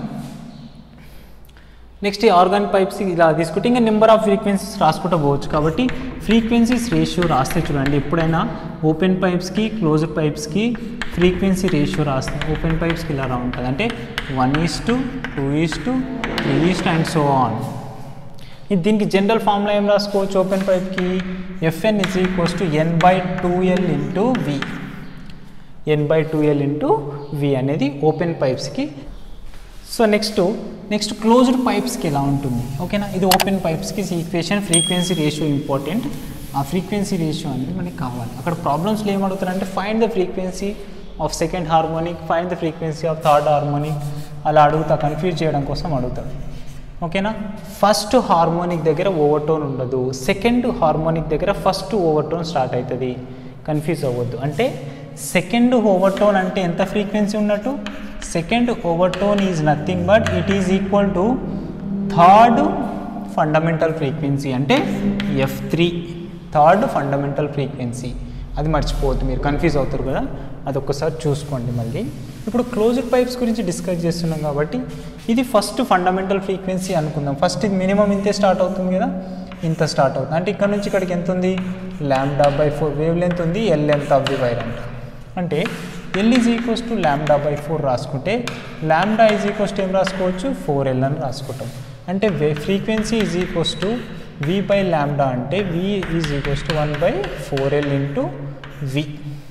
నెక్స్ట్ ఈ ఆర్గాన్ పైప్స్ ఇలా తీసుకుంటే ఇంకా నెంబర్ ఆఫ్ ఫ్రీక్వెన్సీస్ రాసుకుంటూ పోవచ్చు కాబట్టి ఫ్రీక్వెన్సీస్ రేషియో రాస్తే చూడండి ఎప్పుడైనా ఓపెన్ పైప్స్కి క్లోజ్డ్ పైప్స్కి ఫ్రీక్వెన్సీ రేషియో రాస్తే ఓపెన్ పైప్స్కి ఇలా ఉంటుంది అంటే one is to two is to three is and so on ఇది దీనికి జనరల్ ఫార్ములా ఏం రాసుకోవచ్చు ఓపెన్ పైప్కి f n is equals to n by two L into v n by two L into v అనేది ఓపెన్ పైప్స్కి so next next closed పైప్స్కి ఎలా ఉంటుంది ఓకేనా ఇది ఓపెన్ పైప్స్కి ఈక్వేషన్ ఫ్రీక్వెన్సీ రేషియో ఇంపార్టెంట్ ఆ ఫ్రీక్వెన్సీ రేషియో అనేది మనకి కావాలి అక్కడ ప్రాబ్లమ్స్లో ఏం అడుగుతారంటే find the frequency of second harmonic find the frequency of third harmonic అలా అడుగుతా కన్ఫ్యూజ్ చేయడం కోసం అడుగుతాడు ఓకేనా ఫస్ట్ హార్మోనిక్ దగ్గర ఓవర్టోన్ ఉండదు సెకండ్ హార్మోనిక్ దగ్గర ఫస్ట్ ఓవర్టోన్ స్టార్ట్ అవుతుంది కన్ఫ్యూజ్ అవ్వద్దు అంటే సెకండ్ ఓవర్టోన్ అంటే ఎంత ఫ్రీక్వెన్సీ ఉన్నట్టు second overtone is nothing but it is equal to third fundamental frequency అంటే F three third fundamental frequency అది మర్చిపోవద్దు మీరు కన్ఫ్యూజ్ అవుతారు కదా అది ఒక్కసారి చూసుకోండి మళ్ళీ ఇప్పుడు క్లోజ్డ్ పైప్స్ గురించి డిస్కస్ చేస్తున్నాం కాబట్టి ఇది ఫస్ట్ ఫండమెంటల్ ఫ్రీక్వెన్సీ అనుకుందాం ఫస్ట్ ఇది మినిమం ఇంతే స్టార్ట్ అవుతుంది కదా ఇంత స్టార్ట్ అవుతుంది అంటే ఇక్కడ నుంచి ఇక్కడికి ఎంత ఉంది lambda by four wavelength ఉంది L length of the wire అంట అంటే L is equals to lambda by four రాసుకుంటే ల్యాండా ఈజ్ ఈక్వల్స్ టు ఏం రాసుకోవచ్చు ఫోర్ ఎల్ అని రాసుకుంటాం అంటే వే frequency is equals to V by lambda అంటే V is equals to one by four L into V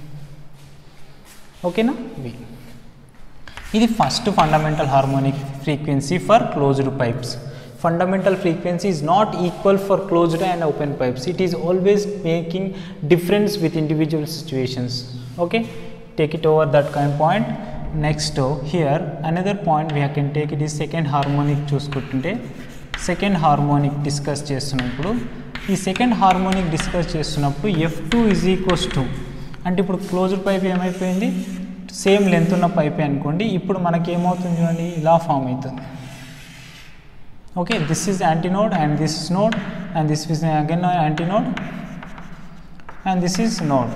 ఓకేనా వి ఇది first fundamental harmonic frequency for closed pipes fundamental frequency is not equal for closed and open pipes it is always making difference with individual situations okay take it over that kind of point next uh, here another point we can take it is second harmonic చూసుకుంటుంటే second harmonic discuss చేస్తున్నప్పుడు ఈ second harmonic discuss చేస్తున్నప్పుడు F two is equals to అంటే ఇప్పుడు closed pipe ఏమైపోయింది same length ఉన్న పైపే అనుకోండి ఇప్పుడు మనకి ఏమవుతుంది చూడండి ఇలా ఫామ్ అవుతుంది okay this is antinode and this is node and this is again an antinode and this is node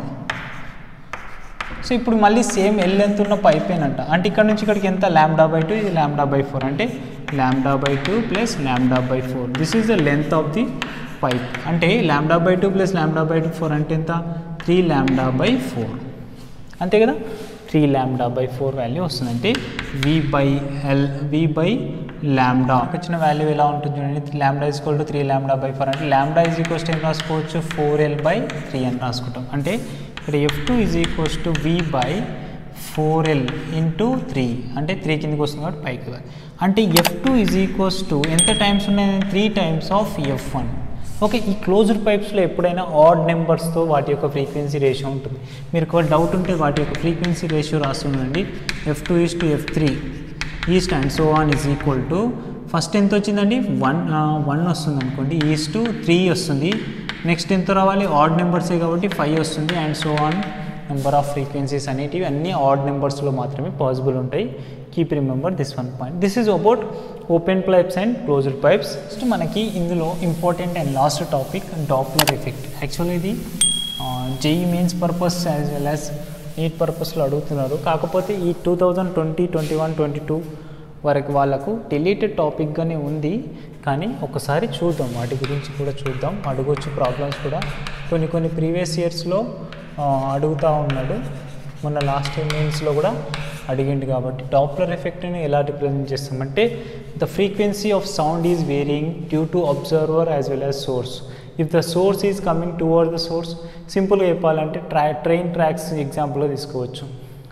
so ఇప్పుడు మళ్ళీ సేమ్ ఎల్ లెంత్ ఉన్న పైపేనంట అంటే ఇక్కడ నుంచి ఇక్కడికి ఎంత ల్యాండా బై టూ ఇది ల్యాండా బై ఫోర్ అంటే lambda by two plus lambda by four this is the length of the pipe అంటే lambda by two plus lambda by two four అంటే ఎంత త్రీ ల్యాండా బై ఫోర్ అంతే కదా three lambda by four value వస్తుంది అంటే వి by L V by lambda వచ్చిన value ఎలా ఉంటుంది చూడండి lambda is equal to three lambda by four అంటే ల్యాండా ఈజ్ ఈక్వల్స్ టు ఏం రాసుకోవచ్చు ఫోర్ ఎల్ బై త్రీ అని రాసుకుంటాం అంటే ఇక్కడ F two is equals to V by four L into three అంటే త్రీ కిందకి వస్తుంది కాబట్టి పైకి వెళ్ళాలి. అంటే F two is equals to ఎంత టైమ్స్ ఉన్నాయి three times of F one okay ఈ క్లోజ్డ్ పైప్స్లో ఎప్పుడైనా ఆడ్ నెంబర్స్తో వాటి యొక్క ఫ్రీక్వెన్సీ రేషియో ఉంటుంది మీరు ఒకవేళ డౌట్ ఉంటే వాటి యొక్క ఫ్రీక్వెన్సీ రేషియో రాస్తుండండి F two is to F three is and so on is equal to first ఎంత వచ్చిందండి వన్ వన్ వస్తుంది అనుకోండి ఈస్ట్ టు త్రీ వస్తుంది నెక్స్ట్ ఎంత రావాలి ఆడ్ నెంబర్సే కాబట్టి ఫైవ్ వస్తుంది and so on number of frequencies అనేటివి అన్ని ఆడ్ నెంబర్స్లో మాత్రమే పాసిబుల్ ఉంటాయి keep remember this one point this is about open pipes and closed pipes next మనకి ఇందులో important and last topic Doppler effect actually ఇది JEE Mains purpose as well as NEET పర్పస్లో అడుగుతున్నారు కాకపోతే ఈ two thousand twenty twenty one twenty two వరకు వాళ్ళకు deleted టాపిక్గానే ఉంది కానీ ఒకసారి చూద్దాం వాటి గురించి కూడా చూద్దాం అడగొచ్చు ప్రాబ్లమ్స్ కూడా కొన్ని కొన్ని ప్రీవియస్ ఇయర్స్లో అడుగుతూ ఉన్నాడు మొన్న లాస్ట్ మెయిన్స్లో కూడా అడిగిండు కాబట్టి డాప్లర్ ఎఫెక్ట్ని ఎలా రిప్రజెంట్ చేస్తామంటే the frequency of sound is varying due to observer as well as source if the source is coming toward the source సింపుల్గా చెప్పాలంటే ట్రా ట్రైన్ ట్రాక్స్ ఎగ్జాంపుల్గా తీసుకోవచ్చు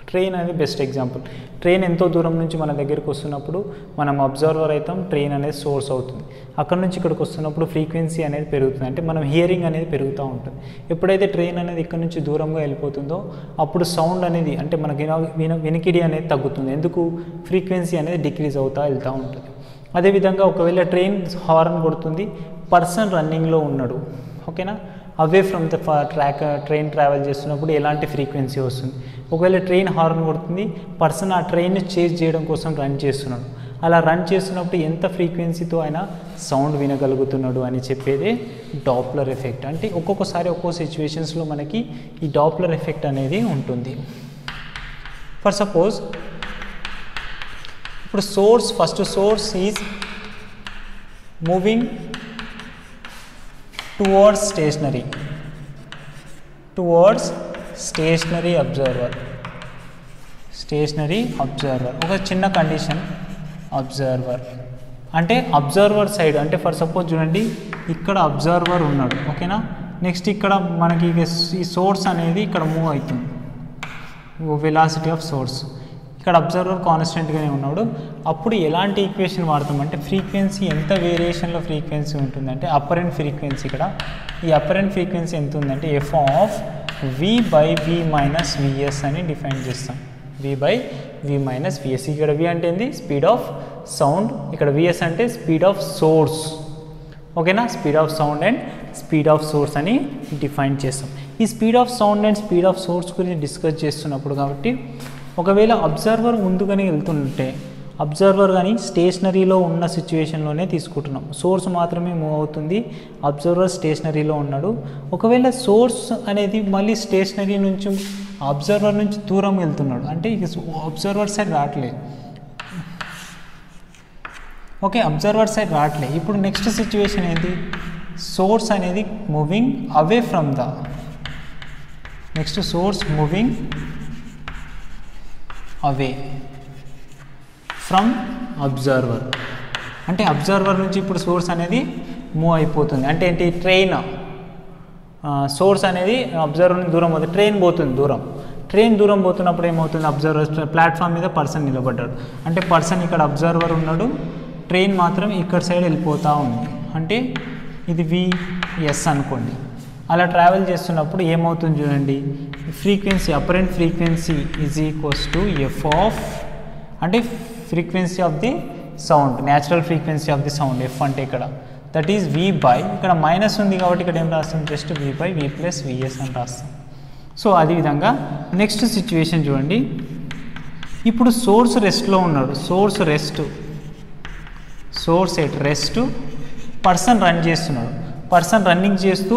ట్రైన్ అనేది బెస్ట్ ఎగ్జాంపుల్ ట్రైన్ ఎంతో దూరం నుంచి మన దగ్గరికి వస్తున్నప్పుడు మనం అబ్జర్వర్ అవుతాం ట్రైన్ అనేది సోర్స్ అవుతుంది అక్కడ నుంచి ఇక్కడికి వస్తున్నప్పుడు ఫ్రీక్వెన్సీ అనేది పెరుగుతుంది అంటే మనం హియరింగ్ అనేది పెరుగుతూ ఉంటుంది ఎప్పుడైతే ట్రైన్ అనేది ఇక్కడ నుంచి దూరంగా వెళ్ళిపోతుందో అప్పుడు సౌండ్ అనేది అంటే మనకి విన విన వినికిడి అనేది తగ్గుతుంది ఎందుకు ఫ్రీక్వెన్సీ అనేది డిక్రీజ్ అవుతూ వెళ్తూ ఉంటుంది అదేవిధంగా ఒకవేళ ట్రైన్ హార్న్ కొడుతుంది పర్సన్ రన్నింగ్లో ఉన్నాడు ఓకేనా away from the track train travel చేస్తున్నప్పుడు ఎలాంటి ఫ్రీక్వెన్సీ వస్తుంది ఒకవేళ ట్రైన్ హార్న్ కొడుతుంది పర్సన్ ఆ ట్రైన్ని చేజ్ చేయడం కోసం రన్ చేస్తున్నాడు అలా రన్ చేస్తున్నప్పుడు ఎంత ఫ్రీక్వెన్సీతో ఆయన సౌండ్ వినగలుగుతున్నాడు అని చెప్పేదే డాప్లర్ ఎఫెక్ట్ అంటే ఒక్కొక్కసారి ఒక్కో సిచ్యువేషన్స్లో మనకి ఈ డాప్లర్ ఎఫెక్ట్ అనేది ఉంటుంది ఫర్ సపోజ్ ఇప్పుడు source first source is moving towards stationary towards stationary observer stationary observer ఒక చిన్న కండిషన్ అబ్జర్వర్ అంటే అబ్జర్వర్ సైడ్ అంటే ఫర్ సపోజ్ చూడండి ఇక్కడ అబ్జర్వర్ ఉన్నాడు ఓకేనా నెక్స్ట్ ఇక్కడ మనకి ఇక ఈ సోర్స్ అనేది ఇక్కడ మూవ్ అవుతుంది వెలాసిటీ ఆఫ్ సోర్స్ ఇక్కడ అబ్జర్వర్ కాన్స్టెంట్గానే ఉన్నాడు అప్పుడు ఎలాంటి ఈక్వేషన్ వాడతామంటే ఫ్రీక్వెన్సీ ఎంత వేరియేషన్లో ఫ్రీక్వెన్సీ ఉంటుందంటే అపరెంట్ ఫ్రీక్వెన్సీ ఇక్కడ ఈ అపరెంట్ ఫ్రీక్వెన్సీ ఎంత ఉందంటే F of V by V minus VS అని డిఫైన్ చేస్తాం V by V minus VS ఇక్కడ వి అంటే ఏంది స్పీడ్ ఆఫ్ సౌండ్ ఇక్కడ విఎస్ అంటే స్పీడ్ ఆఫ్ సోర్స్ ఓకేనా speed of sound and speed of source అని డిఫైన్ చేస్తాం ఈ speed of sound and speed of source గురించి డిస్కస్ చేస్తున్నప్పుడు కాబట్టి ఒకవేళ అబ్జర్వర్ ముందుగానే వెళ్తుంటే అబ్జర్వర్ కానీ స్టేషనరీలో ఉన్న సిచ్యువేషన్లోనే తీసుకుంటున్నాం సోర్స్ మాత్రమే మూవ్ అవుతుంది అబ్జర్వర్ స్టేషనరీలో ఉన్నాడు ఒకవేళ సోర్స్ అనేది మళ్ళీ స్టేషనరీ నుంచి అబ్జర్వర్ నుంచి దూరం వెళ్తున్నాడు అంటే ఇక అబ్జర్వర్ సైడ్ రావట్లేదు ఓకే అబ్జర్వర్ సైడ్ రావట్లేదు ఇప్పుడు నెక్స్ట్ సిచ్యువేషన్ ఏంటి సోర్స్ అనేది moving away from the next source moving away from observer అంటే అబ్జర్వర్ నుంచి ఇప్పుడు సోర్స్ అనేది మూవ్ అయిపోతుంది అంటే ఏంటి ట్రైన్ సోర్స్ అనేది అబ్జర్వర్ దూరం అవుతుంది ట్రైన్ పోతుంది దూరం ట్రైన్ దూరం పోతున్నప్పుడు ఏమవుతుంది అబ్జర్వర్ ప్లాట్ఫామ్ మీద పర్సన్ నిలబడ్డాడు అంటే పర్సన్ ఇక్కడ అబ్జర్వర్ ఉన్నాడు ట్రైన్ మాత్రం ఇక్కడ సైడ్ వెళ్ళిపోతూ ఉంది అంటే ఇది విఎస్ అనుకోండి అలా ట్రావెల్ చేస్తున్నప్పుడు ఏమవుతుంది చూడండి frequency apparent frequency is equals to F of అంటే frequency of the sound natural frequency of the sound F అంటే ఇక్కడ దట్ ఈజ్ వి బై ఇక్కడ మైనస్ ఉంది కాబట్టి ఇక్కడ ఏం రాస్తాం just V by V plus VS అని రాస్తాం సో అదేవిధంగా నెక్స్ట్ సిచ్యువేషన్ చూడండి ఇప్పుడు సోర్స్ రెస్ట్లో ఉన్నాడు source rest source at rest person run చేస్తున్నాడు పర్సన్ రన్నింగ్ చేస్తూ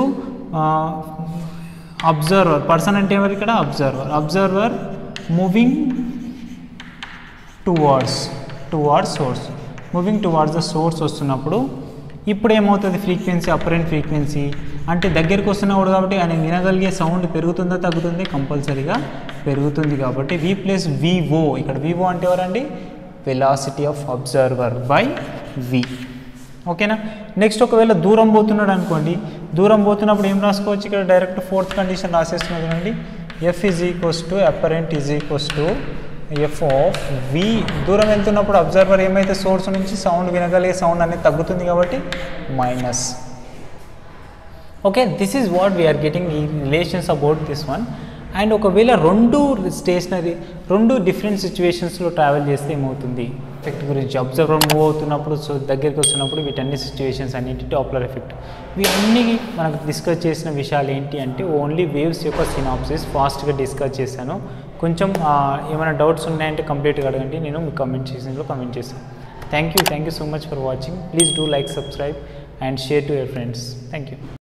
అబ్జర్వర్ పర్సన్ అంటే ఎవరు ఇక్కడ observer observer moving towards towards source moving towards the source వస్తున్నప్పుడు ఇప్పుడు ఏమవుతుంది ఫ్రీక్వెన్సీ అపరెంట్ ఫ్రీక్వెన్సీ అంటే దగ్గరికి వస్తున్నాడు కాబట్టి ఆయన వినగలిగే సౌండ్ పెరుగుతుందా తగ్గుతుంది కంపల్సరీగా పెరుగుతుంది కాబట్టి వి ప్లస్ వివో ఇక్కడ వివో అంటే ఎవరండి velocity of observer by V ఓకేనా నెక్స్ట్ ఒకవేళ దూరం పోతున్నాడు అనుకోండి దూరం పోతున్నప్పుడు ఏం రాసుకోవచ్చు ఇక్కడ డైరెక్ట్ ఫోర్త్ కండిషన్ రాసేస్తున్నది అండి F is equals to apparent is equals to F of V దూరం వెళ్తున్నప్పుడు అబ్జర్వర్ ఏమైతే సోర్స్ నుంచి సౌండ్ వినగలిగే సౌండ్ అనేది తగ్గుతుంది కాబట్టి minus okay this is what we are getting ఈ relations about this one and ఒకవేళ రెండు స్టేషనరీ రెండు డిఫరెంట్ సిచ్యువేషన్స్లో ట్రావెల్ చేస్తే ఏమవుతుంది ఎఫెక్ట్ గురించి అబ్జర్వర్ మూవ్ అవుతున్నప్పుడు సో దగ్గరికి వస్తున్నప్పుడు వీటన్ని సిచ్యువేషన్స్ అన్నింటి టాప్లర్ ఎఫెక్ట్ ఇవన్నీ మనకు డిస్కస్ చేసిన విషయాలు ఏంటి అంటే ఓన్లీ వేవ్స్ యొక్క సినాప్సిస్ ఫాస్ట్గా డిస్కస్ చేశాను కొంచెం ఏమైనా డౌట్స్ ఉన్నాయంటే కంప్లీట్గా అడగండి నేను మీకు కమెంట్ చేసినప్పుడు కమెంట్ చేస్తాను thank you thank you so much for watching please do like subscribe and share to your friends thank you